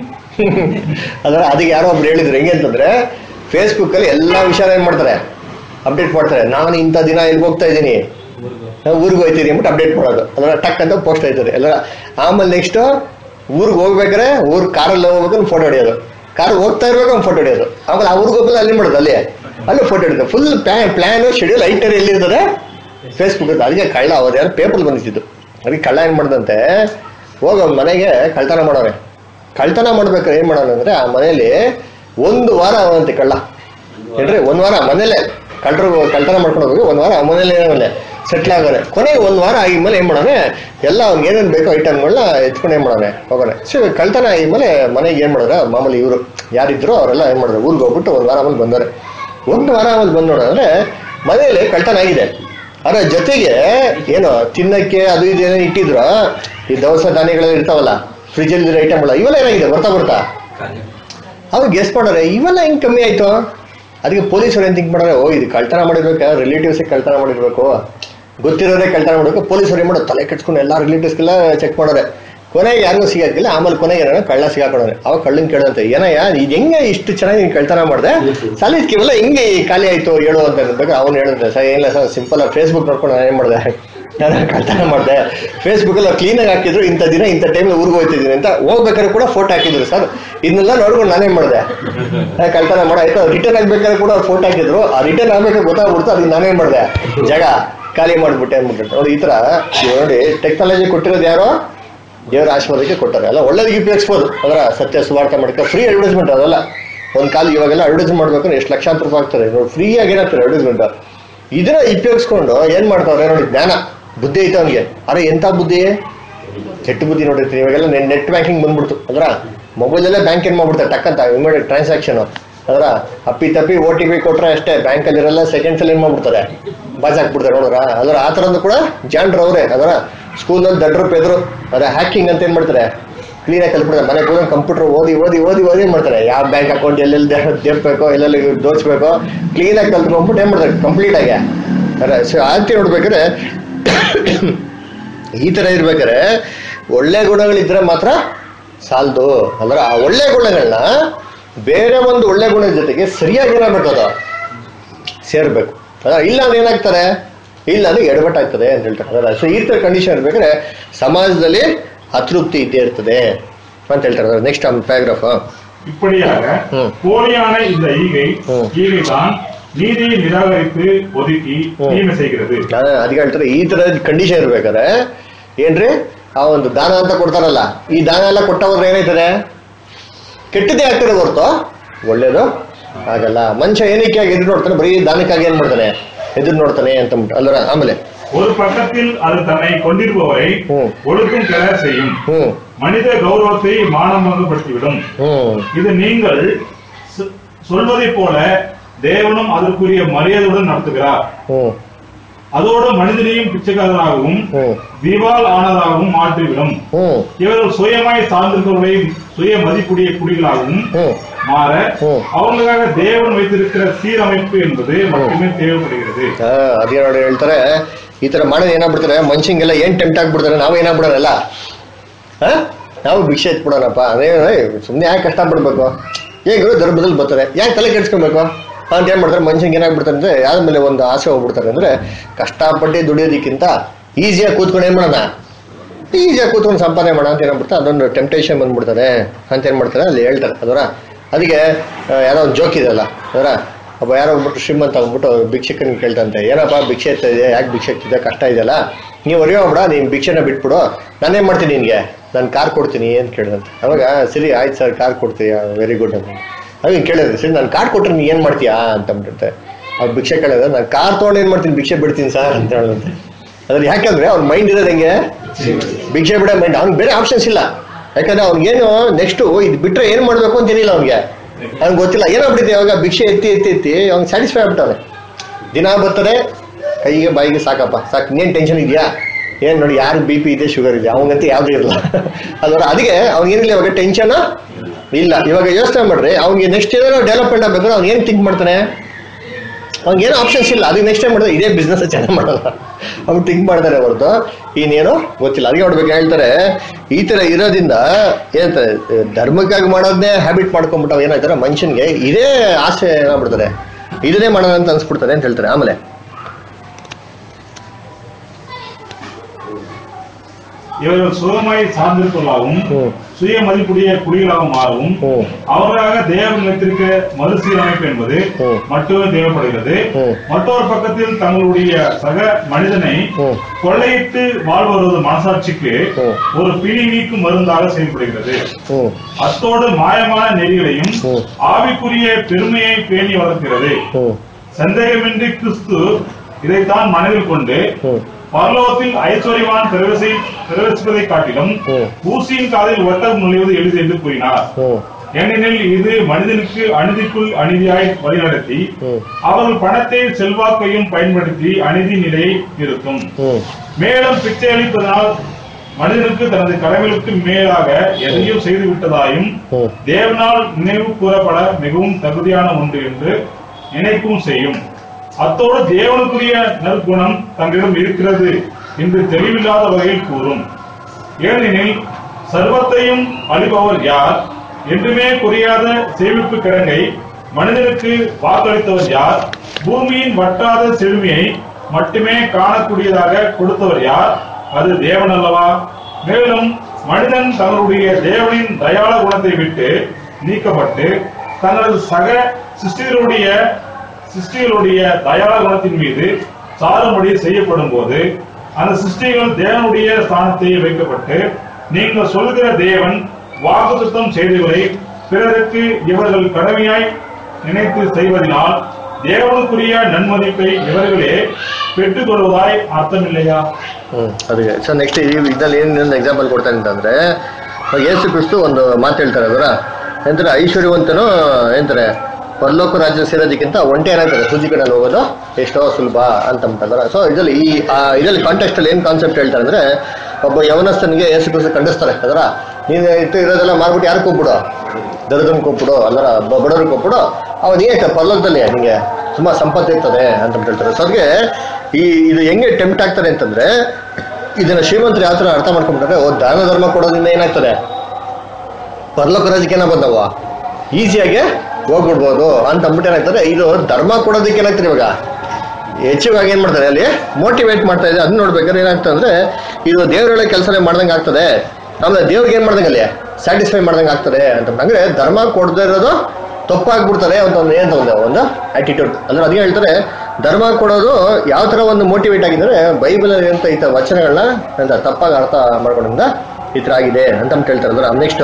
ಅದರ ಅದಕ್ಕೆ ಯಾರೋ ಒಬ್ರು ಹೇಳಿದ್ರು ಹೆಂಗೆ ಅಂತಂದ್ರೆ ಫೇಸ್ಬುಕ್ ಅಲ್ಲಿ ಎಲ್ಲಾ ವಿಷಯ ಏನ್ ಮಾಡ್ತಾರೆ ಅಪ್ಡೇಟ್ ಮಾಡ್ತಾರೆ ನಾನು ಇಂಥ ದಿನ ಎಲ್ಲಿ ಹೋಗ್ತಾ ಇದ್ದೀನಿ ಊರಿಗೆ ಹೋಗ್ತೀನಿ ಅಂದ್ಬಿಟ್ಟು ಅಪ್ಡೇಟ್ ಮಾಡೋದು ಅದರ ಟಕ್ ಅಂತ ಪೋಸ್ಟ್ ಆಯ್ತದೆ ಎಲ್ಲರ ಆಮೇಲೆ ನೆಕ್ಸ್ಟ್ ಊರಿಗೆ ಹೋಗ್ಬೇಕಾದ್ರೆ ಊರ್ ಕಾರಲ್ಲಿ ಹೋಗ್ಬೇಕು ಫೋಟೋ ಹೊಡೆಯೋದು ಕಾರ್ ಹೋಗ್ತಾ ಇರುವಾಗ ಒಂದು ಫೋಟೋ ಹೊಡೆಯೋದು ಆಮೇಲೆ ಆ ಊರಿಗೆ ಹೋಗಲ್ಲ ಅಲ್ಲಿ ಮಾಡೋದು ಅಲ್ಲಿ ಅಲ್ಲಿ ಫೋಟೋ ಹೊಡೆಯೋದು ಫುಲ್ ಪ್ಲಾನ್ ಪ್ಲಾನ್ ಶೆಡ್ಯೂಲ್ ಐಟರ್ ಎಲ್ಲಿರ್ತದೆ ಫೇಸ್ಬುಕ್ ಅಂತ ಅದಕ್ಕೆ ಕಳ್ಳ ಅವ್ರು ಯಾರು ಪೇಪರ್ ಬಂದಿದ್ದು ಅದಕ್ಕೆ ಕಳ್ಳ ಏನ್ ಮಾಡ್ದಂತೆ ಹೋಗ ಮನೆಗೆ ಕಳ್ತನ ಮಾಡೋರೆ ಕಳ್ತನ ಮಾಡ್ಬೇಕಾದ್ರೆ ಏನ್ ಮಾಡೋಣ ಅಂದ್ರೆ ಆ ಮನೆಯಲ್ಲಿ ಒಂದು ವಾರ ಅವನಂತೆ ಕಳ್ಳ ಏನ್ರಿ ಒಂದ್ ವಾರ ಮನೇಲೆ ಕಳ್ಳರು ಕಳ್ತನ ಮಾಡ್ಕೊಂಡು ಹೋಗಿ ಒಂದ್ ವಾರ ಆ ಮನೇಲಿ ಆಮೇಲೆ ಸೆಟ್ಲ್ ಆಗೋನೆ ಕೊನೆಗೆ ಒಂದ್ ವಾರ ಆಗಿದ್ಮೇಲೆ ಏನ್ ಮಾಡೋಣ ಎಲ್ಲ ಅವ್ನಿಗೆ ಏನೇನು ಬೇಕೋ ಐಟಮ್ಗಳನ್ನ ಎತ್ಕೊಂಡು ಏನ್ ಮಾಡೋಣ ಹೋಗೋಣ ಸೊ ಕಳ್ತನ ಆಗಿದ್ಮೇಲೆ ಮನೆಗೆ ಏನ್ ಮಾಡಿದ್ರೆ ಮಾಮೂಲಿ ಇವರು ಯಾರಿದ್ರು ಅವರೆಲ್ಲ ಏನ್ ಮಾಡಿದ್ರು ಊರಿಗೆ ಹೋಗ್ಬಿಟ್ಟು ಒಂದ್ ವಾರ ಆಮೇಲೆ ಬಂದವ್ರೆ ಒಂದು ವಾರ ಆಮೇಲೆ ಬಂದ್ ನೋಡಿದ್ರೆ ಮನೆಯಲ್ಲಿ ಕಳ್ತನ ಆಗಿದೆ ಅದರ ಜೊತೆಗೆ ಏನು ತಿನ್ನಕ್ಕೆ ಅದು ಇದು ಏನೋ ಇಟ್ಟಿದ್ರು ಈ ದವಸ ಧಾನ್ಯಗಳೆಲ್ಲ ಇರ್ತಾವಲ್ಲ ಫ್ರಿಜ್ ಅಲ್ಲಿ ಐಟಮ್ಗಳ ಇವೆಲ್ಲ ಏನಾಗಿದೆ ಬರ್ತಾ ಬರ್ತಾ ಅವ್ರು ಗೆಸ್ ಮಾಡೋರೆ ಇವೆಲ್ಲ ಹೆಂಗ್ ಕಮ್ಮಿ ಆಯ್ತು ಅದಕ್ಕೆ ಪೊಲೀಸರು ಏನ್ ಥಿಂಕ್ ಮಾಡೋರೆ ಓ ಇದು ಕಳ್ತನ ಮಾಡಿರ್ಬೇಕು ರಿಲೇಟಿವ್ಸ್ ಕಳ್ತನ ಮಾಡಿರ್ಬೇಕು ಗೊತ್ತಿರೋದೇ ಕಳ್ತನ ಮಾಡಬೇಕು ಪೊಲೀಸರು ಏನ್ ಮಾಡೋದು ತಲೆ ಕೆಡ್ಸ್ಕೊಂಡು ಎಲ್ಲ ರಿಲೇಟಿವ್ಸ್ಗೆಲ್ಲ ಚೆಕ್ ಮಾಡೋರೆ ಕೊನೆಗೆ ಯಾರಿಗೂ ಸಿಗಾಕಿಲ್ಲ ಆಮೇಲೆ ಕೊನೆಗೆ ಏನೋ ಕಳ್ಳ ಸಿಗಾಕೊಂಡ್ರೆ ಅವಾಗ ಕಳ್ಳನ್ ಕೇಳಂತೆ ಏನಯ್ಯ ಇದು ಹೆಂಗೆ ಇಷ್ಟು ಚೆನ್ನಾಗಿ ನೀನ್ ಕಳ್ತನ ಮಾಡಿದೆ ಸಾಲಿದ್ ಕೇವಲ ಹೆಂಗೆ ಈ ಖಾಲಿ ಆಯ್ತು ಹೇಳು ಅಂತ ಅನ್ಬೇಕು ಅವ್ನು ಹೇಳಿದ್ರೆ ಸರ್ ಏನಿಲ್ಲ ಸರ್ ಸಿಂಪಲ್ ಆಗಿ ಫೇಸ್ಬುಕ್ ನೋಡ್ಕೊಂಡು ನಾನು ಏನ್ ಮಾಡಿದೆ ನಾನು ಕಳ್ತನ ಮಾಡಿದೆ ಫೇಸ್ಬುಕ್ ಎಲ್ಲ ಕ್ಲೀನಾಗಿ ಹಾಕಿದ್ರು ಇಂಥ ದಿನ ಇಂಥ ಟೈಮ್ ಊರಿಗೆ ಹೋಗ್ತಿದ್ದೀನಿ ಅಂತ ಹೋಗ್ಬೇಕಾದ್ರೆ ಕೂಡ ಫೋಟೋ ಹಾಕಿದ್ರು ಸರ್ ಇದನ್ನೆಲ್ಲ ನೋಡ್ಕೊಂಡು ನಾನೇನ್ ಮಾಡಿದೆ ಆ, ಕಳ್ತನ ಮಾಡ ಆಯ್ತು ರಿಟರ್ನ್ ಆಗ್ಬೇಕಾದ್ರೆ ಕೂಡ ಫೋಟೋ ಹಾಕಿದ್ರು ಆ ರಿಟರ್ನ್ ಆಗ್ಬೇಕಾದ್ರೆ ಗೊತ್ತಾಗ್ಬಿಡ್ತು ಅದಕ್ಕೆ ನಾನೇನ್ ಮಾಡಿದೆ ಜಾಗ ಖಾಲಿ ಮಾಡಿಬಿಟ್ಟೆ ಅಂದ್ಬಿಟ್ಟು ನೋಡಿ ಈ ಥರ ಇವಾಗ ನೋಡಿ ಟೆಕ್ನಾಲಜಿ ಕೊಟ್ಟಿರೋದು ಯಾರೋ ದೇವರ ಆಶೀರ್ವಾದಕ್ಕೆ ಕೊಟ್ಟಾರೆ ಅಲ್ಲ ಒಳ್ಳೇದಕ್ಕೆ ಉಪಯೋಗಿಸ್ಬೋದು ಅದರ ಸತ್ಯ ಸುವಾರ್ಥ ಮಾಡ್ಕೊ ಫ್ರೀ ಅಡ್ವರ್ಟೈಸ್ಮೆಂಟ್ ಅದಲ್ಲ ಒಂದು ಕಾಲ ಇವಾಗೆಲ್ಲ ಅಡ್ವರ್ಟೈಸ್ಮೆಂಟ್ ಮಾಡ್ಬೇಕು ಎಷ್ಟು ಲಕ್ಷಾಂತರ ರೂಪಾಯಿ ಆಗ್ತದೆ ನೋಡಿ ಫ್ರೀಯಾಗಿ ಏನಾಗ್ತದೆ ಅಡ್ವರ್ಟೈಸ್ಮೆಂಟ್ ಇದನ್ನ ಉಪಯೋಗಿಸ್ಕೊಂಡು ಏನು ಮಾಡ್ತಾವ್ರೆ ನೋಡಿ ಜ್ಞಾನ ಬುದ್ಧಿ ಐತೆ ಅವ್ನಿಗೆ ಅರೆ ಎಂಥ ಬುದ್ಧಿ ಕೆಟ್ಟ ಬುದ್ಧಿ ನೋಡಿರ್ತೀನಿ ಇವಾಗೆಲ್ಲ ನೆಟ್ ಬ್ಯಾಂಕಿಂಗ್ ಬಂದ್ಬಿಡ್ತು ಅದರ ಮೊಬೈಲಲ್ಲೇ ಬ್ಯಾಂಕ್ ಏನು ಮಾಡ್ಬಿಡ್ತಾರೆ ಟಕ್ ಅಂತ ಇಮಿಡಿಯೇಟ್ ಟ್ರಾನ್ಸಾಕ್ಷನ್ ಅದರ ಅಪ್ಪಿ ತಪ್ಪಿ ಓ ಟಿ ಪಿ ಕೊಟ್ರೆ ಅಷ್ಟೇ ಬ್ಯಾಂಕಲ್ಲಿರಲ್ಲ ಸೆಕೆಂಡ್ಸಲ್ಲಿ ಏನು ಮಾಡ್ಬಿಡ್ತಾರೆ ಬಾಜ್ ಹಾಕ್ಬಿಡ್ತಾರೆ ನೋಡ್ರ ಅದರ ಆ ಥರದ್ದು ಕೂಡ ಜಾಂಡ್ರು ಅವರೇ ಅದರ ಸ್ಕೂಲಲ್ಲಿ ದಡ್ರು ಪೆದ್ರು ಅದೇ ಹ್ಯಾಕಿಂಗ್ ಅಂತ ಏನು ಮಾಡ್ತಾರೆ ಕ್ಲೀನಾಗಿ ಕಲ್ತ್ಬಿಡ್ತಾರೆ ಮನೆ ಕೂಡ ಕಂಪ್ಯೂಟರ್ ಓದಿ ಓದಿ ಓದಿ ಓದಿ ಏನ್ ಮಾಡ್ತಾರೆ ಯಾವ ಬ್ಯಾಂಕ್ ಅಕೌಂಟ್ ಎಲ್ಲೆಲ್ಲಿ ದೇರ್ಬೇಕೋ ಎಲ್ಲೆಲ್ಲಿ ದೋಚ್ಬೇಕೋ ಕ್ಲೀನಾಗಿ ಕಲ್ತ್ಕೊಂಡ್ಬಿಟ್ಟು ಏನು ಮಾಡ್ತಾರೆ ಕಂಪ್ಲೀಟಾಗಿ ಅದೇ ಸೊ ಆಂತಿ ನೋಡ್ಬೇಕಾದ್ರೆ ಈ ಥರ ಇರ್ಬೇಕಾದ್ರೆ ಒಳ್ಳೆ ಗುಣಗಳಿದ್ರೆ ಮಾತ್ರ ಸಾಲದು ಅಂದ್ರೆ ಆ ಒಳ್ಳೆ ಗುಣಗಳನ್ನ ಬೇರೆ ಒಂದು ಒಳ್ಳೆ ಗುಣದ ಜೊತೆಗೆ ಸರಿಯಾಗಿ ಏನಾಗಬೇಕು ಅದು ಸೇರ್ಬೇಕು ಅದ ಇಲ್ಲ ಅಂದ್ರೆ ಏನಾಗ್ತಾರೆ ಇಲ್ಲ ಅಂದ್ರೆ ಎಡವಟ್ಟಾಗ್ತದೆ ಅಂತ ಹೇಳ್ತಾರೆ ಅದರ ಸೊ ಈ ಥರ ಕಂಡೀಷನ್ ಇರ್ಬೇಕಾದ್ರೆ ಸಮಾಜದಲ್ಲಿ ಅತೃಪ್ತಿ ಇದ್ದೇ ಇರ್ತದೆ ಅಂತ ಹೇಳ್ತಾರೆ ನೆಕ್ಸ್ಟ್ ಪ್ಯಾರಾಗ್ರಾಫ್ இப்படியாக ம். போலியான இந்த ஈகை ம். ஈகைதான் நீதியை நிராகரித்து ஒதுக்கி ம். தீமை செய்கிறது ಅದಕ್ಕೆ ಹೇಳ್ತಾರೆ ಈ ತರ ಕಂಡೀಷನ್ ಇರ್ಬೇಕಾದ್ರೆ ಏನ್ರಿ ಆ ಒಂದು ದಾನ ಅಂತ ಕೊಡ್ತಾರಲ್ಲ ಈ ದಾನ ಎಲ್ಲ ಕೊಟ್ಟ ಹೋದ್ರೆ ಏನಾಯ್ತದೆ ಕೆಟ್ಟದೇ ಆಗ್ತದೆ ಹೊರ್ತು ಒಳ್ಳೇದು ಆಗಲ್ಲ ಮನುಷ್ಯ ಏನಕ್ಕೆ ಆಗಿ ಎದುರು ನೋಡ್ತಾನೆ ಬರೀ ದಾನಕ್ಕಾಗಿ ಏನ್ ಮಾಡ್ತಾನೆ ಎದುರು ನೋಡ್ತಾನೆ ಅಂತ ಅಂದ್ಬಿಟ್ಟು. ಅಲ್ಲರ ಆಮೇಲೆ ஒரு பக்கத்தில் அது தன்னை கொண்டிருப்பவரை ம். ஒழுக்கும் கெட செய்யும் ಹ್ಮ್ மனித கௌரவத்தை மானபங்கப்படுத்திவிடும் ಹ್ಮ್ இது நீங்கள் சொ- சொல்வதைப் போல தேவனும் அதற்குரிய மரியாதையுடன் நடத்துகிறார் ಹ್ಮ್ அதோடு மனிதனையும் பிச்சைக்காரராகவும் ಹ್ಮ್ திவால் ஆனதாகவும் மாற்றிவிடும் ಹ್ಮ್ இவர்கள் சுயமாய் சார்ந்திருப்பவர்களை சுய மதிப்புடைய குடிகளாகவும் ಹ್ಮ್ மாற ம். அவங்களுக்காக தேவன் வைத்திருக்கிற சீரமைப்பு என்பது மட்டுமே தேவைப்படுகிறது ಆ, ಅದೇ ನೋಡಿ ಹೇಳ್ತಾರೆ ಈ ತರ ಮಾಡೋದು ಏನಾಗ್ಬಿಡ್ತಾರೆ ಮನುಷ್ಯಂಗೆಲ್ಲ ಏನ್ ಟೆಂಪ್ಟ್ ಆಗ್ಬಿಡ್ತಾರೆ ನಾವು ಏನಾಗ್ಬಿಡೋದಲ್ಲ ಹಾ ನಾವು ಭಿಕ್ಷೆ ಎತ್ಬಿಡೋಣಪ್ಪ ಅದೇ ಸುಮ್ಮನೆ ಯಾಕೆ ಕಷ್ಟ ಪಡ್ಬೇಕು ಹೇಗೂ ಧರ್ಮದಲ್ಲಿ ಬರ್ತಾರೆ ಯಾಕೆ ತಲೆ ಕೆಡ್ಸ್ಕೊಬೇಕು ಅಂತ ಏನ್ ಮಾಡ್ತಾರೆ ಮನುಷ್ಯಂಗೆ ಏನಾಗ್ಬಿಡ್ತಾರೆ ಅಂದ್ರೆ ಯಾವ್ದ ಮೇಲೆ ಒಂದು ಆಸೆ ಹೋಗ್ಬಿಡ್ತಾರೆ ಅಂದ್ರೆ ಕಷ್ಟಪಟ್ಟು ದುಡಿಯೋದಕ್ಕಿಂತ ಈಸಿಯಾಗಿ ಕೂತ್ಕೊಂಡು ಏನ್ ಮಾಡೋಣ ಈಸಿಯಾಗಿ ಕೂತ್ಕೊಂಡು ಸಂಪಾದನೆ ಮಾಡೋಣ ಅಂತ ಏನಾಗ್ಬಿಡ್ತಾರೆ ಅದೊಂದು ಟೆಂಪ್ಟೇಷನ್ ಬಂದ್ಬಿಡ್ತಾರೆ ಅಂತ ಏನ್ ಮಾಡ್ತಾರೆ ಅಲ್ಲಿ ಹೇಳ್ತಾರೆ ಅದರ ಅದಕ್ಕೆ ಆ, ಯಾರೋ ಒಂದು ಜೋಕ್ ಇದೆಯಲ್ಲ ಅದರ ಒಬ್ಬ ಯಾರೋ ಒಬ್ಬಟ್ಟು ಶ್ರೀಮಂತ ಹೋಗ್ಬಿಟ್ಟು ಭಿಕ್ಷಕನ ಕೇಳ್ತಂತೆ ಏನಪ್ಪ ಭಿಕ್ಷೆ ಎತ್ತಾ ಇದೆ ಯಾಕೆ ಭಿಕ್ಷೆ ಎತ್ತಿದೆ ಕಷ್ಟ ಇದೆಯಲ್ಲ ನೀವು ಹೊರೆಯೋಗ್ಬಿಡ ನೀನು ಭಿಕ್ಷೆನ ಬಿಟ್ಬಿಡು ನಾನೇನು ಮಾಡ್ತೀನಿ ನಿನಗೆ ನಾನು ಕಾರ್ ಕೊಡ್ತೀನಿ ಅಂತ ಕೇಳಿದಂತೆ ಅವಾಗ ಸರಿ ಆಯ್ತು ಸರ್ ಕಾರ್ ಕೊಡ್ತೀಯಾ ವೆರಿ ಗುಡ್ ಅಂತ ಅವಾಗ ಹಿಂಗೆ ಕೇಳಿದ್ರೆ ಸರಿ ನಾನು ಕಾರ್ ಕೊಟ್ಟರೆ ನೀ ಏನು ಮಾಡ್ತೀಯಾ ಅಂತ ಅಂದ್ಬಿಡುತ್ತೆ ಅವ್ರು ಭಿಕ್ಷೆ ಕೇಳಿದ್ರೆ ನಾನು ಕಾರ್ ತೊಗೊಂಡು ಏನು ಮಾಡ್ತೀನಿ ಭಿಕ್ಷೆ ಬಿಡ್ತೀನಿ ಸರ್ ಅಂತ ಹೇಳಿದಂತೆ ಅದ್ರ ಯಾಕಂದ್ರೆ ಅವ್ನ ಮೈಂಡ್ ಇರೋದು ಹೆಂಗೆ ಭಿಕ್ಷೆ ಬಿಡೋ ಮೈಂಡ್ ಅವ್ನಿಗೆ ಬೇರೆ ಆಪ್ಷನ್ಸ್ ಇಲ್ಲ ಯಾಕಂದ್ರೆ ಅವ್ನಿಗೇನು ನೆಕ್ಸ್ಟು ಇದು ಬಿಟ್ರೆ ಏನು ಮಾಡಬೇಕು ಅಂತ ಏನಿಲ್ಲ ಅವ್ನಿಗೆ ಅವ್ನಿಗೆ ಗೊತ್ತಿಲ್ಲ ಏನಾಗ್ಬಿಟ್ಟಿದೆ ಅವಾಗ ಭಿಕ್ಷೆ ಎತ್ತಿ ಎತ್ತಿ ಎತ್ತಿ ಅವ್ನಿಗೆ ಸ್ಯಾಟಿಸ್ಫೈ ಆಗ್ಬಿಟ್ಟವ್ನೆ ದಿನ ಬರ್ತಾರೆ ಕೈಗೆ ಬಾಯಿಗೆ ಸಾಕಪ್ಪ ಸಾಕು ಇನ್ನೇನು ಟೆನ್ಷನ್ ಇದೆಯಾ ಏನು ನೋಡಿ ಯಾರು ಬಿ ಪಿ ಇದೆ ಶುಗರ್ ಇದೆ ಅವನಿಗಂತೂ ಯಾವುದೂ ಇರಲ್ಲ ಅದರ ಅದಕ್ಕೆ ಅವ್ನಿಗೇನಿಲ್ಲ ಇವಾಗ ಟೆನ್ಷನ್ ಇಲ್ಲ ಇವಾಗ ಯೋಚನೆ ಮಾಡ್ರಿ ಅವ್ನಿಗೆ ನೆಕ್ಸ್ಟ್ ಏನಾದ್ರು ಡೆವಲಪ್ಮೆಂಟ್ ಆಗ್ಬೇಕಾದ್ರೆ ಅವ್ನು ಏನು ಥಿಂಕ್ ಮಾಡ್ತಾನೆ ಅವ್ನಿಗೇನು ಆಪ್ಷನ್ಸ್ ಇಲ್ಲ ಅದಕ್ಕೆ ನೆಕ್ಸ್ಟ್ ಟೈಮ್ ಮಾಡಿದ್ರೆ ಇದೇ ಬಿಸ್ನೆಸ್ ಚೆನ್ನಾಗಿ ಮಾಡಲ್ಲ ಅವ್ನು ಥಿಂಕ್ ಮಾಡ್ತಾರೆ ಹೊರತು ಇನ್ನೇನು ಗೊತ್ತಿಲ್ಲ ಅದಕ್ಕೆ ನೋಡ್ಬೇಕು ಹೇಳ್ತಾರೆ ಈ ಥರ ಇರೋದ್ರಿಂದ ಏನಂತಾರೆ ಧರ್ಮಕ್ಕಾಗಿ ಮಾಡೋದನ್ನೇ ಹ್ಯಾಬಿಟ್ ಮಾಡ್ಕೊಂಡ್ಬಿಟ್ಟು ಏನಾಯ್ತಾರೆ ಮನುಷ್ಯನ್ಗೆ ಇದೇ ಆಸೆ ಏನಾಗ್ಬಿಡ್ತಾರೆ ಇದನ್ನೇ ಮಾಡೋಣ ಅಂತ ಅನ್ಸ್ಬಿಡ್ತಾರೆ ಅಂತ ಹೇಳ್ತಾರೆ ಆಮೇಲೆ இவர்கள் சுகமாய் சார்ந்திருப்பதாகவும் ம். சுய மதிப்புடைய குடிகளாகவும் மாறவும் ம். அவர்களாக தேவன் வைத்திருக்க மறுசீரமைப்பு என்பது ம். மட்டுமே தேவைப்படுகிறது ம். மற்றொரு பக்கத்தில் தங்களுடைய சக மனிதனை ம். கொள்ளையிட்டு வாழ்வருவது மனசாட்சிக்கு ம். ஒரு பிணி நீக்கும் மருந்தாக செயல்படுகிறது ಹ್ಞೂ அத்தோடு மாயமான நெறிகளையும் ம். ஆவிக்குரிய பெருமையை பேணி வளர்க்கிறது ಹ್ಞೂ சந்தேகமின்றி கிறிஸ்து இதைத்தான் மனதில் கொண்டு ಹ್ಞೂ பரலோகத்தில் ஐஸ்வர்யவான் பிரவேசி பிரவேசிப்பதை காட்டிலும் ம். ஊசியின் காதில் ஒட்டகம் நுழைவது எளிது என்று கூறினார் ಹ್ಞೂ ஏனெனில் இது மனிதனுக்கு அநீதிக்குள் அநீதியாய் வழிநடத்தி ಹ್ಞೂ அவர்கள் பணத்தை செல்வாக்கையும் பயன்படுத்தி அநீதி நிலையை நிறுத்தும் ಹ್ಞೂ மேலும் பிச்சை அளிப்பதனால் மனிதனுக்கு தனது கடமைகளுக்கு மேலாக எதையும் செய்து விட்டதாயும் ம். தேவனால் நினைவு கூறப்பட மிகவும் தகுதியான ஒன்று என்று நினைக்கும் செய்யும் அத்தோடு தேவனுக்குரிய நற்குணம் தங்களிடம் இருக்கிறது என்று தெளிவில்லாத வகையில் கூறும் ஏனெனில் சர்வத்தையும் அழிப்பவர் யார் என்றுமே குறையாத சேமிப்பு கிடங்கை மனிதனுக்கு வாக்களித்தவர் யார் பூமியின் வட்டாத செழுமையை மட்டுமே காணக்கூடியதாக கொடுத்தவர் யார் அது தேவன் அல்லவா மேலும் மனிதன் தங்களுடைய தேவனின் தயாள குணத்தை விட்டு நீக்கப்பட்டு தங்களது சக சிருஷ்டிகளுடைய சிருஷ்டிகளுடைய தயாள குணத்தின் மீது சாரும்படி செய்யப்படும் போது அந்த சிருஷ்டிகள் தேவனுடைய ஸ்தானத்தில் வைக்கப்பட்டு நீங்கள் சொல்கிற தேவன் வாக்குத்தத்தம் செய்தவரை பிறருக்கு இவர்கள் கடமையாய் நினைத்து செய்வதனால் தேவனுக்குரிய நன்மதிப்பை இவர்களே பெற்றுக் கொள்வதாய் ಅರ್ಥಮಿಲ್ಲೆಯಾ ಹ್ಮ್ ಅದಕ್ಕೆ ಸೊ ನೆಕ್ಸ್ಟ್ ಇದ್ರಲ್ಲಿ ಏನೇನು ಎಕ್ಸಾಂಪಲ್ ಕೊಡ್ತಾನೆ ಅಂತಂದ್ರೆ ಇವಾಗ ಯೇಸು ಕ್ರಿಸ್ತು ಒಂದು ಮಾತು ಹೇಳ್ತಾರೆ ಅದರ ಎಂತಾರೆ ಐಶ್ವರ್ಯವಂತನು ಏನಂತಾರೆ ಪರಲೋಕ ರಾಜ್ಯ ಸೇರೋದಕ್ಕಿಂತ ಒಂಟೆ ಏನಾಗ್ತದೆ ಸೂಜಿ ಕಡೆ ಹೋಗೋದು ಎಷ್ಟೋ ಸುಲಭ ಅಂತ ಅಂತಾರೆ ಸೊ ಇದರಲ್ಲಿ ಈ ಆ, ಇದರಲ್ಲಿ ಕಾಂಟೆಕ್ಸ್ಟ್ ಅಲ್ಲಿ ಏನ್ ಕಾನ್ಸೆಪ್ಟ್ ಹೇಳ್ತಾರೆ ಅಂದ್ರೆ ಒಬ್ಬ ಯವನಸ್ಥನಿಗೆ ಯೇಸು ಕ್ರಿಸ್ತು ಖಂಡಿಸ್ತಾರೆ ಅದರ ನೀನು ಇಟ್ಟು ಇರೋದೆಲ್ಲ ಮಾರ್ಬಿಟ್ಟು ಯಾರು ಕೊಟ್ಬಿಡು ದರಿದ್ರನ್ ಕೊಟ್ಬಿಡು ಅಲ್ಲರ ಬಡವ್ರಿಗೆ ಕೊಟ್ಬಿಡು ಅವನ್ ಏಕ ಪರಲೋಕದಲ್ಲಿ ನಿಂಗೆ ತುಂಬಾ ಸಂಪತ್ತು ಇರ್ತದೆ ಅಂತ ಹೇಳ್ತಾರೆ ಸೊ ಅದಕ್ಕೆ ಈ ಇದು ಹೆಂಗೆ ಟೆಂಪ್ಟ್ ಆಗ್ತಾರೆ ಅಂತಂದ್ರೆ ಇದನ್ನ ಶ್ರೀಮಂತರು ಯಾವ ತರ ಅರ್ಥ ಮಾಡ್ಕೊಂಡ್ಬಿಟ್ರೆ ಓ ದಾನ ಧರ್ಮ ಕೊಡೋದ್ರಿಂದ ಏನಾಗ್ತದೆ ಪರಲೋಕ ರಾಜ್ಯಕ್ಕೆ ಏನೋ ಬಂದವ ಈಸಿಯಾಗಿ ಹೋಗ್ಬಿಡ್ಬೋದು ಅಂತ ಅಂದ್ಬಿಟ್ಟು ಏನಾಗ್ತದೆ ಇದು ಧರ್ಮ ಕೊಡೋದಕ್ಕೆ ಏನಾಗ್ತದೆ ಇವಾಗ ಹೆಚ್ಚಿಗಾಗಿ ಏನ್ ಮಾಡ್ತಾರೆ ಅಲ್ಲಿ ಮೋಟಿವೇಟ್ ಮಾಡ್ತಾ ಇದೆ ಅದನ್ನ ನೋಡ್ಬೇಕಾದ್ರೆ ಏನಾಗ್ತದೆ ಅಂದ್ರೆ ಇದು ದೇವರೊಳ್ಳೆ ಕೆಲಸನೇ ಮಾಡ್ದಂಗೆ ಆಗ್ತದೆ ಆಮೇಲೆ ದೇವ್ರಿಗೆ ಏನ್ ಮಾಡ್ದಂಗೆ ಅಲ್ಲಿ ಸ್ಯಾಟಿಸ್ಫೈ ಮಾಡ್ದಂಗೆ ಆಗ್ತದೆ ಅಂತ ಅಂದ್ರೆ ಧರ್ಮ ಕೊಡದೇ ಇರೋದು ತಪ್ಪಾಗ್ಬಿಡ್ತಾರೆ ಅಂತ ಒಂದು ಏನಂತ ಒಂದು ಒಂದು ಆಟಿಟ್ಯೂಡ್ ಅಂದ್ರೆ ಅದೇ ಹೇಳ್ತಾರೆ ಧರ್ಮ ಕೊಡೋದು ಯಾವ ತರ ಒಂದು ಮೋಟಿವೇಟ್ ಆಗಿದ್ರೆ ಬೈಬಲ್ ಅಂತ ಈ ತರ ವಚನಗಳನ್ನ ಅಂತ ತಪ್ಪಾಗಿ ಅರ್ಥ ಮಾಡ್ಕೊಂಡ್ರಿಂದ ಈ ತರ ಆಗಿದೆ ಅಂತ ಅಂದ್ಬಿಟ್ಟು ಹೇಳ್ತಾರೆ ಅಂದ್ರೆ ನೆಕ್ಸ್ಟ್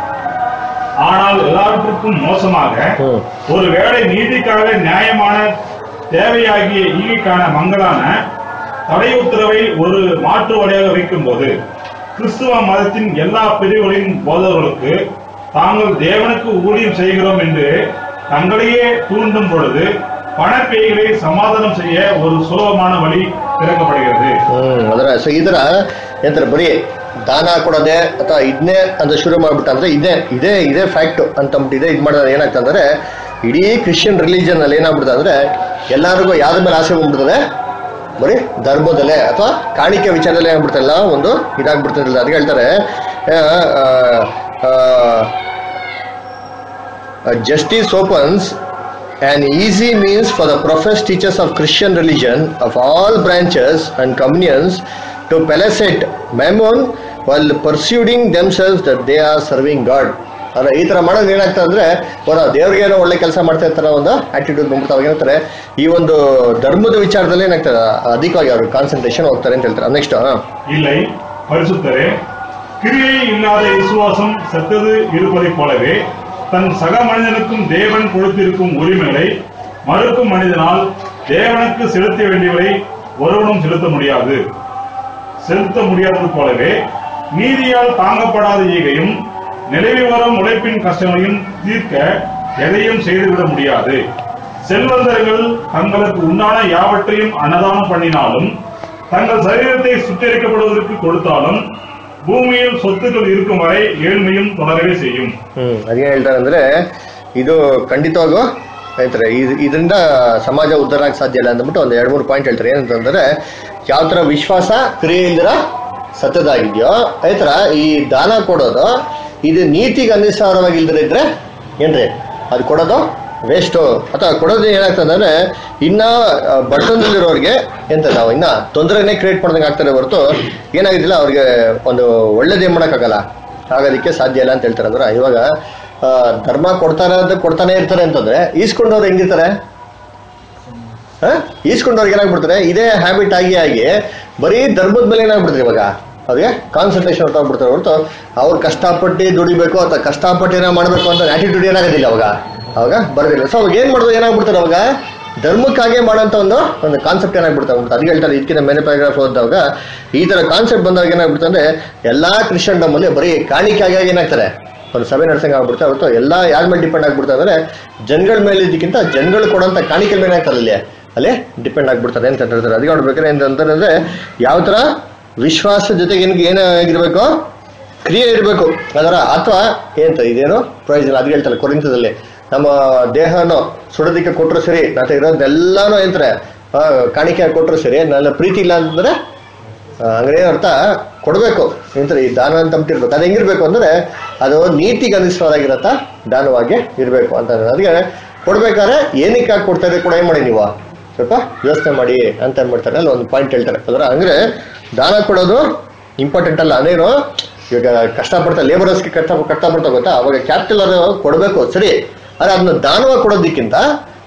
ஆனால் எல்லாவற்றுக்கும் மோசமாக ம். ஒருவேளை நீதிக்காக நியாயமான தேவையாகிய ஈகைக்கான மங்களான தடை உத்தரவை ஒரு மாற்று வழியாக வைக்கும்போது கிறிஸ்துவ மதத்தின் எல்லா பிரிவுகளின் போதவர்களுக்கு தாங்கள் தேவனுக்கு ஊழியம் செய்கிறோம் என்று தங்களையே தூண்டும் பொழுது பணப்பேய்களை சமாதானம் செய்ய ஒரு சுலபமான வழி திறக்கப்படுகிறது ಹ್ಮ್ ಅದರ ಸೊ ಈ ತರ ಏನಂತಾರೆ ಬರೀ ದಾನ ಕೊಡೋದೆ ಅಥವಾ ಇದನ್ನೇ ಅಂತ ಶುರು ಮಾಡ್ಬಿಟ್ಟಂದ್ರೆ ಇದೇ ಇದೇ ಇದೇ ಫ್ಯಾಕ್ಟ್ ಅಂತ ಅಂದ್ಬಿಟ್ಟು ಇದೇ ಇದು ಮಾಡಿದ್ರೆ ಏನಾಗ್ತಂದ್ರೆ ಇಡೀ ಕ್ರಿಶ್ಚಿಯನ್ ರಿಲಿಜನ್ ಅಲ್ಲಿ ಏನಾಗ್ಬಿಡ್ತದೆ ಅಂದ್ರೆ ಎಲ್ಲರಿಗೂ ಯಾವ್ದ್ರ ಮೇಲೆ ಆಸೆ ಬಂದ್ಬಿಡ್ತದೆ ಬರೀ ಧರ್ಮದಲ್ಲೇ ಅಥವಾ ಕಾಣಿಕೆ ವಿಚಾರದಲ್ಲೇ ಏನಾಗ್ಬಿಡ್ತದೆ ಎಲ್ಲ ಒಂದು ಇದಾಗ್ಬಿಡ್ತದೆ ಅದಕ್ಕೆ ಹೇಳ್ತಾರೆ justice opens an easy means for the professed teachers of Christian religion of all branches and communions to penetrate mammon while pursuing themselves that they are serving God. ಅಂದ್ರೆ ಈ ತರ ಮಾಡೋದು ಏನಾಗ್ತದೆ ಅಂದ್ರೆ ಅವರ ದೇವ್ರಿಗೆ ಏನೋ ಒಳ್ಳೆ ಕೆಲಸ ಮಾಡ್ತಾ ಇರ್ತಾರ ಒಂದು ಆಟಿಟ್ಯೂಡ್ ಬಂದ್ಬಿಟ್ಟು ಅವಾಗ ಏನಂತಾರೆ ಈ ಒಂದು ಧರ್ಮದ ವಿಚಾರದಲ್ಲಿ ಏನಾಗ್ತದೆ ಅಧಿಕವಾಗಿ ಅವರು ಕಾನ್ಸಂಟ್ರೇಷನ್ ಹೋಗ್ತಾರೆ ಅಂತ ಹೇಳ್ತಾರೆ ನೆಕ್ಸ್ಟ್ இல்லை பரிசுத்தரே கிரியை இல்லாத விசுவாசம் செத்தது இருப்பதைப் போலவே தன் சக மனிதனுக்கும் தேவன் கொடுத்திருக்கும் உரிமைகளை மறுக்கும் மனிதனால் தேவனுக்கு செலுத்த வேண்டியவரை ஒருவனும் செலுத்த முடியாது செலுத்த முடியாதது போலவே நீதியால் தாங்கப்படாத ஈகையும் நிலவி வரும் உழைப்பின் கஷ்டங்களையும் தீர்க்க எதையும் செய்துவிட முடியாது செல்வந்தர்கள் தங்களுக்கு உண்டான யாவற்றையும் அன்னதானம் பண்ணினாலும் தங்கள் சரீரத்தை சுட்டரிக்கப்படுவதற்கு கொடுத்தாலும் பூமியில் சொத்துக்கள் இருக்கும் வரை ஏழ்மையும் தொடரவே செய்யும் ಹ್ಮ್ ಅದೇನ್ ಹೇಳ್ತಾರೆ ಅಂದ್ರೆ ಇದು ಖಂಡಿತವಾಗೂ ಹೇಳ್ತಾರೆ ಇದ್- ಇದರಿಂದ ಸಮಾಜ ಉದ್ಧಾರ ಆಗಕ್ಕೆ ಸಾಧ್ಯ ಇಲ್ಲ ಅಂದ್ಬಿಟ್ಟು ಒಂದು ಎರಡು ಮೂರು ಪಾಯಿಂಟ್ ಹೇಳ್ತಾರೆ ಏನಂತಂದ್ರೆ ಯಾವ ತರ ವಿಶ್ವಾಸ ಕ್ರಿಯೆ ಇಲ್ದಿರ ಸತ್ತದಾಗಿದೆಯೋ ಅದೇ ತರ ಈ ದಾನ ಕೊಡೋದು ಇದು ನೀತಿಗೆ ಅನುಸಾರವಾಗಿ ಇಲ್ದಿರ ಇದ್ರೆ ಏನ್ರಿ ಅದು ಕೊಡೋದು ವೇಸ್ಟು ಅಥವಾ ಕೊಡೋದು ಏನಾಗ್ತದೆ ಅಂದ್ರೆ ಇನ್ನ ಆ, ಬಡತನದಲ್ಲಿರೋರಿಗೆ ಎಂತ ನಾವು ಇನ್ನ ತೊಂದರೆನೇ ಕ್ರಿಯೇಟ್ ಮಾಡ್ದಂಗೆ ಆಗ್ತಾರೆ ಹೊರತು ಏನಾಗಿದ್ದಿಲ್ಲ ಅವ್ರಿಗೆ ಒಂದು ಒಳ್ಳೇದೇನ್ ಮಾಡೋಕ್ಕಾಗಲ್ಲ ಆಗೋದಕ್ಕೆ ಸಾಧ್ಯ ಇಲ್ಲ ಅಂತ ಹೇಳ್ತಾರೆ ಅಂದ್ರೆ ಇವಾಗ ಆ, ಧರ್ಮ ಕೊಡ್ತಾರೆ ಅಂತ ಕೊಡ್ತಾನೆ ಇರ್ತಾರೆ ಅಂತಂದ್ರೆ ಈಸ್ಕೊಂಡವ್ರು ಹೆಂಗಿರ್ತಾರೆ ಆ? ಈಸ್ಕೊಂಡವ್ರಿಗೆ ಏನಾಗ್ಬಿಡ್ತಾರೆ ಇದೇ ಹ್ಯಾಬಿಟ್ ಆಗಿ ಆಗಿ ಬರೀ ಧರ್ಮದ ಮೇಲೆ ಏನಾಗ್ಬಿಡ್ತಾರೆ ಇವಾಗ ಅವ್ರಿಗೆ ಕಾನ್ಸಂಟ್ರೇಷನ್ ಹೊರಟೋಗ್ಬಿಡ್ತಾರೆ ಹೊರತು ಅವ್ರು ಕಷ್ಟಪಟ್ಟು ದುಡಿಬೇಕು ಅಥವಾ ಕಷ್ಟಪಟ್ಟು ಏನೋ ಮಾಡಬೇಕು ಅಂತ ಆಟಿಟ್ಯೂಡ್ ಏನಾಗೋದಿಲ್ಲ ಅವಾಗ ಅವಾಗ ಬರೋದಿಲ್ಲ ಸೊ ಅವಾಗ ಏನ್ ಮಾಡೋದು ಏನಾಗ್ಬಿಡ್ತಾರೆ ಅವಾಗ ಧರ್ಮಕ್ಕಾಗೆ ಮಾಡೋಂಥ ಒಂದು ಒಂದು ಕಾನ್ಸೆಪ್ಟ್ ಏನಾಗ್ಬಿಡ್ತಾರೆ ಅಂತ ಅದಕ್ಕೆ ಹೇಳ್ತಾರೆ ಇದಕ್ಕಿಂತ ಮೇನೆ ಪ್ಯಾರಾಗ್ರಾಫ್ ಓದಿದಾಗ ಈ ತರ ಕಾನ್ಸೆಪ್ಟ್ ಬಂದಾಗ ಏನಾಗ್ಬಿಡುತ್ತೆ ಅಂದ್ರೆ ಎಲ್ಲಾ ಕ್ರಿಶ್ಚಿಯನ್ ಅಲ್ಲಿ ಬರೀ ಕಾಣಿಕೆಯಾಗಿ ಏನಾಗ್ತಾರೆ ಒಂದು ಸಭೆ ನಡ್ಸಂಗೆ ಆಗ್ಬಿಡ್ತಾರೆ ಹೊರತು ಎಲ್ಲ ಯಾರ ಮೇಲೆ ಡಿಪೆಂಡ್ ಆಗ್ಬಿಡ್ತಾರೆ ಅಂದ್ರೆ ಜನಗಳ ಮೇಲೆ ಇದಕ್ಕಿಂತ ಜನಗಳು ಕೊಡೋಂಥ ಕಾಣಿಕೆ ಮೇಲೆ ಆಗ್ತಾರೆ ಅಲ್ಲಿ ಅಲ್ಲೇ ಡಿಪೆಂಡ್ ಆಗ್ಬಿಡ್ತಾರೆ ಅಂತ ಹೇಳ್ತಾರೆ ಅದಕ್ಕೆ ನೋಡ್ಬೇಕಾದ್ರೆ ಏನಂತಂದ್ರೆ ಯಾವ ತರ ವಿಶ್ವಾಸ ಜೊತೆಗೆ ಏನ್ ಏನಾಗಿರ್ಬೇಕು ಕ್ರಿಯೆ ಇರಬೇಕು ಅದರ ಅಥವಾ ಏನಂತ ಇದೇನು ಪ್ರಯೋಜನ ಅದು ಹೇಳ್ತಾರೆ ಕೊರಿಂತದಲ್ಲಿ ನಮ್ಮ ದೇಹನ ಸುಡೋದಕ್ಕೆ ಕೊಟ್ಟರು ಸರಿ ನಾತ ಇರೋದೆಲ್ಲಾನು ಏನಂತಾರೆ ಆ, ಕಾಣಿಕೆ ಕೊಟ್ಟರು ಸರಿ ನನ್ನ ಪ್ರೀತಿ ಇಲ್ಲ ಅಂತಂದ್ರೆ ಆ, ಹಂಗೇನ್ ಅರ್ಥ ಕೊಡಬೇಕು ಎಂತಾರೆ ಈ ದಾನ ಅಂತ ಅಂತಿರ್ಬೇಕು ಅದು ಹೆಂಗಿರ್ಬೇಕು ಅಂದ್ರೆ ಅದು ನೀತಿಗೆ ಅನುಸಾರಾಗಿರತ್ತ ದಾನವಾಗಿ ಇರಬೇಕು ಅಂತ ಅದಕ್ಕೆ ಕೊಡ್ಬೇಕಾದ್ರೆ ಏನಕ್ಕಾಗಿ ಕೊಡ್ತಾ ಇದೆ ಕೂಡ ಏನ್ ಮಾಡಿ ನೀವು ಸ್ವಲ್ಪ ಯೋಚನೆ ಮಾಡಿ ಅಂತ ಅಂದ್ಬಿಡ್ತಾರೆ ಅಲ್ಲಿ ಒಂದು ಪಾಯಿಂಟ್ ಹೇಳ್ತಾರೆ ಅದರ ಅಂದ್ರೆ ದಾನ ಕೊಡೋದು ಇಂಪಾರ್ಟೆಂಟ್ ಅಲ್ಲ ಅದೇನು ಇವಾಗ ಕಷ್ಟಪಡ್ತಾ ಲೇಬರರ್ಸ್ಗೆ ಕಷ್ಟ ಕಷ್ಟಪಡ್ತಾ ಗೊತ್ತಾ ಅವಾಗ ಕ್ಯಾಪಿಟಲ್ ಕೊಡಬೇಕು ಸರಿ ಆದ್ರೆ ಅದನ್ನ ದಾನವಾಗಿ ಕೊಡೋದಕ್ಕಿಂತ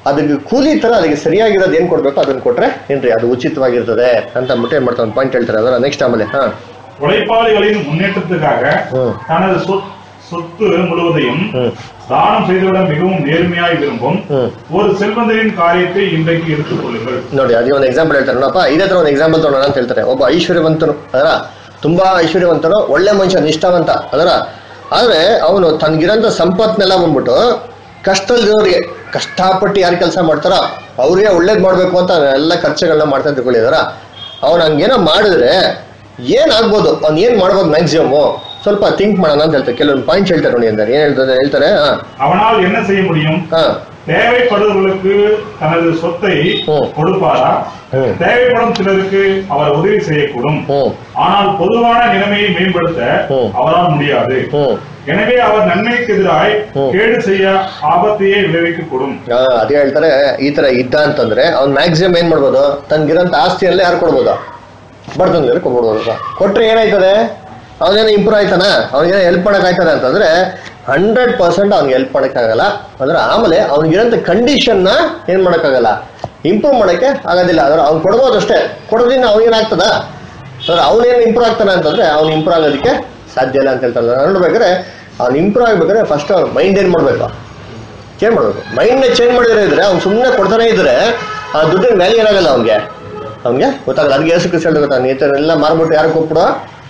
ಅದಕ್ಕೆ ಕೂಲಿ ತರ ಅದಕ್ಕೆ ಸರಿಯಾಗಿರೋದು ಏನ್ ಕೊಡ್ಬೇಕು ಅದನ್ನ ಕೊಟ್ರೆ ಏನ್ರಿ ಅದು ಉಚಿತವಾಗಿರ್ತದೆ ಅಂತ ಅಂದ್ಬಿಟ್ಟು ಏನ್ ಮಾಡ್ತಾರೆ ಒಂದು ಪಾಯಿಂಟ್ ಹೇಳ್ತಾರೆ ಅದರ ನೆಕ್ಸ್ಟ್ ಆಮೇಲೆ ಹಾ உழைப்பாளிகளின் முன்னேற்றத்துக்காக ம். தனது சொத்- சொத்து முழுவதையும் ம். தானம் செய்துவிட மிகவும் நேர்மையாய் விரும்பும் ம். ஒரு செல்வந்தரின் காரியத்தை இன்றைக்கு எடுத்துக் கொள்ளுங்கள் ನೋಡಿ ಅದೇ ಒಂದು ಎಕ್ಸಾಂಪಲ್ ಹೇಳ್ತಾರೆ ನೋಡಪ್ಪ ಇದೇ ತರ ಒಂದು ಎಕ್ಸಾಂಪಲ್ ತಗೊಳ್ಳೋಣ ಅಂತ ಹೇಳ್ತಾರೆ ಒಬ್ಬ ಐಶ್ವರ್ಯವಂತನು ಅದರ ತುಂಬಾ ಐಶ್ವರ್ಯವಂತನು ಒಳ್ಳೆ ಮನುಷ್ಯ ನಿಷ್ಠಾವಂತ ಅದರ ಆದ್ರೆ ಅವನು ತನ್ಗಿರೋಂಥ ಸಂಪತ್ನೆಲ್ಲ ಬಂದ್ಬಿಟ್ಟು ಕಷ್ಟದಲ್ಲಿರೋರಿಗೆ ಕಷ್ಟಪಟ್ಟು ಯಾರು ಕೆಲಸ ಮಾಡ್ತಾರೋ ಅವ್ರಿಗೆ ಒಳ್ಳೇದ್ ಮಾಡ್ಬೇಕು ಅಂತ ಎಲ್ಲ ಖರ್ಚುಗಳನ್ನ ಮಾಡ್ತಾ ತಿಳ್ಕೊಳ್ಳಿದಾರ ಅವ್ನು ಹಂಗೇನೋ ಮಾಡಿದ್ರೆ ಏನಾಗ್ಬೋದು ಅವ್ನು ಏನ್ ಮಾಡ್ಬೋದು ಮ್ಯಾಕ್ಸಿಮಮ್ ಸ್ವಲ್ಪ ಥಿಂಕ್ ಮಾಡೋಣ ಅಂತ ಹೇಳ್ತಾರೆ ಕೆಲವೊಂದು ಪಾಯಿಂಟ್ಸ್ ಹೇಳ್ತಾರೆ ನೋಡಿ ಅಂತಾರೆ ಏನ್ ಹೇಳ್ತಾರೆ ಹೇಳ್ತಾರೆ ಹಾ அவனால் என்ன செய்ய முடியும் ಹಾ தேவைப்படுவர்களுக்கு தனது சொத்தை ம். கொடுப்பாரா ம். தேவைப்படும் சிலருக்கு அவர் உதவி செய்யக்கூடும் ಹ್ಮ್ ஆனால் பொதுவான நிலைமையை மேம்படுத்த ம். அவரால் முடியாது ಹ್ಮ್ எனவே அவர் நன்மைக்கு எதிராய் ம். கேடு செய்ய ஆபத்தையே விளைவிக்கக்கூடும் ಆ, ಅದೇ ಹೇಳ್ತಾರೆ ಈ ತರ ಇದ್ದ ಅಂತಂದ್ರೆ ಅವ್ನ್ ಮ್ಯಾಕ್ಸಿಮಮ್ ಏನ್ ಮಾಡ್ಬೋದು ತನ್ಗಿರೋಂಥ ಆಸ್ತಿಯಲ್ಲ ಯಾರು ಕೊಡ್ಬೋದು ಬಡ್ತಂದ್ರೆ ಕೊಡ್ಬೋದು ಕೊಟ್ರೆ ಏನಾಯ್ತದೆ ಅವನೇನೋ ಇಂಪ್ರೂವ್ ಆಯ್ತಾನ ಅವ್ನಿಗೇನೋ ಹೆಲ್ಪ್ ಮಾಡಕ್ ಆಯ್ತಾನೆ ಅಂತಂದ್ರೆ ಹಂಡ್ರೆಡ್ ಪರ್ಸೆಂಟ್ ಅವ್ನಿಗೆ ಹೆಲ್ಪ್ ಆಗಲ್ಲ ಅಂದ್ರೆ ಆಮೇಲೆ ಅವ್ನಿಗಿರೋಂಥ ಕಂಡೀಷನ್ ನ ಏನ್ ಮಾಡಕ್ಕಾಗಲ್ಲ ಇಂಪ್ರೂವ್ ಮಾಡಕ್ಕೆ ಆಗೋದಿಲ್ಲ ಅಂದ್ರೆ ಅವ್ನು ಕೊಡ್ಬೋದು ಅಷ್ಟೇ ಕೊಡೋದ್ರಿಂದ ಅವ್ನಿಗೇನಾಗ್ತದ ಅಂದ್ರೆ ಅವನೇನು ಇಂಪ್ರೂವ್ ಆಗ್ತಾನೆ ಅಂತಂದ್ರೆ ಅವ್ನು ಇಂಪ್ರೂವ್ ಆಗೋದಕ್ಕೆ ಸಾಧ್ಯ ಇಲ್ಲ ಅಂತ ಹೇಳ್ತಾರೆ ನೋಡ್ಬೇಕಾದ್ರೆ ಅವ್ನು ಇಂಪ್ರೂವ್ ಆಗ್ಬೇಕಾದ್ರೆ ಫಸ್ಟ್ ಅವ್ನ ಮೈಂಡ್ ಏನ್ ಮಾಡ್ಬೇಕು ಚೇಂಜ್ ಮಾಡ್ಬೇಕು ಮೈಂಡ್ನ ಚೇಂಜ್ ಮಾಡಿದ್ರೆ ಇದ್ರೆ ಅವ್ನು ಸುಮ್ಮನೆ ಕೊಡ್ತಾನೆ ಇದ್ರೆ ಆ ದುಡ್ಡಿನ ವ್ಯಾಲ್ಯೂ ಏನಾಗಲ್ಲ ಅವ್ನಿಗೆ ಅವ್ನಿಗೆ ಗೊತ್ತಾಗಲ್ಲ ಅದಕ್ಕೆ ಏಸು ಕ್ರಿಸ್ತ ಹೇಳ್ಬೇಕು ಗೊತ್ತಾ ನೀತನೆಲ್ಲ ಮಾರ್ಬಿಟ್ಟು ಯಾರು ಕೊಟ್ಬಿಡು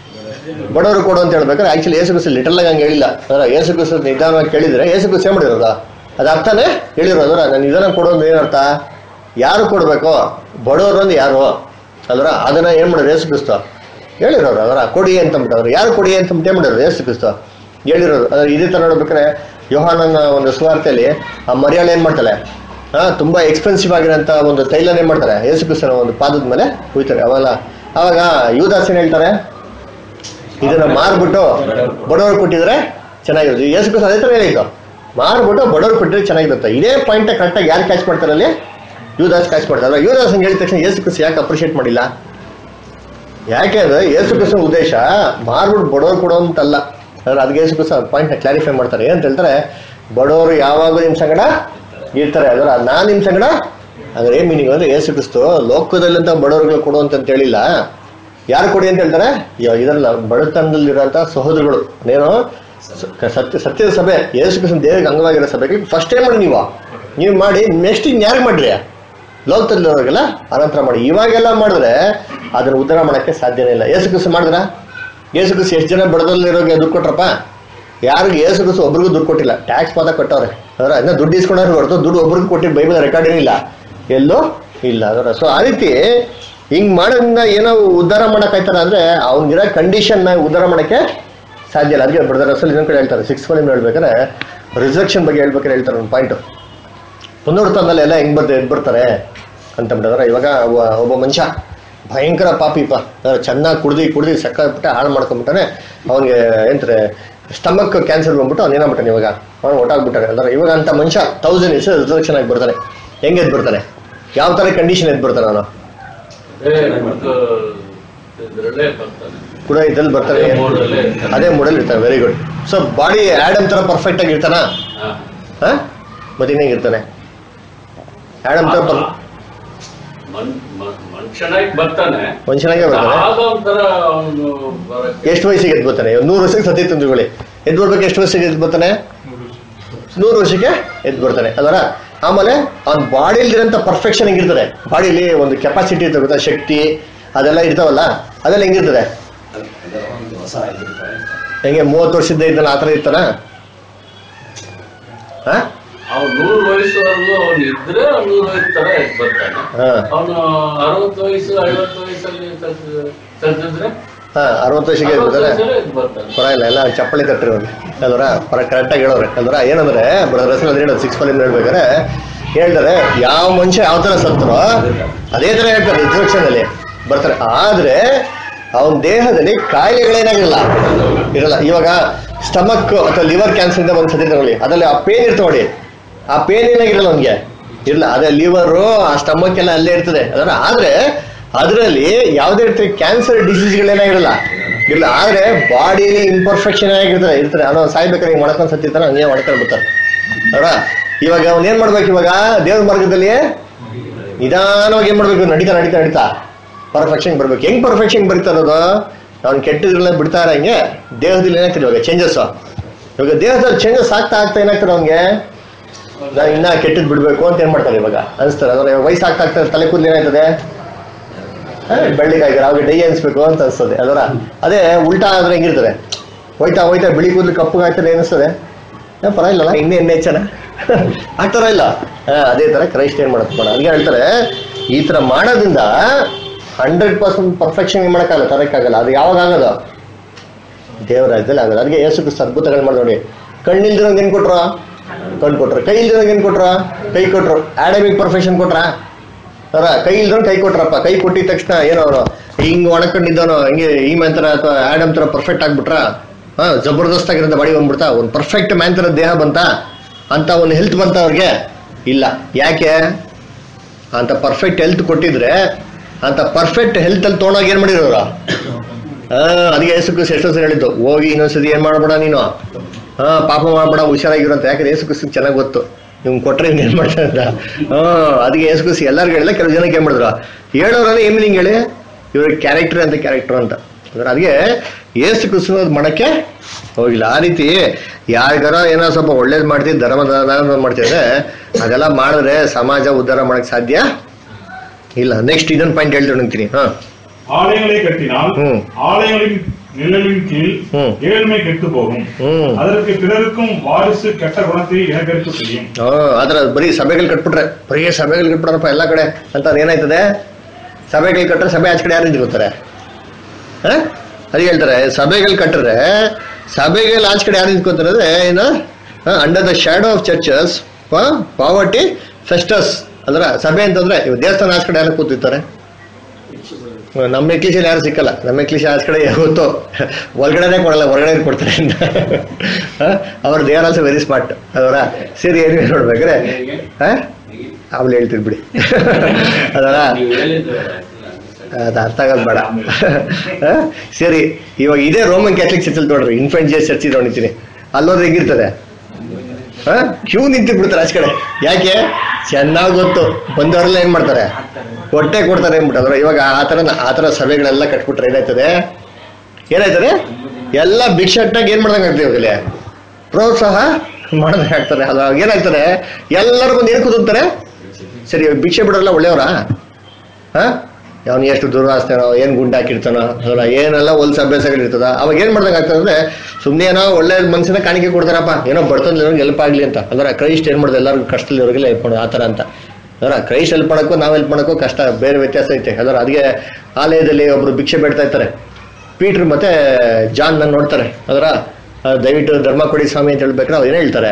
ಬಡವರು ಕೊಡು ಅಂತ ಹೇಳ್ಬೇಕಾದ್ರೆ ಆಕ್ಚುಲಿ ಏಸು ಕ್ರಿಸ್ತ ಲಿಟಲ್ ಆಗಿ ಹಂಗೆ ಹೇಳಿಲ್ಲ ಅಂದ್ರೆ ಏಸು ಕ್ರಿಸ್ತ ನಿಧಾನವಾಗಿ ಕೇಳಿದ್ರೆ ಏಸು ಕ್ರಿಸ್ತ ಏನ್ ಮಾಡಿರೋದ ಅದು ಅರ್ಥನೇ ಹೇಳಿರೋದ್ರ ನಾನು ನಿಧಾನ ಕೊಡೋದು ಏನರ್ಥ ಯಾರು ಕೊಡಬೇಕು ಬಡವರು ಅಂದ್ರೆ ಯಾರು ಅಲ್ರ ಅದನ್ನ ಏನ್ ಮಾಡಿದ್ರು ಏಸು ಕ್ರಿಸ್ತ ಹೇಳಿರೋರು ಅದರ ಕೊಡಿ ಅಂತ ಅಂದ್ಬಿಟ್ಟು ಯಾರು ಕೊಡಿ ಅಂತ ಅಂದ್ಬಿಟ್ಟು ಏನ್ ಮಾಡಿರೋರು ಏಸು ಕ್ರಿಸ್ತ ಹೇಳಿರೋದು ಅದ್ರ ಇದೇ ತರ ನೋಡ್ಬೇಕಾದ್ರೆ ಯೋಹಾನನ ಒಂದು ಸುವಾರ್ತೆಯಲ್ಲಿ ಆ ಮರಿಯಾಳು ಏನ್ ಮಾಡ್ತಾಳೆ ಹಾ ತುಂಬಾ ಎಕ್ಸ್ಪೆನ್ಸಿವ್ ಆಗಿರೋಂಥ ಒಂದು ತೈಲನ ಏನ್ ಮಾಡ್ತಾರೆ ಯೇಸು ಕ್ರಿಸ್ತನ ಒಂದು ಪಾದದ ಮೇಲೆ ಹುಯ್ತಾರೆ ಅವೆಲ್ಲ ಅವಾಗ ಯುವದಾಸ್ ಏನ್ ಹೇಳ್ತಾರೆ ಇದನ್ನ ಮಾರ್ಬಿಟ್ಟು ಬಡವರು ಕೊಟ್ಟಿದ್ರೆ ಚೆನ್ನಾಗಿರುತ್ತೆ ಯೇಸು ಕ್ರಿಸ್ತ ಅದೇ ತರ ಹೇಳಿದ್ದು ಮಾರ್ಬಿಟ್ಟು ಬಡವರು ಕೊಟ್ಟಿದ್ರೆ ಚೆನ್ನಾಗಿರುತ್ತೆ ಇದೇ ಪಾಯಿಂಟ್ ಕರೆಕ್ಟಾಗಿ ಯಾರು ಕ್ಯಾಚ್ ಮಾಡ್ತಾರೆ ಅಲ್ಲಿ ಯುವದಾಸ್ ಕ್ಯಾಚ್ ಮಾಡ್ತಾರೆ ಯುವದಾಸ್ ಹಂಗೆ ಹೇಳಿದ ತಕ್ಷಣ ಯೇಸು ಕ್ರಿಸ್ತ ಯಾಕೆ ಅಪ್ರಿಷಿಯೇಟ್ ಮಾಡಿಲ್ಲ ಯಾಕೆ ಅಂದ್ರೆ ಯೇಸು ಕ್ರಿಸ್ತನ ಉದ್ದೇಶ ಮಾರ್ಬಿಟ್ಟು ಬಡವರು ಕೊಡೋಂತಲ್ಲ ಅಂದ್ರೆ ಅದಕ್ಕೆ ಯೇಸು ಕ್ರಿಸ್ತ ಪಾಯಿಂಟ್ ಕ್ಲಾರಿಫೈ ಮಾಡ್ತಾರೆ ಏನಂತ ಹೇಳ್ತಾರೆ ಬಡವರು ಯಾವಾಗಲೂ ನಿಮ್ ಸಂಗಡ ಇರ್ತಾರೆ ಅದರ ನಾನ್ ನಿಮ್ ಸಂಗಡ ಅಂದ್ರೆ ಏನ್ ಮೀನಿಂಗ್ ಅಂದ್ರೆ ಯೇಸು ಕ್ರಿಸ್ತು ಲೋಕದಲ್ಲಂತ ಬಡವರಿಗೆ ಕೊಡುವಂತ ಅಂತ ಹೇಳಿಲ್ಲ ಯಾರು ಕೊಡಿ ಅಂತ ಹೇಳ್ತಾರೆ ಯ- ಇದರಲ್ಲ ಬಡತನದಲ್ಲಿರೋಂಥ ಸಹೋದರಗಳು ಏನು ಸ- ಸತ್ಯ ಸತ್ಯದ ಸಭೆ ಯೇಸು ಕ್ರಿಸ್ತನ ದೇವರಿಗೆ ಅಂಗವಾಗಿರೋ ಸಭೆಗೆ ಫಸ್ಟ್ ಏನ್ ಮಾಡಿ ನೀವು ನೀವು ಮಾಡಿ ನೆಕ್ಸ್ಟ್ ಇನ್ ಯಾರಿಗೆ ಮಾಡ್ರಿ ಲೋಕದಲ್ಲಿರೋರಿಗೆಲ್ಲ ಅನಂತರ ಮಾಡಿ ಇವಾಗೆಲ್ಲ ಮಾಡಿದ್ರೆ ಅದನ್ನ ಉದ್ಧಾರ ಮಾಡಕ್ಕೆ ಸಾಧ್ಯನೇ ಇಲ್ಲ ಯೇಸು ಕ್ರಿಸ್ತು ಮಾಡಿದ್ರ ಯೇಸು ಕ್ರಿಸ್ತು ಎಷ್ಟು ಜನ ಬಡದಲ್ಲಿರೋರಿಗೆ ದುಡ್ಡು ಕೊಟ್ರಪ್ಪ ಯಾರಿಗೆ ಯೇಸು ಕ್ರಿಸ್ತು ಒಬ್ರಿಗೂ ದುಡ್ಡು ಕೊಟ್ಟಿಲ್ಲ ಟ್ಯಾಕ್ಸ್ ಮಾತ್ರ ಕೊಟ್ಟವ್ರೆ ಅದರ ಇನ್ನ ದುಡ್ಡು ಇಸ್ಕೊಂಡ್ರೆ ಹೊರತು ದುಡ್ಡು ಒಬ್ರಿಗೂ ಕೊಟ್ಟಿದ್ದು ಬೈಬಲ್ ರೆಕಾರ್ಡ್ ಏನಿಲ್ಲ ಎಲ್ಲೂ ಇಲ್ಲ ಅದರ ಸೊ ಆ ರೀತಿ ಹಿಂಗ್ ಮಾಡೋದ್ರಿಂದ ಏನೋ ಉದ್ಧಾರ ಮಾಡಕ್ಕಾಯ್ತಾರ ಅಂದ್ರೆ ಅವ್ನಿಗಿರೋ ಕಂಡೀಷನ್ ಉದ್ಧಾರ ಮಾಡಕ್ಕೆ ಸಾಧ್ಯ ಇಲ್ಲ ಅದಕ್ಕೆ ಬ್ರದರ್ ಅಸಲ್ ಇನ್ನೊಂದ್ ಕಡೆ ಹೇಳ್ತಾರೆ ಸಿಕ್ಸ್ ಫಾಲಿಮ್ ಹೇಳ್ಬೇಕಾದ್ರೆ ರಿಸರ್ಕ್ಷನ್ ಬಗ್ಗೆ ಹೇಳ್ಬೇಕಾದ್ರೆ ಹೇಳ್ತಾರೆ ಒಂದು ಪಾಯಿಂಟ್ ಪುನರುತ್ಥಾನದಲ್ಲಿ ಎಲ್ಲ ಹೆಂಗ್ ಬರ್ತಾರೆ ಎದ್ದು ಬರ್ತಾರೆ ಅಂತ ಬಿಟ್ಟಿದ್ರೆ ಇವಾಗ ಒಬ್ಬ- ಒಬ್ಬ ಮನುಷ್ಯ ಭಯಂಕರ ಪಾಪಿಪ ಚೆನ್ನಾಗಿ ಕುಡ್ದು ಕುಡ್ದು ಸಕ್ಕಾಗ್ಬಿಟ್ಟು ಹಾಳು ಮಾಡ್ಕೊಂಡ್ಬಿಟ್ಟಾನೆ ಅವನಿಗೆ ಏನಂತಾರೆ ಸ್ಟಮಕ್ ಕ್ಯಾನ್ಸರ್ ಬಂದ್ಬಿಟ್ಟು ಅವ್ನು ಏನಾಗ್ಬಿಟ್ಟಾನೆ ಇವಾಗ ಅವ್ನು ಒಟ್ಟಾಗ್ಬಿಟ್ಟಾನೆ ಅಂದ್ರೆ ಇವಾಗ ಅಂತ ಮನುಷ್ಯ ತೌಸಂಡ್ ಇಯರ್ಸ್ ರಿಸರ್ಕ್ಷನ್ ಆಗಿ ಬರ್ತಾನೆ ಹೆಂಗೆ ಎದ್ದು ಬರ್ತಾನೆ ಯಾವ ತರ ಕಂಡೀಷನ್ ಎದ್ದು ಬರ್ತಾನೆ ಅವನು ಅದೇ ಮತ್ತು ಇದ್ರಲ್ಲೇ ಬರ್ತಾನೆ ಕೂಡ ಇದ್ರಲ್ಲಿ ಬರ್ತಾನೆ ಅದೇ mode ಅಲ್ಲೇ ಇರ್ತಾನೆ. ಅದೇ ಮೂಡಲ್ಲಿ ಇರ್ತಾನೆ very good so body Adam ತರ ಪರ್ಫೆಕ್ಟ್ ಆಗಿ ಇರ್ತಾನ ಹಾ. ಹಾ ಮತ್ತೆ ಇರ್ತಾನೆ ಆಡಮ್ ತರ ಪರ್- ಮನ್- ಮ- ಮನುಷ್ಯನಾಗಿ ಬರ್ತಾನೆ ಮನುಷ್ಯನಾಗೆ ಬರ್ತಾನೆ ಆಗ ಒಂಥರ ಅವನು ಬರಕ್ಕೆ ಎಷ್ಟು ವಯಸ್ಸಿಗೆ ಎದ್ದು ಬರ್ತಾನೆ ಇವಾಗ ನೂರು ವರ್ಷಕ್ಕೆ ಸತಿ ತಂದುಕೊಳ್ಳಿ ಎದ್ದು ಬರ್ಬೇಕು ಎಷ್ಟು ವರ್ಷಕ್ಕೆ ಎದ್ದು ಬರ್ತಾನೆ ನೂರು ವರ್ಷಕ್ಕೆ ಎದ್ದು ಬರ್ತಾನೆ ಅದರ ಆಮೇಲೆ ಅವ್ನ ಬಾಡಿಲಿರೋಂಥ ಪರ್ಫೆಕ್ಷನ್ ಹೆಂಗಿರ್ತದೆ ಬಾಡಿಲಿ ಒಂದು ಕೆಪಾಸಿಟಿ ಇರ್ತದೆ ಗೊತ್ತಾ ಶಕ್ತಿ ಅದೆಲ್ಲ ಇರ್ತಾವಲ್ಲ ಅದೆಲ್ಲ ಹೆಂಗಿರ್ತದೆ ಹೊಸ ಆಗಿರ್ತಾರೆ ಹೆಂಗೆ ಮೂವತ್ತು ವರ್ಷದ ಇದ್ದಾನೆ ಆ ಥರ ಇರ್ತಾನ ಹಾ ಅವ್ನು ನೂರು ವಯಸ್ಸುವರೆಗೂ ಅವನು ಇದ್ರೆ ಅವ್ನು ನೂರು ವಯಸ್ಸು ತರ ಎದ್ದು ಬರ್ತಾನೆ ಹಾ ಅವನು ಅರವತ್ತು ವಯಸ್ಸು ಐವತ್ತು ವಯಸ್ಸಲ್ಲಿ ತೆಗೆದಿದ್ರೆ ಹಾ ಅರವತ್ತು ವರ್ಷಕ್ಕೆ ಎದ್ದು ಅರವತ್ತು ಬರ್ತಾನೆ ವಯಸ್ಸಲ್ಲೇ ಎದ್ದು ಬರ್ತಾನೆ ಪರವಾಗಿಲ್ಲ ಎಲ್ಲ ಚಪ್ಪಲಿ ತಟ್ಟಿರೋರು ಅಲ್ವರ ಪರ ಕರೆಕ್ಟಾಗಿ ಹೇಳೋರೆ ಅಲ್ವರ ಏನಂದ್ರೆ ರಸಲ್ ಅಂದ್ರೆ ಹೇಳೋದು ಸಿಕ್ಸ್ ಫಾಲಿಂದ ಹೇಳ್ಬೇಕಾದ್ರೆ ಹೇಳ್ತಾರೆ ಯಾವ ಮನುಷ್ಯ ಯಾವ ಥರ ಸತ್ತರೋ ಅದೇ ಥರ ಹೇಳ್ತಾರೆ ರಿಸರ್ವೇಷನ್ ಅಲ್ಲಿ ಬರ್ತಾರೆ ಆದ್ರೆ ಅವನ ದೇಹದಲ್ಲಿ ಕಾಯಿಲೆಗಳೇನಾಗಿರಲ್ಲ ಇರಲ್ಲ ಇವಾಗ ಸ್ಟಮಕ್ ಅಥವಾ ಲಿವರ್ ಕ್ಯಾನ್ಸರ್ ಇಂದ ಒಂದು ಸತಿ ತಗೊಳ್ಳಿ ಅದ್ರಲ್ಲಿ ಆ ಪೇನ್ ಇರ್ತವೆ ನೋಡಿ ಆ ಪೇನ್ ಏನಾಗಿರಲ್ಲ ಅವನಿಗೆ ಇಲ್ಲ ಅದೇ ಲಿವರು ಆ ಸ್ಟಮಕ್ ಎಲ್ಲ ಅಲ್ಲೇ ಇರ್ತದೆ ಅದರ ಆದ್ರೆ ಅದರಲ್ಲಿ ಯಾವುದೇ ರೀತಿ ಕ್ಯಾನ್ಸರ್ ಡಿಸೀಸ್ಗಳೇನಾಗಿರಲ್ಲ ಇಲ್ಲ ಆದ್ರೆ ಬಾಡಿಯಲ್ಲಿ ಇಂಪರ್ಫೆಕ್ಷನ್ ಆಗಿರ್ತದೆ ಇರ್ತಾರೆ ಅನ್ನೋ ಸಾಯ್ಬೇಕಾದ್ರೆ ಹಿಂಗೆ ಮಾಡ್ಕೊಂಡು ಸತ್ತಿರ್ತಾನೆ ಹಂಗೆ ಮಾಡ್ಕೊಂಡು ಬಿಡ್ತಾರೆ ಅವರ ಇವಾಗ ಅವ್ನು ಏನ್ ಮಾಡ್ಬೇಕು ಇವಾಗ ದೇವ್ರ ಮಾರ್ಗದಲ್ಲಿ ನಿಧಾನವಾಗಿ ಏನ್ ಮಾಡ್ಬೇಕು ನಡೀತಾ ನಡೀತಾ ನಡೀತಾ ಪರ್ಫೆಕ್ಷನ್ ಬರ್ಬೇಕು ಹೆಂಗ್ ಪರ್ಫೆಕ್ಷನ್ ಬರೀತಾ ಇರೋದು ಅವ್ನು ಕೆಟ್ಟದ್ರೆಲ್ಲ ಬಿಡ್ತಾ ಇರಂಗೆ ದೇಹದಲ್ಲಿ ಏನಾಗ್ತದೆ ಇವಾಗ ಚೇಂಜಸ್ ಇವಾಗ ದೇಹದಲ್ಲಿ ಚೇಂಜಸ್ ಆಗ್ತಾ ಆಗ್ತಾ ಏನಾಗ್ತದೆ ಅವ್ನಿಗೆ ನಾನು ಇನ್ನ ಕೆಟ್ಟದ್ ಬಿಡ್ಬೇಕು ಅಂತ ಏನ್ ಮಾಡ್ತಾರೆ ಇವಾಗ ಅನಿಸ್ತಾರೆ ಅಂದ್ರೆ ಇವಾಗ ವಯಸ್ಸು ಆಗ್ತಾ ಆಗ್ತಾ ತಲೆ ಕೂದಲು ಏನಾಯ್ತದೆ ಬೆಳ್ಳಿಗಾಗಿರ ಅವಾಗ ಡೈ ಅನ್ಸ್ಬೇಕು ಅಂತ ಅನ್ಸ್ತದೆ ಅದರ ಅದೇ ಉಲ್ಟಾ ಆದ್ರೆ ಹೆಂಗಿರ್ತದೆ ಹೋಯ್ತಾ ಹೋಯ್ತಾ ಬಿಳಿ ಕೂದಲು ಕಪ್ಪಗಾಗ್ತದೆ ಅನಿಸ್ತದೆ ಏ, ಪರವಾಗಿಲ್ಲಲ್ಲ ಇನ್ನೇ ಇನ್ನೇ ಹೆಚ್ಚನ ಆಗ್ತಾರ ಇಲ್ಲ ಹಾ, ಅದೇ ತರ ಕ್ರೈಸ್ಟ್ ಏನ್ ಮಾಡಕ್ ಮಾಡ ಹಂಗೆ ಹೇಳ್ತಾರೆ ಈ ತರ ಮಾಡೋದ್ರಿಂದ ಹಂಡ್ರೆಡ್ ಪರ್ಸೆಂಟ್ ಪರ್ಫೆಕ್ಷನ್ ಏನ್ ಮಾಡಕ್ಕಾಗಲ್ಲ ತರಕ್ಕಾಗಲ್ಲ ಅದು ಯಾವಾಗ ಆಗೋದು ದೇವರಾಜ್ಯದಲ್ಲಿ ಆಗೋದು ಅದಕ್ಕೆ ಯೇಸು ಕ್ರಿಸ್ತ ಅದ್ಭುತಗಳು ಮಾಡಿ ನೋಡಿ ಕಣ್ಣಿಲ್ದಿರೋಂಗೆ ಏನ್ ಕೊಟ್ರ ಕಣ್ ಕೊಟ್ರು ಕೈ ಇಲ್ದಿರೋಂಗೆ ಏನ್ ಕೊಟ್ರ ಕೈ ಕೊಟ್ರು ಆಡಮಿಕ್ ಪರ್ಫೆಕ್ಷನ್ ಕೊಟ್ರ ಅವರ ಕೈ ಇಲ್ದ್ರು ಕೈ ಕೊಟ್ರಪ್ಪ ಕೈ ಕೊಟ್ಟಿದ ತಕ್ಷಣ ಏನೋ ಅವನು ಹಿಂಗ್ ಒಣಕೊಂಡಿದ್ದವನು ಹಿಂಗೆ ಈ ಮ್ಯಾನ್ ತರ ಅಥವಾ ಆಡಮ್ ತರ ಪರ್ಫೆಕ್ಟ್ ಆಗ್ಬಿಟ್ರ ಹಾ ಜಬರ್ದಸ್ತ್ ಆಗಿರೋಂಥ ಬಾಡಿ ಬಂದ್ಬಿಡ್ತಾ ಒಂದು ಪರ್ಫೆಕ್ಟ್ ಮ್ಯಾನ್ ತರ ದೇಹ ಬಂತ ಅಂತ ಒಂದು ಹೆಲ್ತ್ ಬಂತ ಅವ್ರಿಗೆ ಇಲ್ಲ ಯಾಕೆ ಅಂತ ಪರ್ಫೆಕ್ಟ್ ಹೆಲ್ತ್ ಕೊಟ್ಟಿದ್ರೆ ಅಂತ ಪರ್ಫೆಕ್ಟ್ ಹೆಲ್ತ್ ಅಲ್ಲಿ ತೊಗೊಂಡೋಗಿ ಏನ್ ಮಾಡಿರೋರು ಆ ಅದಕ್ಕೆ ಯೇಸು ಕ್ರಿಸ್ತ ಎಷ್ಟೋ ಸರಿ ಹೇಳಿದ್ದು ಹೋಗಿ ಇನ್ನೊಂದ್ಸತಿ ಏನ್ ಮಾಡ್ಬೇಡ ನೀನು ಹಾ ಪಾಪ ಮಾಡ್ಬೇಡ ಹುಷಾರಾಗಿರು ಅಂತ ಯಾಕಂದ್ರೆ ಯೇಸು ಕ್ರಿಸ್ತಂಗೆ ಚೆನ್ನಾಗಿ ಗೊತ್ತು ಇವ್ನು ಕೊಟ್ರೆ ಇವ್ನು ಏನ್ ಮಾಡ್ತಾರೆ ಅಂತ ಹಾ ಅದಕ್ಕೆ ಯೇಸು ಕ್ರಿಸ್ತ ಎಲ್ಲರಿಗೂ ಹೇಳಿಲ್ಲ ಕೆಲವು ಜನಕ್ಕೆ ಏನ್ ಮಾಡಿದ್ರು ಹೇಳೋರಲ್ಲಿ ಏನ್ ಮೀನಿಂಗ್ ಹೇಳಿ ಇವ್ರ ಕ್ಯಾರೆಕ್ಟರ್ ಅಂತ ಕ್ಯಾರೆಕ್ಟರ್ ಅಂತ ಅಂದ್ರೆ ಅದಕ್ಕೆ ಏಸು ಕ್ರಿಸ್ತನ ಮಾಡಕ್ಕೆ ಹೋಗಿಲ್ಲ ಆ ರೀತಿ ಯಾರಿಗಾರ ಏನೋ ಸ್ವಲ್ಪ ಒಳ್ಳೇದು ಮಾಡ್ತೀವಿ ಧರ್ಮ ದಾನ ಮಾಡ್ತಿದ್ರೆ ಅದೆಲ್ಲ ಮಾಡಿದ್ರೆ ಸಮಾಜ ಉದ್ಧಾರ ಮಾಡಕ್ ಸಾಧ್ಯ ಇಲ್ಲ ನೆಕ್ಸ್ಟ್ ಇದೊಂದು ಪಾಯಿಂಟ್ ಹೇಳ್ತಾ ನಿಂತೀನಿ ಹಾ ஆலயங்களை கட்டினால் ம். ஆலயங்களின் நிழலின் கீழ் ம். ஏழ்மை கெட்டு போகும் ಹ್ಮ್ அதற்கு பிறருக்கும் வாரிசு கெட்ட குணத்தை இனப்பெருக்க செய்யும் ಆ, ಅದ್ರ ಬರೀ ಸಭೆಗಳು ಕಟ್ಬಿಟ್ರೆ ಬರೀ ಸಭೆಗಳು ಕಟ್ಬಿಟ್ರಪ್ಪ ಎಲ್ಲ ಕಡೆ ಅಂತ ಅದ್ ಏನಾಯ್ತದೆ ಸಭೆಗಳು ಕಟ್ಟರೆ ಸಭೆ ಆಚೆ ಕಡೆ ಯಾರು ನಿಂತ್ಕೋತಾರೆ ಆ? ಅದೇ ಹೇಳ್ತಾರೆ ಸಭೆಗಳು ಕಟ್ಟರೆ ಸಭೆಗಳು ಆಚೆ ಕಡೆ ಯಾರು ನಿಂತ್ಕೋತಾರೆ ಅಂದ್ರೆ ಏನು under the shadow of churches poverty feasts ಅಂದ್ರ ಸಭೆ ಅಂತಂದ್ರೆ ಇವ್ ದೇವಸ್ಥಾನ ಆಚೆ ಕಡೆ ಯಾರು ಕೂತಿರ್ತಾರೆ ನಮ್ಮ ಎಕ್ಲಿಶಲ್ಲಿ ಯಾರು ಸಿಕ್ಕಲ್ಲ ನಮ್ಮ ಎಕ್ಲಿಶ ಆಚೆ ಕಡೆ ಗೊತ್ತು ಒಳಗಡೆನೆ ಕೊಡಲ್ಲ ಹೊರಗಡೆ ಕೊಡ್ತಾರೆ ಅಂತ ಅವ್ರ they are also very smart ಅದರ ಸರಿ ಏನು ನೋಡ್ಬೇಕಾದ್ರೆ ಅವ್ಳು ಹೇಳ್ತೀರಿ ಬಿಡಿ ಅದರ ನೀವು ಹೇಳಿದ್ದು ಅದು ಅರ್ಥ ಆಗೋದು ಬೇಡ ಆ? ಸರಿ ಇವಾಗ ಇದೇ ರೋಮನ್ ಕ್ಯಾಥಲಿಕ್ ಚರ್ಚಲ್ಲಿ ನೋಡ್ರಿ ಇನ್ಫೆಂಟ್ ಜೇಸ್ ಚರ್ಚ್ ನೋಡಿತೀನಿ ಅಲ್ಲೋದ್ರೆ ಹೇಗಿರ್ತದೆ ಕ್ಯೂ ನಿಂತು ಬಿಡ್ತಾರೆ ಆಚೆ ಕಡೆ ಯಾಕೆ ಚೆನ್ನಾಗಿ ಗೊತ್ತು ಬಂದವರೆಲ್ಲ ಏನ್ ಮಾಡ್ತಾರೆ ಹೊಟ್ಟೆ ಕೊಡ್ತಾರೆ ಅಂದ್ಬಿಟ್ಟು ಇವಾಗ ಆ ಥರ ಆ ಥರ ಸಭೆಗಳೆಲ್ಲ ಕಟ್ಬಿಟ್ರೆ ಏನಾಯ್ತದೆ ಏನಾಯ್ತದೆ ಎಲ್ಲ ಭಿಕ್ಷಟ್ಟಾಗಿ ಏನ್ ಮಾಡ್ದಂಗೆ ಆಗ್ತದೆ ಇವಾಗಲೇ ಪ್ರೋತ್ಸಾಹ ಮಾಡ್ದಂಗೆ ಆಗ್ತಾರೆ ಅದಾಗ ಏನಾಗ್ತಾರೆ ಎಲ್ಲರೂ ಬಂದು ಏನು ಕೂತಾರೆ ಸರಿ ಇವಾಗ ಭಿಕ್ಷೆ ಬಿಡೋರೆಲ್ಲ ಒಳ್ಳೆಯವರಾ ಹಾ ಅವನು ಎಷ್ಟು ದುರ್ವಾಸ್ತಾನೋ ಏನು ಗುಂಡು ಹಾಕಿರ್ತಾನೋ ಅದರ ಏನೆಲ್ಲ ಹೊಲ್ಸ ಅಭ್ಯಾಸಗಳಿರ್ತದ ಅವಾಗ ಏನು ಮಾಡ್ದಂಗೆ ಆಗ್ತದೆ ಅಂದ್ರೆ ಸುಮ್ಮನೆ ಏನೋ ಒಳ್ಳೆ ಮನುಷ್ಯನ ಕಾಣಿಕೆ ಕೊಡ್ತಾರಪ್ಪ ಏನೋ ಬರ್ತದಲ್ಲಿ ಹೆಲ್ಪ್ ಆಗಲಿ ಅಂತ ಅದರ ಕ್ರೈಸ್ಟ್ ಏನು ಮಾಡೋದು ಎಲ್ಲರಿಗೂ ಕಷ್ಟದಲ್ಲಿರೋರಿಗೆಲ್ಲ ಹೆಲ್ಪ್ ಮಾಡೋದು ಆ ಥರ ಅಂತ ಅದರ ಕ್ರೈಸ್ಟ್ ಹೆಲ್ಪ್ ಮಾಡೋಕ್ಕೂ ನಾವು ಹೆಲ್ಪ್ ಮಾಡೋಕ್ಕೂ ಕಷ್ಟ ಬೇರೆ ವ್ಯತ್ಯಾಸ ಐತೆ ಅದರ ಅದಕ್ಕೆ ಆಲಯದಲ್ಲಿ ಒಬ್ರು ಭಿಕ್ಷೆ ಬೇಡ್ತಾ ಇರ್ತಾರೆ ಪೀಟ್ರ್ ಮತ್ತೆ ಜಾನ್ ನನ್ನ ನೋಡ್ತಾರೆ ಅದರ ದಯವಿಟ್ಟು ಧರ್ಮ ಕೊಡಿ ಸ್ವಾಮಿ ಅಂತ ಹೇಳ್ಬೇಕಾದ್ರೆ ಅವ್ರು ಏನು ಹೇಳ್ತಾರೆ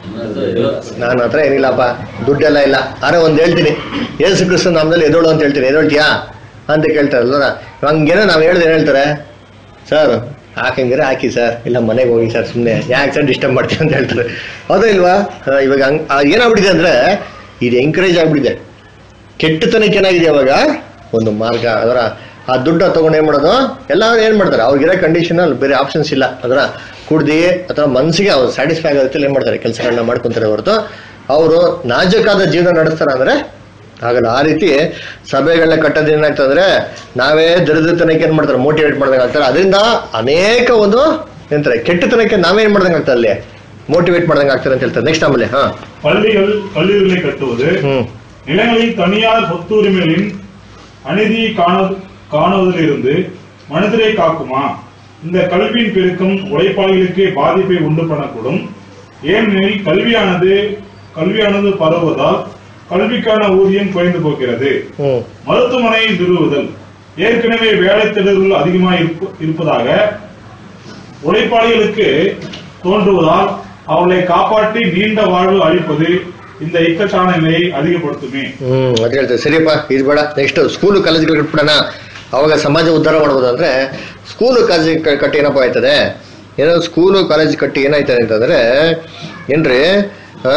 ನಾನು ಹತ್ರ ಏನಿಲ್ಲಪ್ಪ ದುಡ್ಡೆಲ್ಲ ಇಲ್ಲ ಆದ್ರೆ ಒಂದು ಹೇಳ್ತೀನಿ ಏಸು ಕ್ರಿಸ್ತ ನಾಮದಲ್ಲಿ ಎದೋಳು ಅಂತ ಹೇಳ್ತೀನಿ ಎದೊಳ್ತೀಯಾ ಅಂತ ಕೇಳ್ತಾರಲ್ಲ ಹಂಗೇನೋ ನಾವು ಹೇಳ್ದೆ ಏನ್ ಹೇಳ್ತಾರೆ ಸರ್ ಹಾಕಂಗಿದ್ರೆ ಹಾಕಿ ಸರ್ ಇಲ್ಲ ಮನೆಗೆ ಹೋಗಿ ಸರ್ ಸುಮ್ಮನೆ ಯಾಕೆ ಸರ್ ಡಿಸ್ಟರ್ಬ್ ಮಾಡ್ತೀವಿ ಅಂತ ಹೇಳ್ತಾರೆ ಹೌದಾ ಇಲ್ವಾ ಆ, ಇವಾಗ ಹಂಗ್ ಆ, ಏನಾಗ್ಬಿಟ್ಟಿದೆ ಅಂದ್ರೆ ಇದು ಎಂಕರೇಜ್ ಆಗ್ಬಿಟ್ಟಿದೆ ಕೆಟ್ಟತನಕ್ಕೆ ಏನಾಗಿದೆ ಅವಾಗ ಒಂದು ಮಾರ್ಗ ಅದರ ಆ ದುಡ್ಡು ತಗೊಂಡು ಏನ್ ಮಾಡೋದು ಎಲ್ಲ ಏನ್ ಮಾಡ್ತಾರೆ ಅವ್ರಿಗಿರೋ ಕಂಡೀಷನ್ ಅಲ್ಲಿ ಬೇರೆ ಆಪ್ಷನ್ಸ್ ಇಲ್ಲ ಅದರ ಕುಡ್ದಿ ಅಥವಾ ಮನಸ್ಸಿಗೆ ಅವ್ರು ಸ್ಯಾಟಿಸ್ಫೈ ಆಗುತ್ತೆ ಏನ್ ಮಾಡ್ತಾರೆ ಕೆಲಸಗಳನ್ನ ಮಾಡ್ಕೊಂತಾರೆ ಹೊರತು ಅವರು ನಾಜೂಕಾದ ಜೀವನ ನಡೆಸ್ತಾರ ಅಂದ್ರೆ ಆಗಲ್ಲ ಆ ರೀತಿ ಸಭೆಗಳನ್ನ ಕಟ್ಟೋದು ಏನಾಗ್ತದೆ ಅಂದ್ರೆ ನಾವೇ ದರಿದ್ರತನಕ್ಕೆ ಏನ್ ಮಾಡ್ತಾರೆ ಮೋಟಿವೇಟ್ ಮಾಡ್ದಂಗೆ ಆಗ್ತಾರೆ ಅದರಿಂದ ಅನೇಕ ಒಂದು ಏನಂತಾರೆ ಕೆಟ್ಟತನಕ್ಕೆ ನಾವೇನ್ ಮಾಡ್ದಂಗೆ ಆಗ್ತದೆ ಅಲ್ಲಿ ಮೋಟಿವೇಟ್ ಮಾಡ್ದಂಗೆ ಆಗ್ತಾರೆ ಅಂತ ಹೇಳ್ತಾರೆ ನೆಕ್ಸ್ಟ್ ಆಮೇಲೆ ಹಾ பள்ளிகள் கல்லூரிகளை கட்டுவது ಹ್ಮ್ நிலங்களில் தனியார் சொத்துரிமைகளின் அநீதியை காண காணுவதிலிருந்து மனிதரை காக்குமா இந்த கல்வியின் பெருக்கம் உழைப்பாளிகளுக்கு பாதிப்பை உண்டு பண்ணக்கூடும் ஏனெனில் கல்வியானது கல்வியானது பரவுவதால் கல்விக்கான ஊதியம் குறைந்து போகிறது ಹ್ಮ್ மருத்துவமனை நிறுவுதல் ஏற்கனவே வேலை தேடல்கள் அதிகமாக இருப்ப- இருப்பதாக உழைப்பாளிகளுக்கு தோன்றுவதால் அவர்களை காப்பாற்றி நீண்ட வாழ்வு அளிப்பது இந்த இக்கட்டான நிலையை அதிகப்படுத்துமே ಹ್ಮ್ ಅದ್ ಹೇಳ್ತಾರೆ ಸರಿಯಪ್ಪ ಇದು ಬೇಡ ನೆಕ್ಸ್ಟ್ ಸ್ಕೂಲು ಕಾಲೇಜ್ಗಳು ಕಟ್ಬಿಡೋಣ ಅವಾಗ ಸಮಾಜ ಉದ್ಧಾರ ಮಾಡ್ಬೋದು ಅಂದ್ರೆ ಸ್ಕೂಲು ಕಾಲೇಜ್ ಕ- ಕಟ್ಟಿ ಏನಪ್ಪ ಆಯ್ತದೆ ಏನೋ ಸ್ಕೂಲು ಕಾಲೇಜ್ ಕಟ್ಟಿ ಏನಾಯ್ತದೆ ಅಂತಂದ್ರೆ ಏನ್ರಿ ಆ,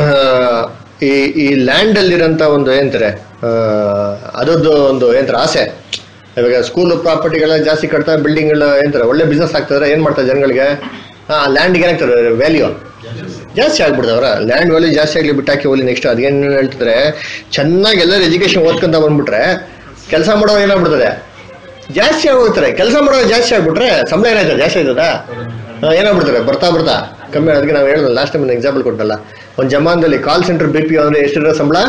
ಈ ಈ ಲ್ಯಾಂಡ್ ಅಲ್ಲಿರೋಂಥ ಒಂದು ಏನಂತಾರೆ ಆ, ಅದರದ್ದು ಒಂದು ಏನಂತಾರೆ ಆಸೆ ಇವಾಗ ಸ್ಕೂಲ್ ಪ್ರಾಪರ್ಟಿಗಳೆಲ್ಲ ಜಾಸ್ತಿ ಕಟ್ತಾ ಬಿಲ್ಡಿಂಗ್ ಏನಂತಾರೆ ಒಳ್ಳೆ ಬಿಸ್ನೆಸ್ ಆಗ್ತದ್ರೆ ಏನ್ ಮಾಡ್ತಾರೆ ಜನಗಳಿಗೆ ಆ ಲ್ಯಾಂಡ್ಗೆ ಏನಾಗ್ತಾರೆ ವ್ಯಾಲ್ಯೂ ಜಾಸ್ತಿ ಆಗ್ಬಿಡ್ತದೆ ಅವರ ಲ್ಯಾಂಡ್ ವ್ಯಾಲ್ಯೂ ಜಾಸ್ತಿ ಆಗಲಿ ಬಿಟ್ಟಾಕಿ ಹೋಗ್ಲಿ ನೆಕ್ಸ್ಟ್ ಅದೇನು ಹೇಳ್ತಿದ್ರೆ ಚೆನ್ನಾಗಿ ಎಲ್ಲರೂ ಎಜುಕೇಶನ್ ಓದ್ಕೊಂತ ಬಂದ್ಬಿಟ್ರೆ ಕೆಲಸ ಮಾಡೋರು ಏನಾಗ್ಬಿಡ್ತದೆ ಜಾಸ್ತಿ ಆಗೋಗ್ತಾರೆ ಕೆಲಸ ಮಾಡೋರು ಜಾಸ್ತಿ ಆಗ್ಬಿಟ್ರೆ ಸಂಬಳ ಏನಾಯ್ತದೆ ಜಾಸ್ತಿ ಆಯ್ತದ ಏನಾಗ್ಬಿಡ್ತಾರೆ ಬರ್ತಾ ಬರ್ತಾ ಕಮ್ಮಿ ಅದಕ್ಕೆ ನಾವು ಹೇಳಿದ್ವಿ ಲಾಸ್ಟ್ ಟೈಮ್ ಒಂದು ಎಕ್ಸಾಂಪಲ್ ಕೊಟ್ಟಲ್ಲ ಒಂದು ಜಮಾನದಲ್ಲಿ ಕಾಲ್ ಸೆಂಟರ್ ಬಿ ಪಿ ಅಂದ್ರೆ ಎಷ್ಟಿರೋ ಸಂಬಳ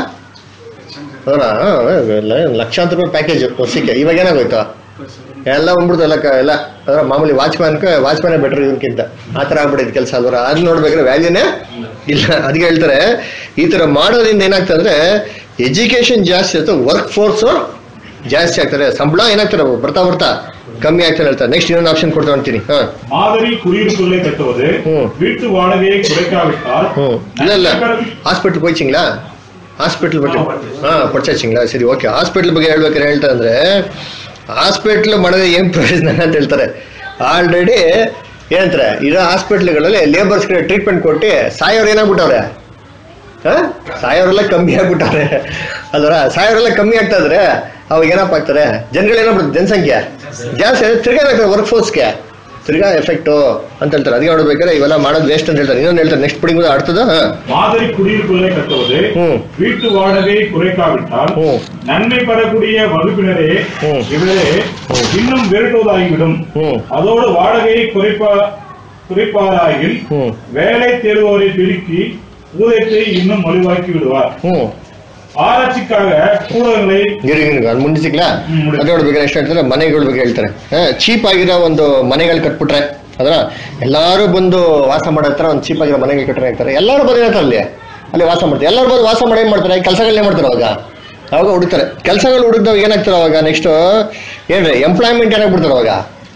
ಅವರ ಲಕ್ಷಾಂತರ ರೂಪಾಯಿ ಪ್ಯಾಕೇಜ್ ವರ್ಷಕ್ಕೆ ಇವಾಗ ಏನಾಗೋಯ್ತು ಎಲ್ಲ ಬಂದ್ಬಿಡ್ತು ಎಲ್ಲ ಕ- ಎಲ್ಲ ಅಂದ್ರೆ ಮಾಮೂಲಿ ವಾಚ್ಮ್ಯಾನ್ ವಾಚ್ಮ್ಯಾನೇ ಬೆಟರ್ ಇದಕ್ಕಿಂತ ಆ ಥರ ಆಗ್ಬಿಟ್ಟಿದ್ ಕೆಲಸ ಅಲ್ವರ ಅದು ನೋಡ್ಬೇಕಾದ್ರೆ ವ್ಯಾಲ್ಯೂನೇ ಇಲ್ಲ ಅದಕ್ಕೆ ಹೇಳ್ತಾರೆ ಈ ಥರ ಮಾಡೋದ್ರಿಂದ ಏನಾಗ್ತದೆ ಅಂದ್ರೆ ಎಜುಕೇಶನ್ ಜಾಸ್ತಿ ಆಯ್ತು ವರ್ಕ್ ಫೋರ್ಸು ಜಾಸ್ತಿ ಆಗ್ತಾರೆ ಸಂಬಳ ಏನಾಗ್ತಾರೆ ಬರ್ತಾ ಬರ್ತಾ ಕಮ್ಮಿ ಆಗ್ತಾರೆ ಹೇಳ್ತಾರೆ ನೆಕ್ಸ್ಟ್ ಇನ್ನೊಂದು ಆಪ್ಷನ್ ಕೊಡ್ತಾ ಅಂತೀನಿ ಹಾ மாதிரி குடியிருப்புகளை கட்டுவது ம். வீட்டு வாடகையை குறைக்காவிட்டால் ಹ್ಮ್ ಇಲ್ಲ ಇಲ್ಲ நன்மை பெறும் ಹಾಸ್ಪಿಟ್ಲ್ ಹೋಯ್ಚಿಂಗ್ಲಾ ಹಾಸ್ಪಿಟ್ಲ್ ಬಗ್ಗೆ ಹಾ ಪರ್ಚೇಸಿಂಗ್ಲಾ ಸರಿ ಓಕೆ ಹಾಸ್ಪಿಟ್ಲ್ ಬಗ್ಗೆ ಹೇಳ್ಬೇಕಾದ್ರೆ ಹೇಳ್ತಾ ಅಂದ್ರೆ ಹಾಸ್ಪಿಟ್ಲ್ ಮಾಡಿದ್ರೆ ಏನ್ ಪ್ರಯೋಜನ ಅಂತ ಹೇಳ್ತಾರೆ ಆಲ್ರೆಡಿ ಏನಂತಾರೆ ಇರೋ ಹಾಸ್ಪಿಟ್ಲ್ಗಳಲ್ಲಿ ಲೇಬರ್ಸ್ಗೆ ಟ್ರೀಟ್ಮೆಂಟ್ ಕೊಟ್ಟು ಸಾಯೋರು ಏನಾಗ್ಬಿಟ್ಟವ್ರೆ ಹಾ ಸಾಯೋರೆಲ್ಲ ಕಮ್ಮಿ ಆಗ್ಬಿಟ್ಟವ್ರೆ ಅಲ್ವರ ಸಾಯೋರೆಲ್ಲ ಕಮ್ಮಿ ಆಗ್ತಾ ಇದ್ರೆ ಅವಾಗ ಏನಪ್ಪ ಆಗ್ತಾರೆ ಜನಗಳು ಏನಾಗ್ಬಿಡುತ್ತೆ ಜನಸಂಖ್ಯೆ ಜಾಸ್ತಿ ಆದ್ರೆ ತಿರ್ಗಾ ಏನಾಗ್ತದೆ ವರ್ಕ್ ಫೋರ್ಸ್ಗೆ ತಿರ್ಗಾ ಎಫೆಕ್ಟು ಅಂತ ಹೇಳ್ತಾರೆ ಅದಕ್ಕೆ ನೋಡ್ಬೇಕಾದ್ರೆ ಇವೆಲ್ಲ ಮಾಡೋದು ವೇಸ್ಟ್ ಅಂತ ಹೇಳ್ತಾರೆ ಇನ್ನೊಂದು ಹೇಳ್ತಾರೆ ನೆಕ್ಸ್ಟ್ ಪುಡಿಂಗ್ ಆಡ್ತದ ಹಾ மாதிரி குடியிருப்புகளை கட்டுவது ம். வீட்டு வாடகையை குறைக்காவிட்டால் ம். நன்மை பெறக்கூடிய வகுப்பினரே ம். இவரே இன்னும் விரட்டுவதாகிவிடும் ம். அதோடு வாடகையை குறைப்பா குறைப்பாராயில் ம். வேலை தேடுவோரை பெருக்கி ஊதியத்தை இன்னும் மலிவாக்கி விடுவார் ಹ್ಮ್ ஆராய்ச்சிக்காக ஊடகங்களை ಇರಿ ಇರಿ, ಅದು ಮುಂದೆ ಸಿಗ್ಲಾ ಹ್ಮ್, ಮುಂದೆ. ಅದ್ರ ಬಗ್ಗೆ ಎಷ್ಟು ಹೇಳ್ತಾರೆ ಮನೆಗಳ ಬಗ್ಗೆ ಹೇಳ್ತಾರೆ ಚೀಪ್ ಆಗಿರೋ ಒಂದು ಮನೆಗಳು ಕಟ್ಬಿಟ್ರೆ ಅದರ ಎಲ್ಲಾರು ಬಂದು ವಾಸ ಮಾಡೋ ಹತ್ರ ಒಂದು ಚೀಪ್ ಆಗಿರೋ ಮನೆಗಳು ಕಟ್ಟರೆ ಹೇಳ್ತಾರೆ ಎಲ್ಲರೂ ಬಂದಿರ್ತಾರೆ ಅಲ್ಲಿ ಅಲ್ಲಿ ವಾಸ ಮಾಡ್ತಾರೆ ಎಲ್ಲರೂ ಬಂದು ವಾಸ ಮಾಡಿ ಏನ್ ಮಾಡ್ತಾರೆ ಕೆಲಸಗಳನ್ನೇ ಮಾಡ್ತಾರೆ ಅವಾಗ ಅವಾಗ ಹುಡುಕ್ತಾರೆ ಕೆಲಸಗಳು ಹುಡುಕ್ದವಾಗ ಏನಾಗ್ತಾರೆ ಅವಾಗ ನೆಕ್ಸ್ಟ್ ಏನ್ರಿ ಎಂಪ್ಲಾಯ್ಮೆಂಟ್ ಏನಾಗ್ಬಿಡ್ತಾರೆ ಅವಾಗ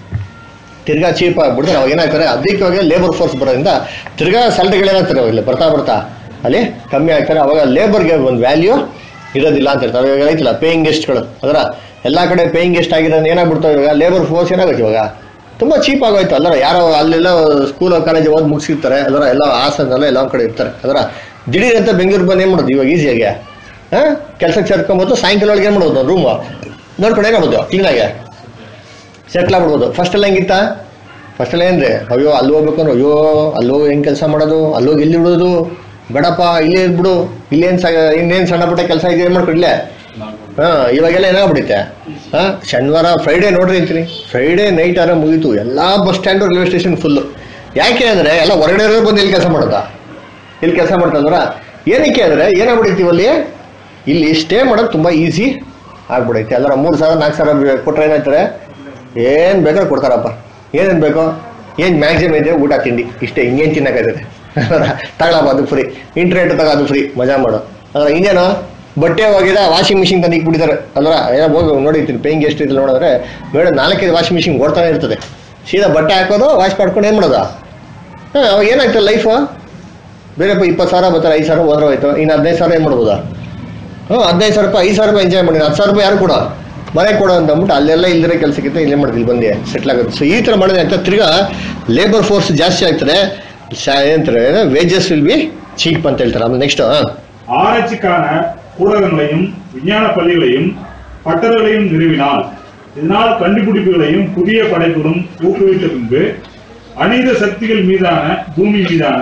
ತಿರ್ಗಾ ಚೀಪ್ ಆಗ್ಬಿಡ್ತಾರೆ ಅವಾಗ ಏನಾಗ್ತಾರೆ ಅಧಿಕವಾಗಿ ಲೇಬರ್ ಫೋರ್ಸ್ ಬರೋದ್ರಿಂದ ತಿರ್ಗಾ ಸ್ಯಾಲ್ರಿಗಳು ಏನಾಗ್ತಾರೆ ಅವಾಗ ಬರ್ತಾ ಬರ್ತಾ ಅಲ್ಲಿ ಕಮ್ಮಿ ಆಗ್ತಾರೆ ಅವಾಗ ಲೇಬರ್ಗೆ ಒಂದು ವ್ಯಾಲ್ಯೂ ಇರೋದಿಲ್ಲ ಅಂತ ಹೇಳ್ತಾರೆ ಇವಾಗ ಐತಿಲ್ಲ ಪೇಯಿಂಗ್ ಗೆಸ್ಟ್ಗಳು ಅದರ ಎಲ್ಲ ಕಡೆ ಪೇಯಿಂಗ್ ಗೆಸ್ಟ್ ಆಗಿರೋದು ಏನಾಗ್ಬಿಡ್ತಾವೆ ಇವಾಗ ಲೇಬರ್ ಫೋರ್ಸ್ ಏನಾಗುತ್ತೆ ಇವಾಗ ತುಂಬ ಚೀಪ್ ಆಗೋಯ್ತು ಅಲ್ಲರ ಯಾರೋ ಅಲ್ಲೆಲ್ಲ ಸ್ಕೂಲ್ ಕಾಲೇಜ್ ಓದಿ ಮುಗಿಸಿರ್ತಾರೆ ಅದರ ಎಲ್ಲ ಹಾಸನಲ್ಲ ಎಲ್ಲ ಒಂದ್ ಕಡೆ ಇರ್ತಾರೆ ಅದರ ದಿಢೀರ್ ಅಂತ ಬೆಂಗಳೂರು ಬಂದು ಏನು ಮಾಡೋದು ಇವಾಗ ಈಸಿಯಾಗಿ ಹಾಂ ಕೆಲ್ಸಕ್ಕೆ ಸೇರ್ಕೊಂಬೋದು ಸಾಯಂಕಾಲ ಒಳಗೆ ಏನು ಮಾಡ್ಬೋದು ರೂಮು ನೋಡ್ಕೊಂಡು ಏನಾಗ್ಬೋದು ಕ್ಲೀನಾಗೆ ಸೆಟ್ಲ್ ಆಗ್ಬಿಡ್ಬೋದು ಫಸ್ಟ್ ಎಲ್ಲ ಹೆಂಗಿತ್ತ ಫಸ್ಟ್ ಎಲ್ಲ ಏನ್ರಿ ಅಯ್ಯೋ ಅಲ್ಲಿ ಹೋಗ್ಬೇಕು ಅಂದ್ರೆ ಅಯ್ಯೋ ಅಲ್ಲೋಗಿ ಹೆಂಗ್ ಕೆಲಸ ಮಾಡೋದು ಅಲ್ಲೋಗಿ ಎಲ್ಲಿ ಬಿಡೋದು ಬೇಡಪ್ಪ ಇಲ್ಲೇ ಇದ್ಬಿಡು ಇಲ್ಲೇನ್ ಸ ಇನ್ನೇನ್ ಸಣ್ಣ ಪುಟ್ಟ ಕೆಲಸ ಇದೆ ಏನ್ ಮಾಡ್ಕೊ ಇಲ್ಲೇ ಹಾ ಇವಾಗೆಲ್ಲ ಏನಾಗ್ಬಿಡುತ್ತೆ ಹಾ ಶನಿವಾರ ಫ್ರೈಡೇ ನೋಡ್ರಿ ಅಂತೀನಿ ಫ್ರೈಡೇ ನೈಟ್ ಆರ ಮುಗೀತು ಎಲ್ಲಾ bus stand railway station full ಯಾಕೆ ಅಂದ್ರೆ ಎಲ್ಲ ಹೊರಗಡೆ ಇರೋರು ಬಂದು ಇಲ್ಲಿ ಕೆಲಸ ಮಾಡೋದಾ ಇಲ್ಲಿ ಕೆಲಸ ಮಾಡ್ತಂದ್ರ ಏನಕ್ಕೆ ಅಂದ್ರೆ ಏನಾಗ್ಬಿಡೈತಿ ಅಲ್ಲಿ ಇಲ್ಲಿ ಸ್ಟೇ ಮಾಡೋದು ತುಂಬಾ ಈಸಿ ಆಗ್ಬಿಡೈತಿ ಅಲ್ಲರ ಮೂರು ಸಾವಿರ ನಾಲ್ಕು ಸಾವಿರ ಬಿ- ಕೊಟ್ರೆ ಏನಾಯ್ತಾರೆ ಏನ್ ಬೇಕಾದ್ರೆ ಕೊಡ್ತಾರಪ್ಪ ಏನೇನ್ ಬೇಕೋ ಏನ್ ಮ್ಯಾಕ್ಸಿಮಮ್ ಇದೆ ಊಟ ತಿಂಡಿ ಇಷ್ಟೇ ಇನ್ನೇನ್ ತಿನ್ನಕ್ಕಾಯ್ತದೆ ತಗೊಳಪ್ಪ ಅದು ಫ್ರೀ ಇಂಟರ್ನೆಟ್ ತಗೋ ಅದು ಫ್ರೀ ಮಜಾ ಮಾಡು ಅದ್ರ ಇನ್ನೇನು ಬಟ್ಟೆ ಹೋಗಿದೆ ವಾಷಿಂಗ್ ಮಿಷಿನ್ ತಂದು ಇಕ್ಬಿಟ್ಟಿದ್ದಾರೆ ಅಲ್ರ ಏನೋ ಹೋಗಿ ನೋಡಿರ್ತೀನಿ ಪೇಯಿಂಗ್ ಎಷ್ಟು ಇದೆ ನೋಡಿದ್ರೆ ಮೇಡಮ್ ನಾಲ್ಕೈದು ವಾಷಿಂಗ್ ಮಿಷಿನ್ ಓಡ್ತಾನೆ ಇರ್ತದೆ ಸೀದಾ ಬಟ್ಟೆ ಹಾಕೋದು ವಾಶ್ ಮಾಡ್ಕೊಂಡು ಏನು ಮಾಡೋದು ಹಾಂ ಅವಾಗ ಏನಾಗ್ತದೆ ಲೈಫು ಬೇರೆಪ್ಪ ಇಪ್ಪತ್ತು ಸಾವಿರ ಬರ್ತಾರೆ ಐದು ಸಾವಿರ ಹೋದ್ರೆ ಹೋಯ್ತು ಇನ್ನು ಹದಿನೈದು ಸಾವಿರ ಏನು ಮಾಡ್ಬೋದಾ ಹ್ಞೂ ಹದಿನೈದು ಸಾವಿರ ರೂಪಾಯಿ ಐದು ಸಾವಿರ ರೂಪಾಯಿ ಎಂಜಾಯ್ ಮಾಡಿ ಹತ್ತು ಸಾವಿರ ರೂಪಾಯಿ ಯಾರು ಕೊಡೋ ಮನೆ ಕೊಡೋ ಅಂತ ಅಂದ್ಬಿಟ್ಟು ಅಲ್ಲೆಲ್ಲ ಇಲ್ದಿರೋ ಕೆಲಸಕ್ಕಿಂತ ಇಲ್ಲೇ ಮಾಡಿದ್ರು ಇಲ್ಲಿ ಬಂದು ಸೆಟ್ಲ್ ಆಗುತ್ತೆ ಸೊ ಈ ಥರ ಮಾಡಿದ್ರೆ ಅಂತ ತಿರ್ಗಾ ಲೇಬರ್ ಫೋರ್ಸ್ ಜಾಸ್ತಿ ಆಗ್ತದೆ ಶಾ ಏನಂತಾರೆ ವೇಜಸ್ ವಿಲ್ ಬಿ ಚೀಪ್ ಅಂತ ಹೇಳ್ತಾರೆ ಆಮೇಲೆ ನೆಕ್ಸ್ಟ್ ஆராய்ச்சிக்கான ஊடகங்களையும் விஞ்ஞான பள்ளிகளையும் பட்டறைகளையும் நிறுவினால் இதனால் கண்டுபிடிப்புகளையும் புதிய படைப்புகளும் ஊக்குவித்த பின்பு அநீத சக்திகள் மீதான பூமி மீதான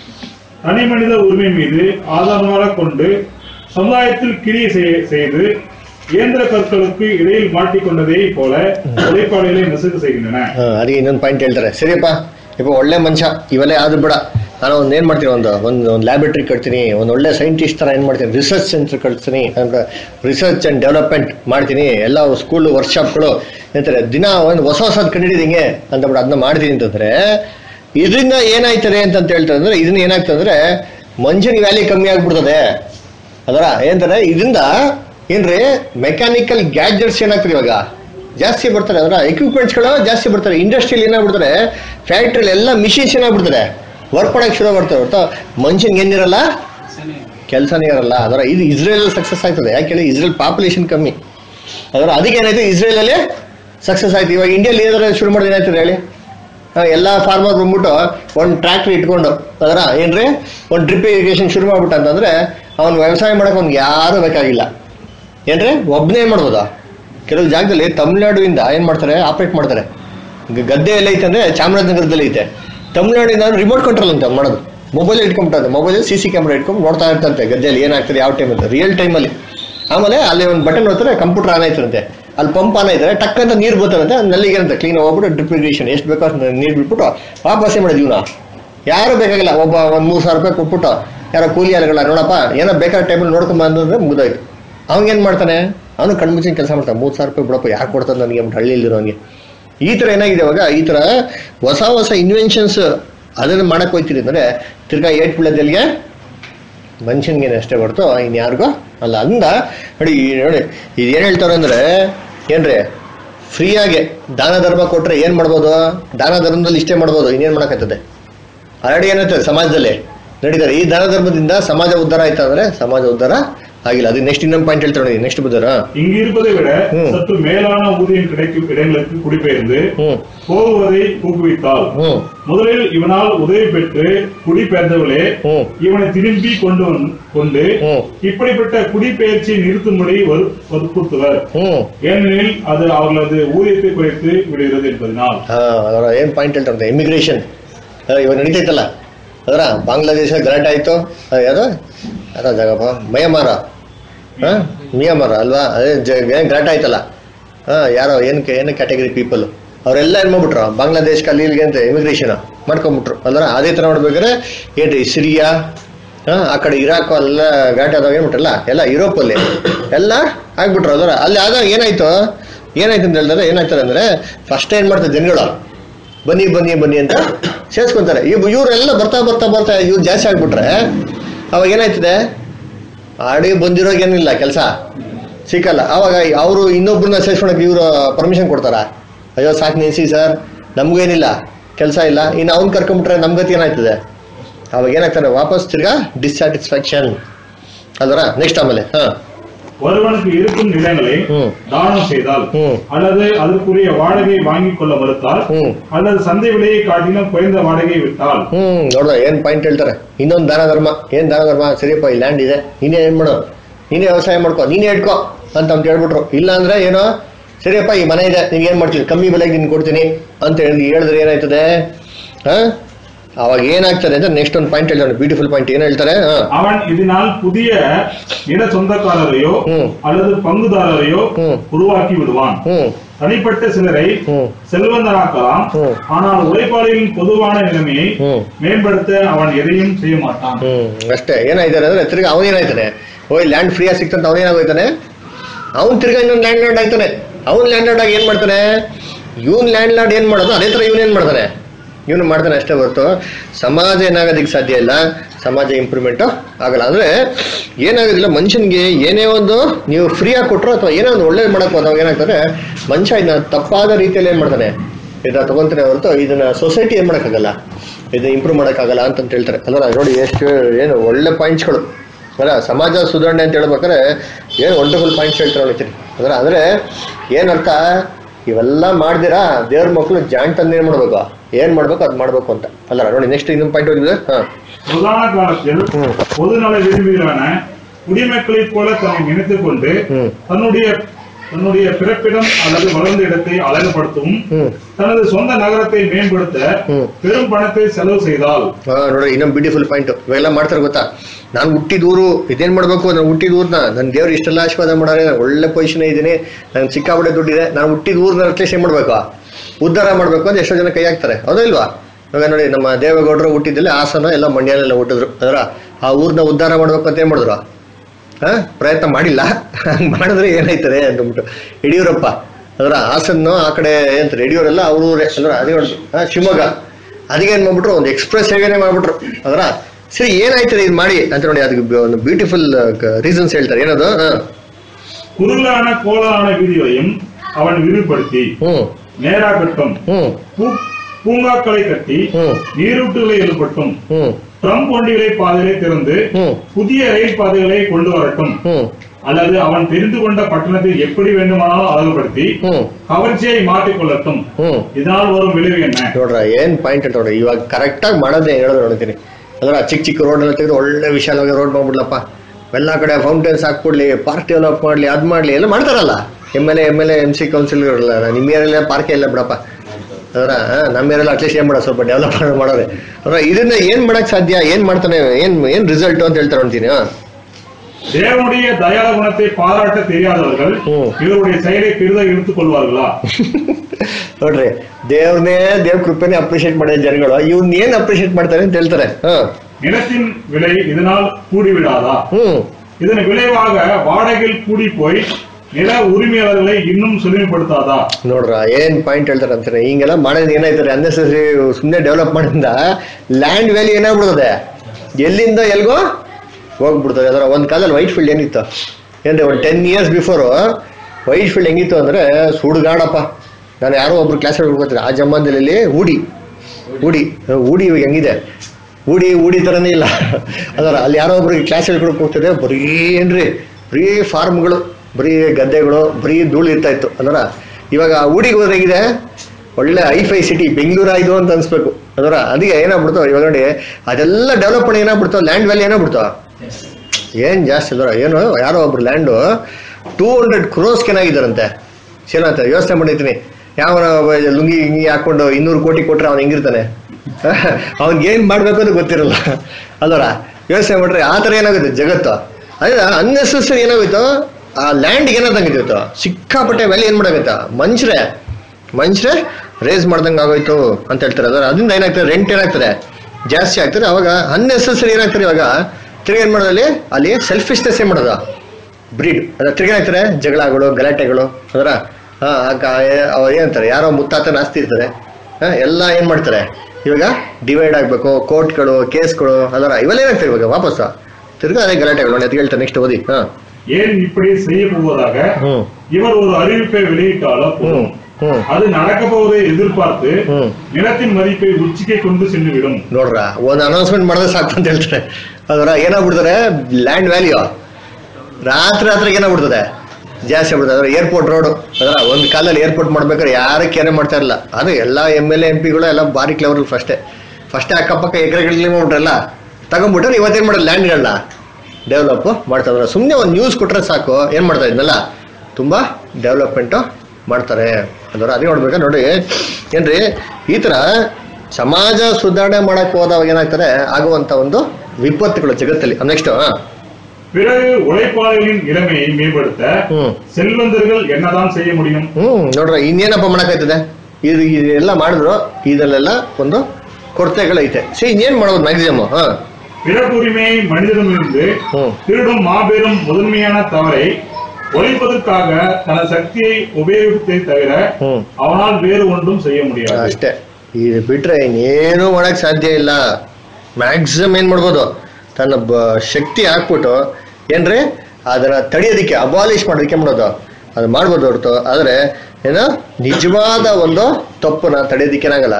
தனிமனித உரிமை மீது ஆதாரமாக கொண்டு சமுதாயத்தில் கிரியை செய்ய- செய்து இயந்திர கற்களுக்கு இடையில் மாட்டிக்கொண்டதை போல உழைப்பாளிகளை நெசுக்கு செய்கின்றன ಅದಕ್ಕೆ ಇನ್ನೊಂದು ಪಾಯಿಂಟ್ ಹೇಳ್ತಾರೆ ಸರಿಯಪ್ಪ ಇಪ್ಪ ಒಳ್ಳೆ ಮನುಷ್ಯ ಇವೆಲ್ಲ ಯಾವ್ದು ಬೇಡ ನಾನು ಒಂದು ಏನು ಮಾಡ್ತೀನಿ ಒಂದು ಒಂದು ಒಂದು ಲ್ಯಾಬರೇಟರಿ ಕಟ್ತೀನಿ ಒಂದು ಒಳ್ಳೆ ಸೈಂಟಿಸ್ಟ್ ಥರ ಏನು ಮಾಡ್ತೀನಿ ರಿಸರ್ಚ್ ಸೆಂಟರ್ ಕಟ್ತೀನಿ ಅಂದ್ರೆ ರಿಸರ್ಚ್ ಆ್ಯಂಡ್ ಡೆವಲಪ್ಮೆಂಟ್ ಮಾಡ್ತೀನಿ ಎಲ್ಲ ಸ್ಕೂಲ್ ವರ್ಕ್ಶಾಪ್ಗಳು ಅಂತಾರೆ ದಿನ ಒಂದು ಹೊಸ ಹೊಸದು ಕಂಡಿಡಿದಿಂಗೆ ಅಂತ ಬಿಟ್ಟು ಅದನ್ನ ಮಾಡ್ತೀನಿ ಅಂತಂದ್ರೆ ಇದರಿಂದ ಏನಾಯ್ತದೆ ಅಂತಂತ ಹೇಳ್ತಾರೆ ಅಂದ್ರೆ ಇದನ್ನ ಏನಾಗ್ತದೆ ಮನುಷ್ಯನ ವ್ಯಾಲ್ಯೂ ಕಮ್ಮಿ ಆಗ್ಬಿಡ್ತದೆ ಅದರ ಏನಂತಾರೆ ಇದರಿಂದ ಏನ್ರಿ ಮೆಕ್ಯಾನಿಕಲ್ ಗ್ಯಾಜೆಟ್ಸ್ ಏನಾಗ್ತದೆ ಇವಾಗ ಜಾಸ್ತಿ ಬರ್ತಾರೆ ಅದರ ಎಕ್ವಿಪ್ಮೆಂಟ್ಸ್ಗಳು ಜಾಸ್ತಿ ಬರ್ತಾರೆ ಇಂಡಸ್ಟ್ರಿಯಲ್ಲಿ ಏನಾಗ್ಬಿಡ್ತಾರೆ ಫ್ಯಾಕ್ಟ್ರಿಲಿ ಎಲ್ಲ ಮಿಷಿನ್ಸ್ ಏನಾಗ್ಬಿಡ್ತಾರೆ ವರ್ಕ್ ಮಾಡಕ್ಕೆ ಶುರು ಮಾಡ್ತಾರೆ ಹೊರ್ತು ಮನುಷ್ಯನ್ಗೆ ಏನಿರಲ್ಲ ಕೆಲಸನೇ ಇರಲ್ಲ ಅದರ ಇದು ಇಸ್ರೇಲ್ ಸಕ್ಸಸ್ ಆಯ್ತದೆ ಯಾಕೆ ಹೇಳಿ ಇಸ್ರೇಲ್ ಪಾಪ್ಯುಲೇಷನ್ ಕಮ್ಮಿ ಅದರ ಅದಕ್ಕೆ ಏನಾಯ್ತು ಇಸ್ರೇಲಲ್ಲಿ ಸಕ್ಸಸ್ ಆಯ್ತು ಇವಾಗ ಇಂಡಿಯಲ್ಲಿ ಏನಾದ್ರು ಶುರು ಮಾಡಿದ್ರೆ ಏನಾಯ್ತದೆ ಹೇಳಿ ಆ, ಎಲ್ಲಾ ಫಾರ್ಮರ್ ಬಂದ್ಬಿಟ್ಟು ಒಂದು ಟ್ರ್ಯಾಕ್ಟರ್ ಇಟ್ಕೊಂಡು ಅದರ ಏನ್ರಿ ಒಂದು ಡ್ರಿಪ್ ಇರಿಗೇಷನ್ ಶುರು ಮಾಡ್ಬಿಟ್ಟ ಅಂತಂದ್ರೆ ಅವ್ನು ವ್ಯವಸಾಯ ಮಾಡಕ್ ಅವ್ನಿಗೆ ಯಾರು ಬೇಕಾಗಿಲ್ಲ ಏನ್ರಿ ಒಬ್ಬನೇ ಮಾಡ್ಬೋದಾ ಕೆಲವು ಜಾಗದಲ್ಲಿ ತಮಿಳ್ನಾಡುವಿಂದ ಏನ್ ಮಾಡ್ತಾರೆ ಆಪರೇಟ್ ಮಾಡ್ತಾರೆ ಗ- ಗದ್ದೆ ಎಲ್ಲ ಐತೆ ಅಂದ್ರೆ ಚಾಮರಾಜನಗರದಲ್ಲಿ ಐತೆ ತಮಿಳ್ನಾಡಿಂದ ರಿಮೋಟ್ ಕಂಟ್ರೋಲ್ ಅಂತ ಮಾಡೋದು ಮೊಬೈಲ್ ಇಟ್ಕೊಂಡ್ಬಿಟ್ಟಂತೆ ಮೊಬೈಲ್ ಸಿ ಸಿ ಕ್ಯಾಮ್ರಾ ಇಟ್ಕೊಂಡು ನೋಡ್ತಾ ಇರ್ತಂತೆ ಗದ್ದೆಯಲ್ಲಿ ಏನಾಗ್ತದೆ ಯಾವ ಟೈಮ್ ಅಂತ ರಿಯಲ್ ಟೈಮಲ್ಲಿ ಆಮೇಲೆ ಅಲ್ಲಿ ಒಂದು ಬಟನ್ ಹೋಗ್ತಾರೆ ಕಂಪ್ಯೂಟರ್ ಆನ್ ಆಯ್ತಂತೆ ಅಲ್ಲಿ ಪಂಪ್ ಆನ್ ಆಯ್ತಾರೆ ಟಕ್ ಅಂತ ನೀರು ಬರ್ತದಂತೆ ನಲ್ಲಿಗೆ ಅಂತ ಕ್ಲೀನ್ ಹೋಗ್ಬಿಟ್ಟು ಡ್ರಿಪ್ ಇರಿಗೇಷನ್ ಎಷ್ಟು ಬೇಕೋ ಅಷ್ಟು ನೀರು ಬಿಟ್ಬಿಟ್ಟು ವಾಪಸ್ ಏನು ಮಾಡೋದು ಜೀವನ ಯಾರು ಬೇಕಾಗಿಲ್ಲ ಒಬ್ಬ ಒಂದು ಮೂರು ಸಾವಿರ ರೂಪಾಯಿ ಕೊಟ್ಬಿಟ್ಟು ಯಾರೋ ಕೂಲಿ ಆಳುಗಳ ನೋಡಪ್ಪ ಏನೋ ಬೇಕಾದ ಟೈಮಲ್ಲಿ ನೋಡ್ಕೊಂಬ ಅಂದ್ರೆ ಮುಗಿದೋಯ್ತು ಅವ್ನಿಗೆ ಮಾಡ್ತಾನೆ ಅವನು ಕಣ್ಮುಚ್ಚಿನ ಕೆಲಸ ಮಾಡ್ತಾನೆ ಮೂರು ಸಾವಿರ ರೂಪಾಯಿ ಬಿಡಪ್ಪ ಯಾಕೆ ಕೊಡ್ತಾನೆ ನನಗೆ ಅಂದ್ಬಿಟ್ಟು ಹಳ್ಳಿಯಲ್ಲಿರೋಂಗೆ ಈ ಥರ ಏನಾಗಿದೆ ಇವಾಗ ಈ ಥರ ಹೊಸ ಹೊಸ ಇನ್ವೆನ್ಷನ್ಸ್ ಅದನ್ನು ಮಾಡಕ್ಕೆ ಹೋಗ್ತೀರಿ ಅಂದರೆ ತಿರ್ಗಾ ಏಟ್ ಬೀಳೋದೆಲ್ಲಿಗೆ ಮನುಷ್ಯನಿಗೆ ಅಷ್ಟೇ ಹೊರ್ತು ಇನ್ಯಾರಿಗೂ ಅಲ್ಲ ಅಂದ ನೋಡಿ ಈ ನೋಡಿ ಇದು ಏನು ಹೇಳ್ತಾರೆ ಅಂದರೆ ಏನ್ರಿ ಫ್ರೀಯಾಗಿ ದಾನ ಧರ್ಮ ಕೊಟ್ಟರೆ ಏನು ಮಾಡ್ಬೋದು ದಾನ ಧರ್ಮದಲ್ಲಿ ಇಷ್ಟೇ ಮಾಡ್ಬೋದು ಇನ್ನೇನು ಮಾಡೋಕ್ಕಾಗ್ತದೆ ಆಲ್ರೆಡಿ ಏನಾಯ್ತದೆ ಸಮಾಜದಲ್ಲಿ ನಡೀತಾರೆ ಈ ದಾನ ಧರ್ಮದಿಂದ ಸಮಾಜ ಉದ್ಧಾರ ಆಯ್ತಾ ಅಂದ್ರೆ ಸಮಾಜ ಉದ್ಧಾರ ಆಗಿಲ್ಲ ಅದು ನೆಕ್ಸ್ಟ್ ಇನ್ನೊಂದು ಪಾಯಿಂಟ್ ಹೇಳ್ತಾರೆ ನೋಡಿ ನೆಕ್ಸ್ಟ್ ಬುದ್ಧಾರ இங்கு இருப்பதை விட ம். சற்று மேலான ஊதியம் கிடைக்கும் இடங்களுக்கு குடிபெயர்ந்து ಹ್ಮ್ போகுவதை ஊக்குவித்தால் ಹ್ಮ್ முதலில் இவனால் உதவி பெற்று குடிபெயர்ந்தவர்களே ಹ್ಮ್ இவனை திரும்பி கொண்டு வந்து- கொண்டு ம். இப்படிப்பட்ட குடிபெயர்ச்சியை நிறுத்தும்படி வரு- வற்புறுத்துவர் ಹ್ಮ್ ஏனெனில் அது அவர்களது ஊதியத்தை குறைத்து விடுகிறது என்பதனால் ಹಾ ಅದರ ಏನ್ ಪಾಯಿಂಟ್ ಹೇಳ್ತಾರೆ ಇಮಿಗ್ರೇಷನ್ ಇವಾಗ ನಡೀತೈತಲ್ಲ ಅದರ ಬಾಂಗ್ಲಾದೇಶ ಗಲಾಟೆ ಆಯ್ತು ಅದು ಯಾವ್ದು ಯಾವ್ದೋ ಜಾಗಪ್ಪ ಮಯಮಾರ ಹಾ ಮಿಯಾಮಾರ ಅಲ್ವಾ ಅದೇ ಜ- ಏನ್ ಗಲಾಟೆ ಆಯ್ತಲ್ಲ ಹಾ ಯಾರೋ ಏನು ಏನು ಕ್ಯಾಟಗರಿ ಪೀಪಲ್ ಅವರೆಲ್ಲ ಏನು ಮಾಡ್ಬಿಟ್ರು ಬಾಂಗ್ಲಾದೇಶಕ್ಕೆ ಅಲ್ಲಿ ಇಲ್ಲಿಗೆ ಅಂತ ಇಮಿಗ್ರೇಷನ್ ಮಾಡ್ಕೊಂಬಿಟ್ರು ಅಲ್ರ ಅದೇ ಥರ ನೋಡ್ಬೇಕಾದ್ರೆ ಏನ್ರಿ ಸಿರಿಯಾ ಹಾ ಆ ಕಡೆ ಇರಾಕ್ ಎಲ್ಲ ಗಲಾಟೆ ಆದಾಗ ಏನ್ಬಿಟ್ರಲ್ಲ ಎಲ್ಲ ಯುರೋಪಲ್ಲಿ ಎಲ್ಲ ಆಗ್ಬಿಟ್ರು ಅದರ ಅಲ್ಲಿ ಆದಾಗ ಏನಾಯ್ತು ಏನಾಯ್ತು ಅಂತ ಹೇಳಿದ್ರೆ ಏನಾಯ್ತಾರೆ ಅಂದ್ರೆ ಫಸ್ಟ್ ಏನ್ ಮಾಡ್ತಾರೆ ಜನಗಳು ಬನ್ನಿ ಬನ್ನಿ ಬನ್ನಿ ಅಂತ ಸೇರ್ಸ್ಕೊಂತಾರೆ ಇವ್ ಇವರೆಲ್ಲ ಬರ್ತಾ ಬರ್ತಾ ಬರ್ತಾ ಇವ್ರು ಜಾಸ್ತಿ ಆಗ್ಬಿಟ್ರೆ ಅವಾಗ ಏನಾಯ್ತದೆ ಆಡಿ ಬಂದಿರೋಗೇನಿಲ್ಲ ಕೆಲಸ ಸಿಕ್ಕಲ್ಲ ಅವಾಗ ಅವರು ಇನ್ನೊಬ್ಬರನ್ನ ಸೇರ್ಸ್ಕೊಳಕ್ಕೆ ಇವರು ಪರ್ಮಿಷನ್ ಕೊಡ್ತಾರ ಅಯ್ಯೋ ಸಾಕು ನಿಲ್ಸಿ ಸರ್ ನಮಗೇನಿಲ್ಲ ಕೆಲಸ ಇಲ್ಲ ಇನ್ನು ಅವ್ನು ಕರ್ಕೊಂಬಿಟ್ರೆ ನಮ್ಮ ಗತಿ ಏನಾಯ್ತದೆ ಅವಾಗ ಏನಾಗ್ತಾನೆ ವಾಪಸ್ ತಿರ್ಗಾ ಡಿಸ್ಸ್ಯಾಟಿಸ್ಫ್ಯಾಕ್ಷನ್ ಅಲ್ವರ ನೆಕ್ಸ್ಟ್ ಆಮೇಲೆ ಹಾ ஒருவனுக்கு இருக்கும் நிலங்களை ம். தானம் செய்தால் ம். அல்லது அதற்குரிய வாடகை வாங்கிக் கொள்ள மறுத்தால் ம். அல்லது சந்தை விலையை காட்டிலும் குறைந்த வாடகை விட்டால் ಹ್ಮ್ ನೋಡ್ದ ಏನ್ ಪಾಯಿಂಟ್ ಹೇಳ್ತಾರೆ ಇನ್ನೊಂದು ದಾನ ಧರ್ಮ ಏನ್ ದಾನ ಧರ್ಮ ಸರಿಯಪ್ಪ ಈ ಲ್ಯಾಂಡ್ ಇದೆ ನೀನೇ ಏನ್ ಮಾಡು ನೀನೇ ವ್ಯವಸಾಯ ಮಾಡ್ಕೊ ನೀನೇ ಇಟ್ಕೋ ಅಂತ ಅಂತ ಹೇಳ್ಬಿಟ್ರು ಇಲ್ಲ ಅಂದ್ರೆ ಏನೋ ಸರಿಯಪ್ಪ ಈ ಮನೆ ಇದೆ ನೀನ್ ಏನ್ ಮಾಡ್ತೀನಿ ಕಮ್ಮಿ ಬೆಲೆಗೆ ನಿನ್ ಕೊಡ್ತೀನಿ ಅಂತ ಹೇಳಿ ಹೇಳಿದ್ರೆ ಏನಾಯ್ತದೆ ಹಾ ಅವಾಗ ಏನಾಗ್ತದೆ ಅಂತ ನೆಕ್ಸ್ಟ್ ಒಂದು ಪಾಯಿಂಟ್ ಹೇಳ್ತಾರೆ ಬ್ಯೂಟಿಫುಲ್ ಪಾಯಿಂಟ್ ಏನ್ ಹೇಳ್ತಾರೆ ಹಾ அவன் இதனால் புதிய நில சொந்தக்காரரையோ ம். அல்லது பங்குதாரரையோ ம். உருவாக்கி விடுவான் ಹ್ಮ್ தனிப்பட்ட சிலரை ಹ್ಮ್ செல்வந்தராக்கலாம் ம். ஆனால் உழைப்பாளியின் பொதுவான நிலைமையை ம். மேம்படுத்த அவன் எதையும் செய்ய மாட்டான் ಹ್ಮ್ ಅಷ್ಟೇ ಏನಾಯ್ತಾನೆ ಅಂದ್ರೆ ತಿರ್ಗಿ ಅವನೇನಾಯ್ತಾನೆ ಓಯ್ ಲ್ಯಾಂಡ್ ಫ್ರೀಯಾಗಿ ಸಿಕ್ತಂತ ಅವನೇನಾಗೋಯ್ತಾನೆ ಅವ್ನು ತಿರ್ಗಾ ಇನ್ನೊಂದು ಲ್ಯಾಂಡ್ ಲಾರ್ಡ್ ಆಯ್ತಾನೆ ಅವ್ನು ಲ್ಯಾಂಡ್ ಲಾರ್ಡ್ ಆಗಿ ಏನ್ ಮಾಡ್ತಾನೆ ಇವನ್ ಲ್ಯಾಂಡ್ ಲಾರ್ಡ್ ಏನ್ ಮಾಡೋದು ಅದೇ ತರ ಇವನ್ ಏನ್ ಮಾಡ್ತಾನೆ ಇವನು ಮಾಡ್ತಾನೆ ಅಷ್ಟೇ ಹೊರತು ಸಮಾಜ ಏನಾಗೋದಕ್ಕೆ ಸಾಧ್ಯ ಇಲ್ಲ ಸಮಾಜ ಇಂಪ್ರೂವ್ಮೆಂಟ್ ಆಗಲ್ಲ ಅಂದ್ರೆ ಏನಾಗೋದಿಲ್ಲ ಮನುಷ್ಯನಿಗೆ ಏನೇ ಒಂದು ನೀವು ಫ್ರೀ ಆಗಿ ಕೊಟ್ಟರು ಅಥವಾ ಏನೋ ಒಂದು ಒಳ್ಳೇದು ಮಾಡಕ್ ಹೋದಾಗ ಏನಾಗ್ತದೆ ಮನುಷ್ಯ ಇದನ್ನ ತಪ್ಪಾದ ರೀತಿಯಲ್ಲಿ ಏನ್ ಮಾಡ್ತಾನೆ ಇದನ್ನ ತಗೊಂತಾನೆ ಹೊರತು ಇದನ್ನ ಸೊಸೈಟಿ ಏನ್ ಮಾಡಕ್ಕಾಗಲ್ಲ ಇದನ್ನ ಇಂಪ್ರೂವ್ ಮಾಡಕ್ಕಾಗಲ್ಲ ಅಂತಂತ ಹೇಳ್ತಾರೆ ಅಲ್ವಲ್ಲ ನೋಡಿ ಎಷ್ಟು ಏನು ಒಳ್ಳೆ ಪಾಯಿಂಟ್ಸ್ಗಳು ಅಲ್ಲ ಸಮಾಜ ಸುಧಾರಣೆ ಅಂತ ಹೇಳ್ಬೇಕಾದ್ರೆ ಏನು ವಂಡರ್ಫುಲ್ ಪಾಯಿಂಟ್ಸ್ ಹೇಳ್ತಾರೆ ನೋಡ್ತೀನಿ ಅಂದ್ರೆ ಅಂದ್ರೆ ಏನರ್ಥ ಇವೆಲ್ಲ ಮಾಡ್ದಿರಾ ದೇವ್ರ ಮಕ್ಕಳು ಜಾಯಿಂಟ್ ತಂದು ಏನ್ ಮಾಡ್ಬೇಕು ಏನ್ ಮಾಡ್ಬೇಕು ಅದ್ ಮಾಡ್ಬೇಕು ಅಂತ ಅಲ್ಲ ನೋಡಿ ನೆಕ್ಸ್ಟ್ ಇನ್ನೊಂದು ಪಾಯಿಂಟ್ ಹೋಗಿದೆ ಹಾ பிரதான காலத்தில் ம். பொதுநல விரும்பிகளான குடிமக்களைப் போல தன்னை நினைத்துக் கொண்டு ம். தன்னுடைய தன்னுடைய பிறப்பிடம் அல்லது வளர்ந்த இடத்தை அழகுபடுத்தவும் ಹ್ಮ್ தனது சொந்த நகரத்தை மேம்படுத்த ம். பெரும் பணத்தை செலவு செய்தால் ಹಾ ನೋಡಿ ಇನ್ನೊಂದು ಬ್ಯೂಟಿಫುಲ್ ಪಾಯಿಂಟ್ ಇವೆಲ್ಲ ಮಾಡ್ತಾರೆ ಗೊತ್ತಾ ನಾನು ಹುಟ್ಟಿದ ಊರು ಇದೇನ್ ಮಾಡ್ಬೇಕು ನಾನು ಹುಟ್ಟಿದ ಊರ್ನ ನನ್ನ ದೇವ್ರು ಇಷ್ಟೆಲ್ಲ ಆಶೀರ್ವಾದ ಮಾಡಾರೆ ನಾನು ಒಳ್ಳೆ ಪೊಸಿಷನ್ ಇದ್ದೀನಿ ನನ್ಗೆ ಸಿಕ್ಕಾಪಟ್ಟೆ ದುಡ್ಡಿದೆ ನಾನು ಹುಟ್ಟಿದ ಊರ್ನ ಅಟ್ಲೀಸ್ಟ್ ಏನ್ ಮಾಡ್ಬೇಕು ಉದ್ಧಾರ ಮಾಡ್ಬೇಕು ಅಂತ ಎಷ್ಟೋ ಜನ ಕೈ ಹಾಕ್ತಾರೆ ಹೌದಾ ಇಲ್ವಾ ಇವಾಗ ನೋಡಿ ನಮ್ಮ ದೇವೇಗೌಡರು ಹುಟ್ಟಿದ್ದಲ್ಲಿ ಹಾಸನ ಎಲ್ಲ ಮಂಡ್ಯನೆಲ್ಲ ಹುಟ್ಟಿದ್ರು ಅದರ ಆ ಊರ್ನ ಉದ್ಧಾರ ಮಾಡ್ಬೇಕು ಅಂತ ಏನ್ ಮಾಡಿದ್ರು ಹಾ ಪ್ರಯತ್ನ ಮಾಡಿಲ್ಲ ಹಂಗ್ ಮಾಡಿದ್ರೆ ಏನಾಯ್ತದೆ ಅಂದ್ಬಿಟ್ಟು ಯಡಿಯೂರಪ್ಪ ಅದರ ಹಾಸನ್ನು ಆ ಕಡೆ ಏನಂತಾರೆ ಯಡಿಯೂರೆಲ್ಲ ಅವ್ರ ಊರೇ ಅಲ್ರ ಅದೇ ಹೊಡ್ದು ಹಾ ಶಿವಮೊಗ್ಗ ಅದಕ್ಕೆ ಏನ್ ಮಾಡ್ಬಿಟ್ರು ಒಂದು ಎಕ್ಸ್ಪ್ರೆಸ್ ಹೇಗೇನೆ ಮಾಡ್ಬಿಟ್ರು ಅದರ ಸರಿ ಏನಾಯ್ತದೆ ಇದು ಮಾಡಿ ಅಂತ ನೋಡಿ ಅದಕ್ಕೆ ಬ- ಒಂದು ಬ್ಯೂಟಿಫುಲ್ ರೀಸನ್ಸ್ ಹೇಳ್ತಾರೆ ಏನದು ಹಾ குறுகலான கோலான வீதிகளையும் அவன் விரிவுபடுத்தி ಹ್ಮ್ நேராகட்டும் ಹ್ಮ್ பூ- பூங்காக்களை கட்டி ಹ್ಮ್ நீரூற்றுகளை எழுப்பட்டும் ಹ್ಮ್ ட்ரம்ப் வண்டிகளை பாதைகளை திறந்து ಹ್ಮ್ புதிய ரயில் பாதைகளை கொண்டு வரட்டும் ಹ್ಮ್ அல்லது அவன் தெரிந்து கொண்ட பட்டணத்தை எப்படி வேண்டுமானாலும் அழகுபடுத்தி ಹ್ಮ್ கவர்ச்சியை மாற்றிக் கொள்ளட்டும் ಹ್ಮ್ இதனால் வரும் விளைவு என்ன ನೋಡ್ರ ಏನ್ ಪಾಯಿಂಟ್ ಅಂತ ನೋಡ್ರಿ ಇವಾಗ ಕರೆಕ್ಟಾಗಿ ಮಾಡೋದೇ ಹೇಳೋದು ನೋಡ್ತೀನಿ ಅಂದ್ರೆ ಚಿಕ್ಕ ಚಿಕ್ಕ ರೋಡ್ ಎಲ್ಲ ತೆಗೆದು ಒಳ್ಳೆ ವಿಶಾಲವಾಗಿ ರೋಡ್ ಮಾಡ್ಬಿಡ್ಲಪ್ಪ ಎಲ್ಲ ಕಡೆ ಫೌಂಟೇನ್ಸ್ ಹಾಕ್ಬಿಡ್ಲಿ ಪಾರ್ಕ್ ಡೆವಲಪ್ ಮಾಡ್ಲಿ ಅದ್ ಮಾಡ್ಲಿ ಎಲ್ಲ ಮಾಡ್ತಾರಲ್ಲ M L A M L A M C ಕೌನ್ಸಿಲ್ಗಳೆಲ್ಲ ನಿಮ್ಮ ಏರಿಯಲ್ಲ ಪಾರ್ಕ್ ಇಲ್ಲ ಬಿಡಪ್ಪ ಅದರ ನಮ್ಮೇರೆಲ್ಲ ಅಟ್ಲೀಸ್ಟ್ ಏನ್ ಮಾಡೋ ಸ್ವಲ್ಪ ಡೆವಲಪ್ ಮಾಡೋರೆ ಅದರ ಇದನ್ನ ಏನ್ ಮಾಡಕ್ ಸಾಧ್ಯ ಏನ್ ಮಾಡ್ತಾನೆ ಏನ್ ಏನ್ ರಿಸಲ್ಟ್ ಅಂತ ಹೇಳ್ತಾರೆ ಅಂತೀನಿ தேவனுடைய தயாள குணத்தை பாராட்ட தெரியாதவர்கள் ம். இவருடைய செயலை பெரிதாக எடுத்துக் கொள்வார்களா ನೋಡ್ರಿ ದೇವ್ರನ್ನೇ ದೇವ್ರ ಕೃಪೆನೇ ಅಪ್ರಿಶಿಯೇಟ್ ಮಾಡಿದ ಜನಗಳು ಇವ್ನ ಏನ್ ಅಪ್ರಿಶಿಯೇಟ್ ಮಾಡ್ತಾರೆ ಅಂತ ಹೇಳ್ತಾರೆ ಹ நிலத்தின் விலை இதனால் கூடிவிடாதா ಹ್ಮ್ இதன் விளைவாக வாடகையில் கூடி போய் நில உரிமையாளர்களை இன்னும் செழுமைப்படுத்தாதா ನೋಡ್ರ ಏನ್ ಪಾಯಿಂಟ್ ಹೇಳ್ತಾರೆ ಅಂತಾರೆ ಹಿಂಗೆಲ್ಲ ಮಾಡೋದು ಏನಾಯ್ತಾರೆ ಅನ್ನೆಸರಿ ಸುಮ್ಮನೆ ಡೆವಲಪ್ ಮಾಡಿಂದ ಲ್ಯಾಂಡ್ ವ್ಯಾಲ್ಯೂ ಏನಾಗ್ಬಿಡ್ತದೆ ಎಲ್ಲಿಂದ ಎಲ್ಗೋ ಹೋಗ್ಬಿಡ್ತದೆ ಅದರ ಒಂದ್ ಕಾಲದಲ್ಲಿ ವೈಟ್ ಫೀಲ್ಡ್ ಏನಿತ್ತು ಏನ್ರಿ ಒಂದು ten years before Whitefield ಹೆಂಗಿತ್ತು ಅಂದ್ರೆ ಸುಡುಗಾಡಪ್ಪ ನಾನು ಯಾರೋ ಒಬ್ರು ಕ್ಲಾಸ್ ಹೇಳ್ಕೊತಾರೆ ಆ ಜಮಾನದಲ್ಲಿ ಊಡಿ ಊಡಿ ಊಡಿ ಇವಾಗ ಹೆಂಗಿದೆ ಊಡಿ ಊಡಿ ಥರನೇ ಇಲ್ಲ ಅದರ ಅಲ್ಲಿ ಯಾರೋ ಒಬ್ರಿಗೆ ಕ್ಲಾಸ್ ಹೇಳ್ಕೊಡಕ್ ಹೋಗ್ತದೆ ಬರೀ ಏನ್ರಿ ಬರೀ ಫಾರ್ಮ್ಗಳು ಬರೀ ಗದ್ದೆಗಳು ಬರೀ ಧೂಳು ಇರ್ತಾ ಇತ್ತು ಅದರ ಇವಾಗ ಆ ಊಡಿಗೆ ಹೋದ್ರೆ ಹೇಗಿದೆ ಒಳ್ಳೆ ಐಫೈ ಸಿಟಿ ಬೆಂಗಳೂರು ಆಯ್ತು ಅಂತ ಅನ್ಸ್ಬೇಕು ಅದರ ಅದಕ್ಕೆ ಏನಾಗ್ಬಿಡ್ತಾವ ಇವಾಗ ನೋಡಿ ಅದೆಲ್ಲ ಡೆವಲಪ್ ಮಾಡಿ ಏನಾಗ್ಬಿಡ್ತಾವ ಲ್ಯಾಂಡ್ ವ್ಯಾಲಿ ಏನಾಗ್ಬಿಡ್ತಾವ ಏನ್ ಜಾಸ್ತಿ ಅದರ ಏನು ಯಾರೋ ಒಬ್ರು ಲ್ಯಾಂಡು ಟೂ ಹಂಡ್ರೆಡ್ ಕ್ರೋಸ್ಗೆ ಏನಾಗಿದ್ದಾರಂತೆ ಶೇನಂತ ಯೋಚನೆ ಮಾಡಿರ್ತೀನಿ ಯಾವ ಲುಂಗಿ ಗಿಂಗಿ ಹಾಕೊಂಡು ಇನ್ನೂರು ಕೋಟಿ ಕೊಟ್ರೆ ಅವ್ನು ಹೆಂಗಿರ್ತಾನೆ ಅವ್ನಿಗೆ ಏನ್ ಮಾಡ್ಬೇಕು ಅಂತ ಗೊತ್ತಿರಲ್ಲ ಅಲ್ವರ ಯೋಚನೆ ಮಾಡ್ರೆ ಆ ಥರ ಏನಾಗುತ್ತೆ ಜಗತ್ತು ಅದೇ ಅನ್ನೆಸೆಸರಿ ಏನಾಗೋಯ್ತು ಆ ಲ್ಯಾಂಡ್ಗೆ ಏನಾದಂಗಿತ್ತು ಸಿಕ್ಕಾಪಟ್ಟೆ ವ್ಯಾಲಿ ಏನ್ ಮಾಡಾಗತ್ತ ಮನುಷ್ಯರೇ ಮನುಷ್ಯರೇ ರೇಸ್ ಮಾಡ್ದಂಗೆ ಆಗೋಯ್ತು ಅಂತ ಹೇಳ್ತಾರೆ ಅದರ ಅದರಿಂದ ಏನಾಗ್ತದೆ ರೆಂಟ್ ಏನಾಗ್ತದೆ ಜಾಸ್ತಿ ಆಗ್ತದೆ ಅವಾಗ ಅನ್ನೆಸೆಸರಿ ಏನಾಗ್ತದೆ ಇವಾಗ ತಿರ್ಗಿ ಏನ್ ಮಾಡೋದಲ್ಲಿ ಅಲ್ಲಿ ಸೆಲ್ಫಿಶ್ನೆಸ್ ಏನ್ ಮಾಡೋದು ಬ್ರೀಡ್ ಅದ್ರ ತಿರ್ಗಿ ಏನಾಗ್ತಾರೆ ಜಗಳಗಳು ಗಲಾಟೆಗಳು ಅದರ ಹಾ ಅವ್ರು ಏನಂತಾರೆ ಯಾರೋ ಮುತ್ತಾತನ ಆಸ್ತಿ ಇರ್ತಾರೆ ಹಾ ಎಲ್ಲ ಏನ್ ಮಾಡ್ತಾರೆ ಇವಾಗ ಡಿವೈಡ್ ಆಗ್ಬೇಕು ಕೋರ್ಟ್ಗಳು ಕೇಸ್ಗಳು ಅದರ ಇವೆಲ್ಲ ಏನಾಗ್ತದೆ ಇವಾಗ ವಾಪಸ್ ತಿರ್ಗಾ ಅದೇ ಗಲಾಟೆಗಳು ಎದ್ದು ಹೇಳ್ತಾರೆ ನೆಕ್ಸ್ಟ್ ಓದಿ ಹಾ ஏன் இப்படி செய்ய போவதாக ಹ್ಮ್ இவர் ஒரு அறிவிப்பை வெளியிட்டாலோ ಹ್ಮ್ போதும் ಹ್ಮ್ அது நடக்க போவதை எதிர்பார்த்து ಹ್ಮ್ நிலத்தின் மதிப்பை உச்சிக்கு கொண்டு சென்று விடும் ನೋಡ್ರ ಒಂದು ಅನೌನ್ಸ್ಮೆಂಟ್ ಮಾಡಿದ್ರೆ ಸಾಕು ಅಂತ ಹೇಳ್ತಾರೆ ಅದರ ಏನಾಗ್ಬಿಡ್ತಾರೆ ಲ್ಯಾಂಡ್ ವ್ಯಾಲ್ಯೂ ರಾತ್ರಿ ರಾತ್ರಿಗೆ ಏನಾಗ್ಬಿಡ್ತದೆ ಜಾಸ್ತಿ ಆಗ್ಬಿಡ್ತದೆ ಅದ್ರ ಏರ್ಪೋರ್ಟ್ ರೋಡ್ ಅದರ ಒಂದು ಕಾಲದಲ್ಲಿ ಏರ್ಪೋರ್ಟ್ ಮಾಡ್ಬೇಕಾದ್ರೆ ಯಾರು ಕೇರೆ ಮಾಡ್ತಾ ಇರಲ್ಲ ಅದು ಎಲ್ಲ ಎಮ್ ಎಲ್ ಎಂ ಪಿಗಳು ಎಲ್ಲ ಭಾರಿ ಕ್ಲವರ್ ಫಸ್ಟೇ ಫಸ್ಟೇ ಅಕ್ಕಪಕ್ಕ ಎಕರೆಗಳಲ್ಲಿ ಮಾಡ್ಬಿಟ್ರಲ್ಲ ತಗೊಂಡ್ಬಿಟ್ರೆ ಇವತ್ತೇನು ಮಾಡೋದು ಲ್ಯಾಂಡ್ಗಳನ್ನ ಡೆವಲಪ್ ಮಾಡ್ತಾ ಇದ್ದಾರೆ ಸುಮ್ಮನೆ ಒಂದು ನ್ಯೂಸ್ ಕೊಟ್ರೆ ಸಾಕು ಏನು ಮಾಡ್ತಾ ಇದ್ನಲ್ಲ ತುಂಬ ಡೆವಲಪ್ಮೆಂಟು ಮಾಡ್ತಾರೆ ಅದರ ಅದೇ ನೋಡ್ಬೇಕಾ ನೋಡಿ ಏನ್ರಿ ಈ ಥರ ಸಮಾಜ ಸುಧಾರಣೆ ಮಾಡಕ್ ಹೋದವಾಗ ಏನಾಗ್ತಾರೆ ಆಗುವಂತ ಒಂದು ವಿಪತ್ತುಗಳು ಜಗತ್ತಲ್ಲಿ ನೆಕ್ಸ್ಟ್ பிறகு உழைப்பாளர்களின் நிலைமையை மேம்படுத்த ಹ್ಮ್ செல்வந்தர்கள் என்னதான் செய்ய முடியும் ಹ್ಮ್ ನೋಡ್ರ ಇನ್ನೇನಪ್ಪ ಮಾಡಕ್ಕಾಯ್ತದೆ ಇದು ಇದೆಲ್ಲ ಮಾಡಿದ್ರು ಇದರಲ್ಲೆಲ್ಲ ಒಂದು ಕೊರತೆಗಳೈತೆ ಸೊ ಇನ್ನೇನ್ ಮಾಡೋದು ಮ್ಯಾಕ್ಸಿಮಮ್ ಹಾ பிறப்புரிமையை மனிதனிடமிருந்து ಹ್ಮ್ திருடும் மாபெரும் முதன்மையான தவறை ஒழிப்பதற்காக தனது சக்தியை உபயோகித்ததை தவிர ಹ್ಮ್ அவனால் வேறு ஒன்றும் செய்ய முடியாது ಅಷ್ಟೇ ಇದು ಬಿಟ್ರೆ ಇನ್ನೇನು ಮಾಡಕ್ ಸಾಧ್ಯ ಇಲ್ಲ ಮ್ಯಾಕ್ಸಿಮಮ್ ಏನ್ ಮಾಡ್ಬೋದು ತನ್ನ ಬ ಶಕ್ತಿ ಹಾಕ್ಬಿಟ್ಟು ಏನ್ರಿ ಅದನ್ನ ತಡೆಯೋದಿಕ್ಕೆ ಅಬಾಲಿಷ್ ಮಾಡೋದಕ್ಕೆ ಮಾಡೋದು ಅದು ಮಾಡ್ಬೋದು ಹೊರತು ಆದ್ರೆ ಏನು ನಿಜವಾದ ಒಂದು ತಪ್ಪನ್ನ ತಡೆಯೋದಿಕ್ಕೆ ಏನಾಗಲ್ಲ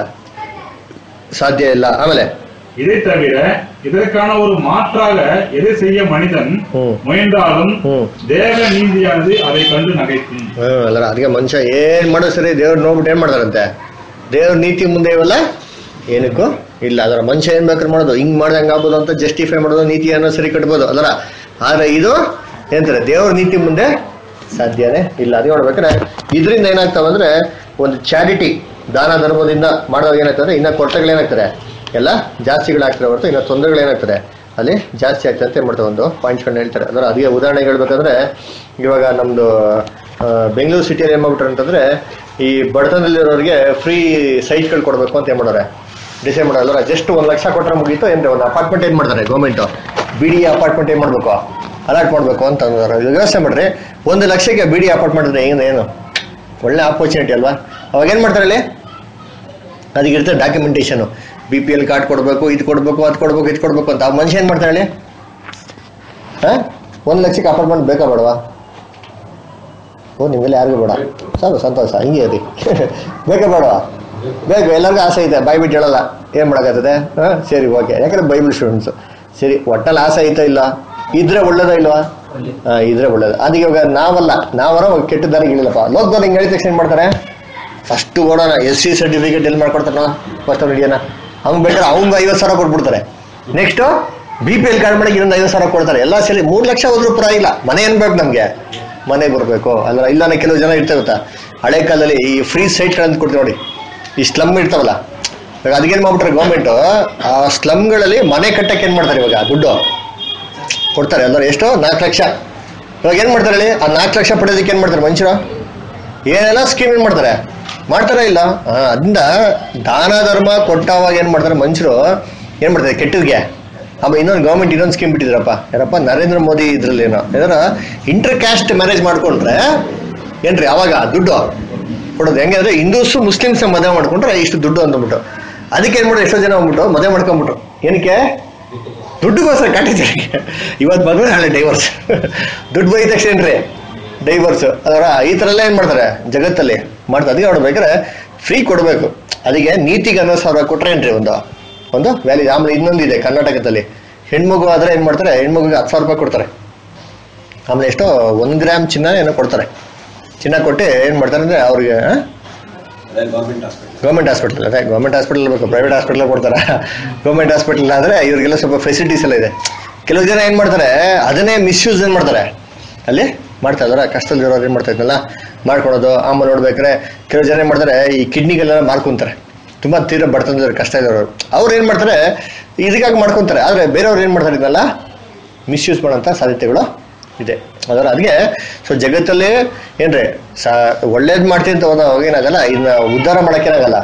ಸಾಧ್ಯ ಇಲ್ಲ ಆಮೇಲೆ இதை தவிர இதற்கான ஒரு மாற்றாக எதை செய்ய மனிதன் ಹ್ಮ್ முயன்றாலும் ಹ್ಮ್ தேவ நீதியானது அதை கண்டு நகைக்கும் ಹ್ಮ್ ಅಲ್ಲ ಅದಕ್ಕೆ ಮನುಷ್ಯ ಏನ್ ಮಾಡೋ ಸರಿ ದೇವ್ರು ನೋಡ್ಬಿಟ್ಟು ಏನ್ ಮಾಡ್ತಾರಂತೆ ದೇವ್ರ ನೀತಿ ಮುಂದೆ ಇವೆಲ್ಲ ಏನಕ್ಕೂ ಇಲ್ಲ ಅದರ ಮನುಷ್ಯ ಏನ್ ಬೇಕಾದ್ರೆ ಮಾಡೋದು ಹಿಂಗ್ ಮಾಡ್ದಂಗೆ ಆಗ್ಬೋದು ಅಂತ ಜಸ್ಟಿಫೈ ಮಾಡೋದು ನೀತಿಯನ್ನು ಸರಿ ಕಟ್ಬೋದು ಅದರ ಆದ್ರೆ ಇದು ಏನಂತಾರೆ ದೇವ್ರ ನೀತಿ ಮುಂದೆ ಸಾಧ್ಯನೇ ಇಲ್ಲ ಅದೇ ನೋಡ್ಬೇಕಾದ್ರೆ ಇದರಿಂದ ಏನಾಗ್ತಾವ ಅಂದ್ರೆ ಒಂದು ಚಾರಿಟಿ ದಾನ ಧರ್ಮದಿಂದ ಮಾಡೋವಾಗ ಏನಾಗ್ತದೆ ಇನ್ನ ಕೊರತೆಗಳೇನಾಗ್ತಾರೆ ಎಲ್ಲ ಜಾಸ್ತಿಗಳಾಗ್ತದೆ ಹೊರತು ಇನ್ನ ತೊಂದರೆಗಳೇನಾಗ್ತದೆ ಅಲ್ಲಿ ಜಾಸ್ತಿ ಆಗ್ತದೆ ಅಂತ ಏನ್ ಮಾಡ್ತಾರೆ ಒಂದು ಪಾಯಿಂಟ್ಸ್ಗಳನ್ನ ಹೇಳ್ತಾರೆ ಅದರ ಅದಕ್ಕೆ ಉದಾಹರಣೆ ಹೇಳ್ಬೇಕಂದ್ರೆ ಇವಾಗ ನಮ್ದು ಆ, ಬೆಂಗಳೂರು ಸಿಟಿಯಲ್ಲಿ ಏನ್ ಮಾಡ್ಬಿಟ್ರೆ ಅಂತಂದ್ರೆ ಈ ಬಡತನದಲ್ಲಿರೋರಿಗೆ ಫ್ರೀ ಸೈಟ್ಗಳು ಕೊಡಬೇಕು ಅಂತ ಏನ್ ಮಾಡೋರೆ ಡಿಸೈಡ್ ಮಾಡೋಲ್ಲ ಜಸ್ಟ್ ಒಂದು ಲಕ್ಷ ಕೊಟ್ಟರೆ ಮುಗೀತು ಏನ್ರಿ ಒಂದು ಅಪಾರ್ಟ್ಮೆಂಟ್ ಏನ್ ಮಾಡ್ತಾರೆ ಗೌರ್ಮೆಂಟ್ ಬಿ ಡಿ ಅಪಾರ್ಟ್ಮೆಂಟ್ ಏನ್ ಮಾಡ್ಬೇಕು ಅಲಾಟ್ ಮಾಡ್ಬೇಕು ಅಂತ ಅಂದಾರೆ ಇದು ವ್ಯವಸ್ಥೆ ಮಾಡ್ರಿ ಒಂದು ಲಕ್ಷಕ್ಕೆ ಬಿ ಡಿ ಅಪಾರ್ಟ್ಮೆಂಟ್ ಅಂದ್ರೆ ಏನು ಏನು ಒಳ್ಳೆ ಆಪರ್ಚುನಿಟಿ ಅಲ್ವಾ ಅವಾಗ ಏನ್ ಮಾಡ್ತಾರೆ ಅಲ್ಲಿ ಅದಕ್ಕೆ ಇರ್ತದೆ documentation B P L card ಕೊಡಬೇಕು ಇದು ಕೊಡಬೇಕು ಅದು ಕೊಡಬೇಕು ಇದು ಕೊಡಬೇಕು ಅಂತ ಆ ಮನುಷ್ಯ ಏನು ಮಾಡ್ತಾಳೆ ಹಾ ಒಂದು ಲಕ್ಷಕ್ಕೆ ಅಪಾರ್ಟ್ಮೆಂಟ್ ಬೇಕಾ ಬೇಡವಾ ಓ ನಿಮ್ಗೆಲ್ಲ ಯಾರಿಗೂ ಬೇಡ ಸಾಕು ಸಂತೋಷ ಹಿಂಗೆ ಅದಿ ಬೇಕಾ ಬೇಡವಾ ಬೇಕು ಎಲ್ಲರಿಗೂ ಆಸೆ ಇದೆ ಬಾಯ್ ಬಿಟ್ಟು ಹೇಳಲ್ಲ ಏನು ಮಾಡೋಕ್ಕಾಗ್ತದೆ ಹಾಂ ಸರಿ ಓಕೆ ಯಾಕಂದ್ರೆ ಬೈಬಲ್ ಸ್ಟೂಡೆಂಟ್ಸು ಸರಿ ಒಟ್ಟಲ್ಲಿ ಆಸೆ ಐತಾ ಇಲ್ಲ ಇದ್ರೆ ಒಳ್ಳೇದಾ ಇಲ್ವಾ ಹಾಂ ಇದ್ರೆ ಒಳ್ಳೇದು ಅದಕ್ಕೆ ಇವಾಗ ನಾವಲ್ಲ ನಾವರ ಕೆಟ್ಟ ದಾರಿಗೆ ಇಳಿಲ್ಲಪ್ಪ ಲೋಕದವ್ರು ಹಿಂಗೆ ಹೇಳಿದ ತಕ್ಷಣ ಏನು ಮಾಡ್ತಾರೆ ಫಸ್ಟ್ ಓಡೋಣ ಎಸ್ ಸಿ ಸರ್ಟಿಫಿಕೇಟ್ ಎಲ್ಲಿ ಮಾಡ್ಕೊಡ್ತಾನ ಫಸ್ಟ್ ಅವ್ನು ಹಿಡಿಯೋಣ ಅವ್ನು ಬೇಕಾದ್ರೆ ಅವ್ನಿಗೆ ಐವತ್ತು ಸಾವಿರ ಕೊಟ್ಬಿಡ್ತಾರೆ next B P L card ಮಾಡಿ ಇನ್ನೊಂದು ಐವತ್ತು ಸಾವಿರ ಕೊಡ್ತಾರೆ ಎಲ್ಲ ಸೇರಿ ಮೂರು ಲಕ್ಷ ಹೋದ್ರೂ ಪುರ ಇಲ್ಲ ಮನೆ ಏನ್ ಬೇಕು ನಮಗೆ ಮನೆ ಬರಬೇಕು ಅಲ್ಲ ಇಲ್ಲ ಕೆಲವು ಜನ ಇರ್ತೇ ಗೊತ್ತಾ ಹಳೆ ಕಾಲದಲ್ಲಿ ಈ ಫ್ರೀ ಸೈಟ್ಗಳಂತ ಕೊಡ್ತೀವಿ ನೋಡಿ ಈ ಸ್ಲಮ್ ಇರ್ತಾವಲ್ಲ ಇವಾಗ ಅದಕ್ಕೇನು ಮಾಡ್ಬಿಟ್ರೆ ಗೌರ್ಮೆಂಟು ಆ ಸ್ಲಮ್ಗಳಲ್ಲಿ ಮನೆ ಕಟ್ಟಕ್ಕೆ ಏನು ಮಾಡ್ತಾರೆ ಇವಾಗ ದುಡ್ಡು ಕೊಡ್ತಾರೆ ಎಲ್ಲರೂ ಎಷ್ಟು ನಾಲ್ಕು ಲಕ್ಷ ಇವಾಗ ಏನು ಮಾಡ್ತಾರೆ ಹೇಳಿ ಆ ನಾಲ್ಕು ಲಕ್ಷ ಪಡೆಯೋದಕ್ಕೆ ಏನು ಮಾಡ್ತಾರೆ ಮನುಷ್ಯರು ಏನೆಲ್ಲ ಸ್ಕೀಮ್ ಏನು ಮಾಡ್ತಾರೆ ಮಾಡ್ತಾರಾ ಇಲ್ಲ ಆ, ಅದರಿಂದ ದಾನ ಧರ್ಮ ಕೊಟ್ಟವಾಗ ಏನು ಮಾಡ್ತಾರೆ ಮನುಷ್ಯರು ಏನು ಮಾಡ್ತಾರೆ ಕೆಟ್ಟದ್ಗೆ ಆಮೇಲೆ ಇನ್ನೊಂದು ಗೌರ್ಮೆಂಟ್ ಇನ್ನೊಂದು ಸ್ಕೀಮ್ ಬಿಟ್ಟಿದ್ರಪ್ಪ ಯಾರಪ್ಪ ನರೇಂದ್ರ ಮೋದಿ ಇದ್ರಲ್ಲಿ ಏನೋ ಯಾರ ಇಂಟರ್ ಕ್ಯಾಸ್ಟ್ ಮ್ಯಾರೇಜ್ ಮಾಡ್ಕೊಂಡ್ರೆ ಏನ್ರಿ ಅವಾಗ ದುಡ್ಡು ಕೊಡೋದು ಹೆಂಗೆ ಅಂದ್ರೆ ಹಿಂದೂಸ್ ಮುಸ್ಲಿಮ್ಸ್ ಮದುವೆ ಮಾಡ್ಕೊಂಡ್ರೆ ಇಷ್ಟು ದುಡ್ಡು ಅಂದ್ಬಿಟ್ಟು ಅದಕ್ಕೆ ಏನು ಮಾಡೋದು ಎಷ್ಟೋ ಜನ ಹೋಗ್ಬಿಟ್ಟು ಮದುವೆ ಮಾಡ್ಕೊಂಬಿಟ್ರು ಏನಕ್ಕೆ ದುಡ್ಡುಗೋಸ್ಕರ ಕಟ್ಟಿದ್ದಾರೆ ಇವತ್ತು ಮದುವೆ ನಾಳೆ ಡೈವರ್ಸ್ ದುಡ್ಡು ಬೈದ ತಕ್ಷಣ ಏನ್ರಿ ಡೈವರ್ಸ್ ಅದರ ಈ ಥರ ಎಲ್ಲ ಏನು ಮಾಡ್ತಾರೆ ಜಗತ್ತಲ್ಲಿ ಮಾಡ್ತಾರೆ ಅದಕ್ಕೆ ನೋಡ್ಬೇಕಾದ್ರೆ ಫ್ರೀ ಕೊಡಬೇಕು ಅದಕ್ಕೆ ನೀತಿಗೆ ಅನ್ನೋ ಸಾವಿರ ಕೊಟ್ರೆ ಏನ್ರಿ ಒಂದು ಒಂದು ವ್ಯಾಲ್ಯೂ ಆಮೇಲೆ ಇನ್ನೊಂದಿದೆ ಕರ್ನಾಟಕದಲ್ಲಿ ಹೆಣ್ಮಗು ಆದರೆ ಏನು ಮಾಡ್ತಾರೆ ಹೆಣ್ಮಗುಗೆ ಹತ್ತು ಸಾವಿರ ರೂಪಾಯಿ ಕೊಡ್ತಾರೆ ಆಮೇಲೆ ಎಷ್ಟೋ ಒಂದು ಗ್ರಾಮ್ ಚಿನ್ನ ಏನೋ ಕೊಡ್ತಾರೆ ಚಿನ್ನ ಕೊಟ್ಟು ಏನು ಮಾಡ್ತಾರೆ ಅಂದರೆ ಅವ್ರಿಗೆ ಆ? ಅದೇ ಗೌರ್ಮೆಂಟ್ ಹಾಸ್ಪಿಟಲ್ ಗೌರ್ಮೆಂಟ್ ಹಾಸ್ಪಿಟಲ್ ಅದೇ ಗೌರ್ಮೆಂಟ್ ಹಾಸ್ಪಿಟಲ್ ಬೇಕು ಪ್ರೈವೇಟ್ ಹಾಸ್ಪಿಟಲ್ ಕೊಡ್ತಾರೆ ಗೌರ್ಮೆಂಟ್ ಹಾಸ್ಪಿಟಲ್ ಆದರೆ ಇವ್ರಿಗೆಲ್ಲ ಸ್ವಲ್ಪ ಫೆಸಿಲಿಟೀಸ್ ಎಲ್ಲ ಇದೆ ಕೆಲವು ಜನ ಏನು ಮಾಡ್ತಾರೆ ಅದನ್ನೇ ಮಿಸ್ಯೂಸ್ ಏನು ಮಾಡ್ತಾರೆ ಅಲ್ಲಿ ಮಾಡ್ತಾ ಇದಾರೆ ಕಷ್ಟದಲ್ಲಿರೋರು ಏನು ಮಾಡ್ತಾ ಇದ್ನಲ್ಲ ಮಾಡ್ಕೊಳೋದು ಆಮೇಲೆ ನೋಡ್ಬೇಕಾದ್ರೆ ಕೆಲವು ಜನ ಏನು ಮಾಡ್ತಾರೆ ಈ ಕಿಡ್ನಿಗೆಲ್ಲ ಮಾರ್ಕೊಂತಾರೆ ತುಂಬ ತೀರಾ ಬಡ್ತಂದ್ರೆ ಕಷ್ಟ ಇರೋರು ಅವ್ರು ಏನು ಮಾಡ್ತಾರೆ ಇದಕ್ಕಾಗಿ ಮಾಡ್ಕೊತಾರೆ ಆದರೆ ಬೇರೆಯವ್ರು ಏನು ಮಾಡ್ತಾರೆ ಇದನ್ನೆಲ್ಲ ಮಿಸ್ಯೂಸ್ ಮಾಡೋಂಥ ಸಾಧ್ಯತೆಗಳು ಇದೆ ಅದರ ಅದಕ್ಕೆ ಸೊ ಜಗತ್ತಲ್ಲಿ ಏನ್ರಿ ಸಾ ಒಳ್ಳೇದು ಮಾಡ್ತೀನಿ ಅಂತ ಹೋದಾಗ ಏನಾಗಲ್ಲ ಇದನ್ನ ಉದ್ಧಾರ ಮಾಡೋಕ್ಕೇನಾಗಲ್ಲ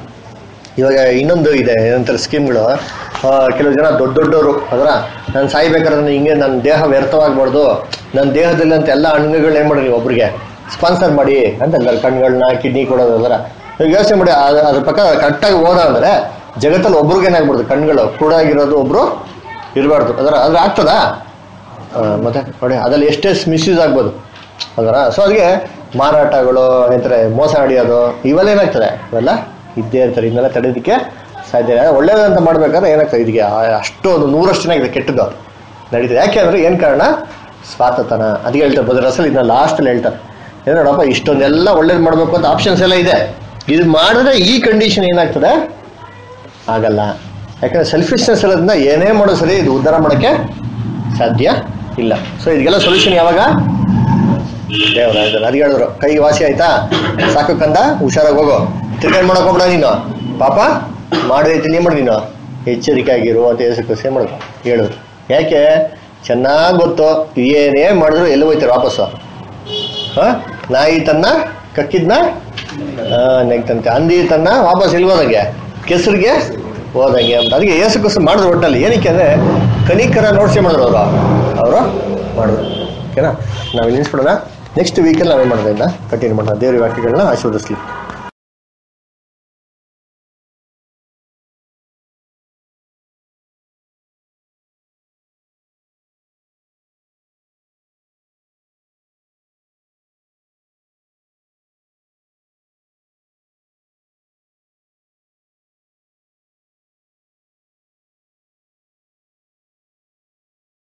ಇವಾಗ ಇನ್ನೊಂದು ಇದೆ ಏನಂತಾರೆ ಸ್ಕೀಮ್ಗಳು ಕೆಲವು ಜನ ದೊಡ್ಡ ದೊಡ್ಡವರು ಅದರ ನಾನು ಸಾಯ್ಬೇಕಾದ್ರೆ ಹಿಂಗೆ ನನ್ನ ದೇಹ ವ್ಯರ್ಥವಾಗ್ಬಾರ್ದು ನನ್ನ ದೇಹದಲ್ಲಿ ಅಂತ ಎಲ್ಲ ಅಂಗಗಳು ಏನು ಮಾಡಿ ಒಬ್ರಿಗೆ ಸ್ಪಾನ್ಸರ್ ಮಾಡಿ ಅಂತ ಎಲ್ಲರ ಕಣ್ಗಳನ್ನ ಕಿಡ್ನಿ ಕೊಡೋದು ಅದರ ಇವಾಗ ಯೋಚನೆ ಮಾಡಿ ಅದ್- ಅದ್ರ ಪಕ್ಕ ಕರೆಕ್ಟಾಗಿ ಹೋದ ಅಂದರೆ ಜಗತ್ತಲ್ಲಿ ಒಬ್ರಿಗೆ ಏನಾಗ್ಬಿಡ್ದು ಕಣ್ಗಳು ಕೂಡಾಗಿರೋದು ಒಬ್ರು ಇರಬಾರ್ದು ಅದರ ಅದ್ರ ಆಗ್ತದಾ ಆ, ಮತ್ತೆ ನೋಡಿ ಅದ್ರಲ್ಲಿ ಎಷ್ಟೆಷ್ಟು ಮಿಸ್ಯೂಸ್ ಆಗ್ಬೋದು ಅದರ ಸೊ ಅದಕ್ಕೆ ಮಾರಾಟಗಳು ಏನಂತಾರೆ ಮೋಸ ನಡೆಯೋದು ಇವೆಲ್ಲ ಏನಾಗ್ತದೆ ಇವೆಲ್ಲ ಇದ್ದೇ ಇರ್ತಾರೆ ಇದನ್ನೆಲ್ಲ ತಡೆಯೋದಕ್ಕೆ ಸಾಧ್ಯ ಇಲ್ಲ ಒಳ್ಳೇದಂತ ಮಾಡ್ಬೇಕಾದ್ರೆ ಏನಾಗ್ತದೆ ಇದಕ್ಕೆ ಆ- ಅಷ್ಟು ಒಂದು ನೂರಷ್ಟು ಏನಾಗಿದೆ ಕೆಟ್ಟದ್ದು ನಡೀತದೆ ಯಾಕೆ ಅಂದರೆ ಏನು ಕಾರಣ ಸ್ವಾತತನ ಅದಕ್ಕೆ ಹೇಳ್ತಾರೆ ಬದ್ರ ಅಸಲು ಇದನ್ನ ಲಾಸ್ಟಲ್ಲಿ ಹೇಳ್ತಾರೆ ಏನು ನೋಡಪ್ಪ ಇಷ್ಟೊಂದೆಲ್ಲ ಒಳ್ಳೇದು ಮಾಡಬೇಕು ಅಂತ ಆಪ್ಷನ್ಸ್ ಎಲ್ಲ ಇದೆ ಇದು ಮಾಡಿದ್ರೆ ಈ ಕಂಡೀಷನ್ ಏನಾಗ್ತದೆ ಆಗಲ್ಲ ಯಾಕಂದ್ರೆ ಸೆಲ್ಫಿಶ್ನೆಸ್ ಇರೋದ್ರಿಂದ ಏನೇ ಮಾಡೋ ಸರಿ ಇದು ಉದ್ಧಾರ ಮಾಡೋಕ್ಕೆ ಸಾಧ್ಯ ಇಲ್ಲ ಸೊ ಇದಕ್ಕೆಲ್ಲ ಸೊಲ್ಯೂಷನ್ ಯಾವಾಗ ದೇವರ ಅದಕ್ಕೆ ಹೇಳಿದ್ರು ಕೈಗೆ ವಾಸಿ ಆಯ್ತಾ ಸಾಕು ಕಂದ ಹುಷಾರಾಗಿ ಹೋಗು ತಿರ್ಗೇನು ಮಾಡಕ್ ಹೋಗ್ಬೇಡ ನೀನು ಪಾಪ ಮಾಡೈತಿ ನೀ ಮಾಡಿ ನೀನು ಎಚ್ಚರಿಕೆ ಆಗಿರು ಅಂತ ಏಸಕ್ಕೆ ಸೇಮ್ ಮಾಡಿದ್ರು ಹೇಳಿದ್ರು ಯಾಕೆ ಚೆನ್ನಾಗಿ ಗೊತ್ತು ಏನೇ ಮಾಡಿದ್ರು ಎಲ್ಲಿ ಹೋಯ್ತಾರೆ ವಾಪಸ್ಸು ಹ? ನಾಯಿ ತನ್ನ ಕಕ್ಕಿದ್ನ ಆ, ನೆಗ್ತಂತೆ ಹಂದಿ ತನ್ನ ವಾಪಸ್ ಎಲ್ಲಿ ಹೋದಂಗೆ ಕೆಸರಿಗೆ ಹೋದಂಗೆ ಅಂತ ಅದಕ್ಕೆ ಏಸುಕೋಸ ಮಾಡಿದ್ರು ಒಟ್ಟಲ್ಲಿ ಏನಕ್ಕೆ ಅಂದರೆ ಕನಿಕರ ನೋಡ್ಸಿ ಮಾಡಿದ್ರು ಅವರು ಅವರು ಮಾಡಿದ್ರು ಓಕೆನಾ ನಾವು ಇಲ್ಲಿ ನಿಲ್ಸ್ಬಿಡೋಣ ನೆಕ್ಸ್ಟ್ ವೀಕಲ್ಲಿ ನಾವೇನು ಮಾಡೋದ್ರಿಂದ ಕಂಟಿನ್ಯೂ ಮಾಡೋಣ ದೇವ್ರ ವಾಕ್ಯಗಳನ್ನ ಆಶೀರ್ವದಿಸ್ಲಿ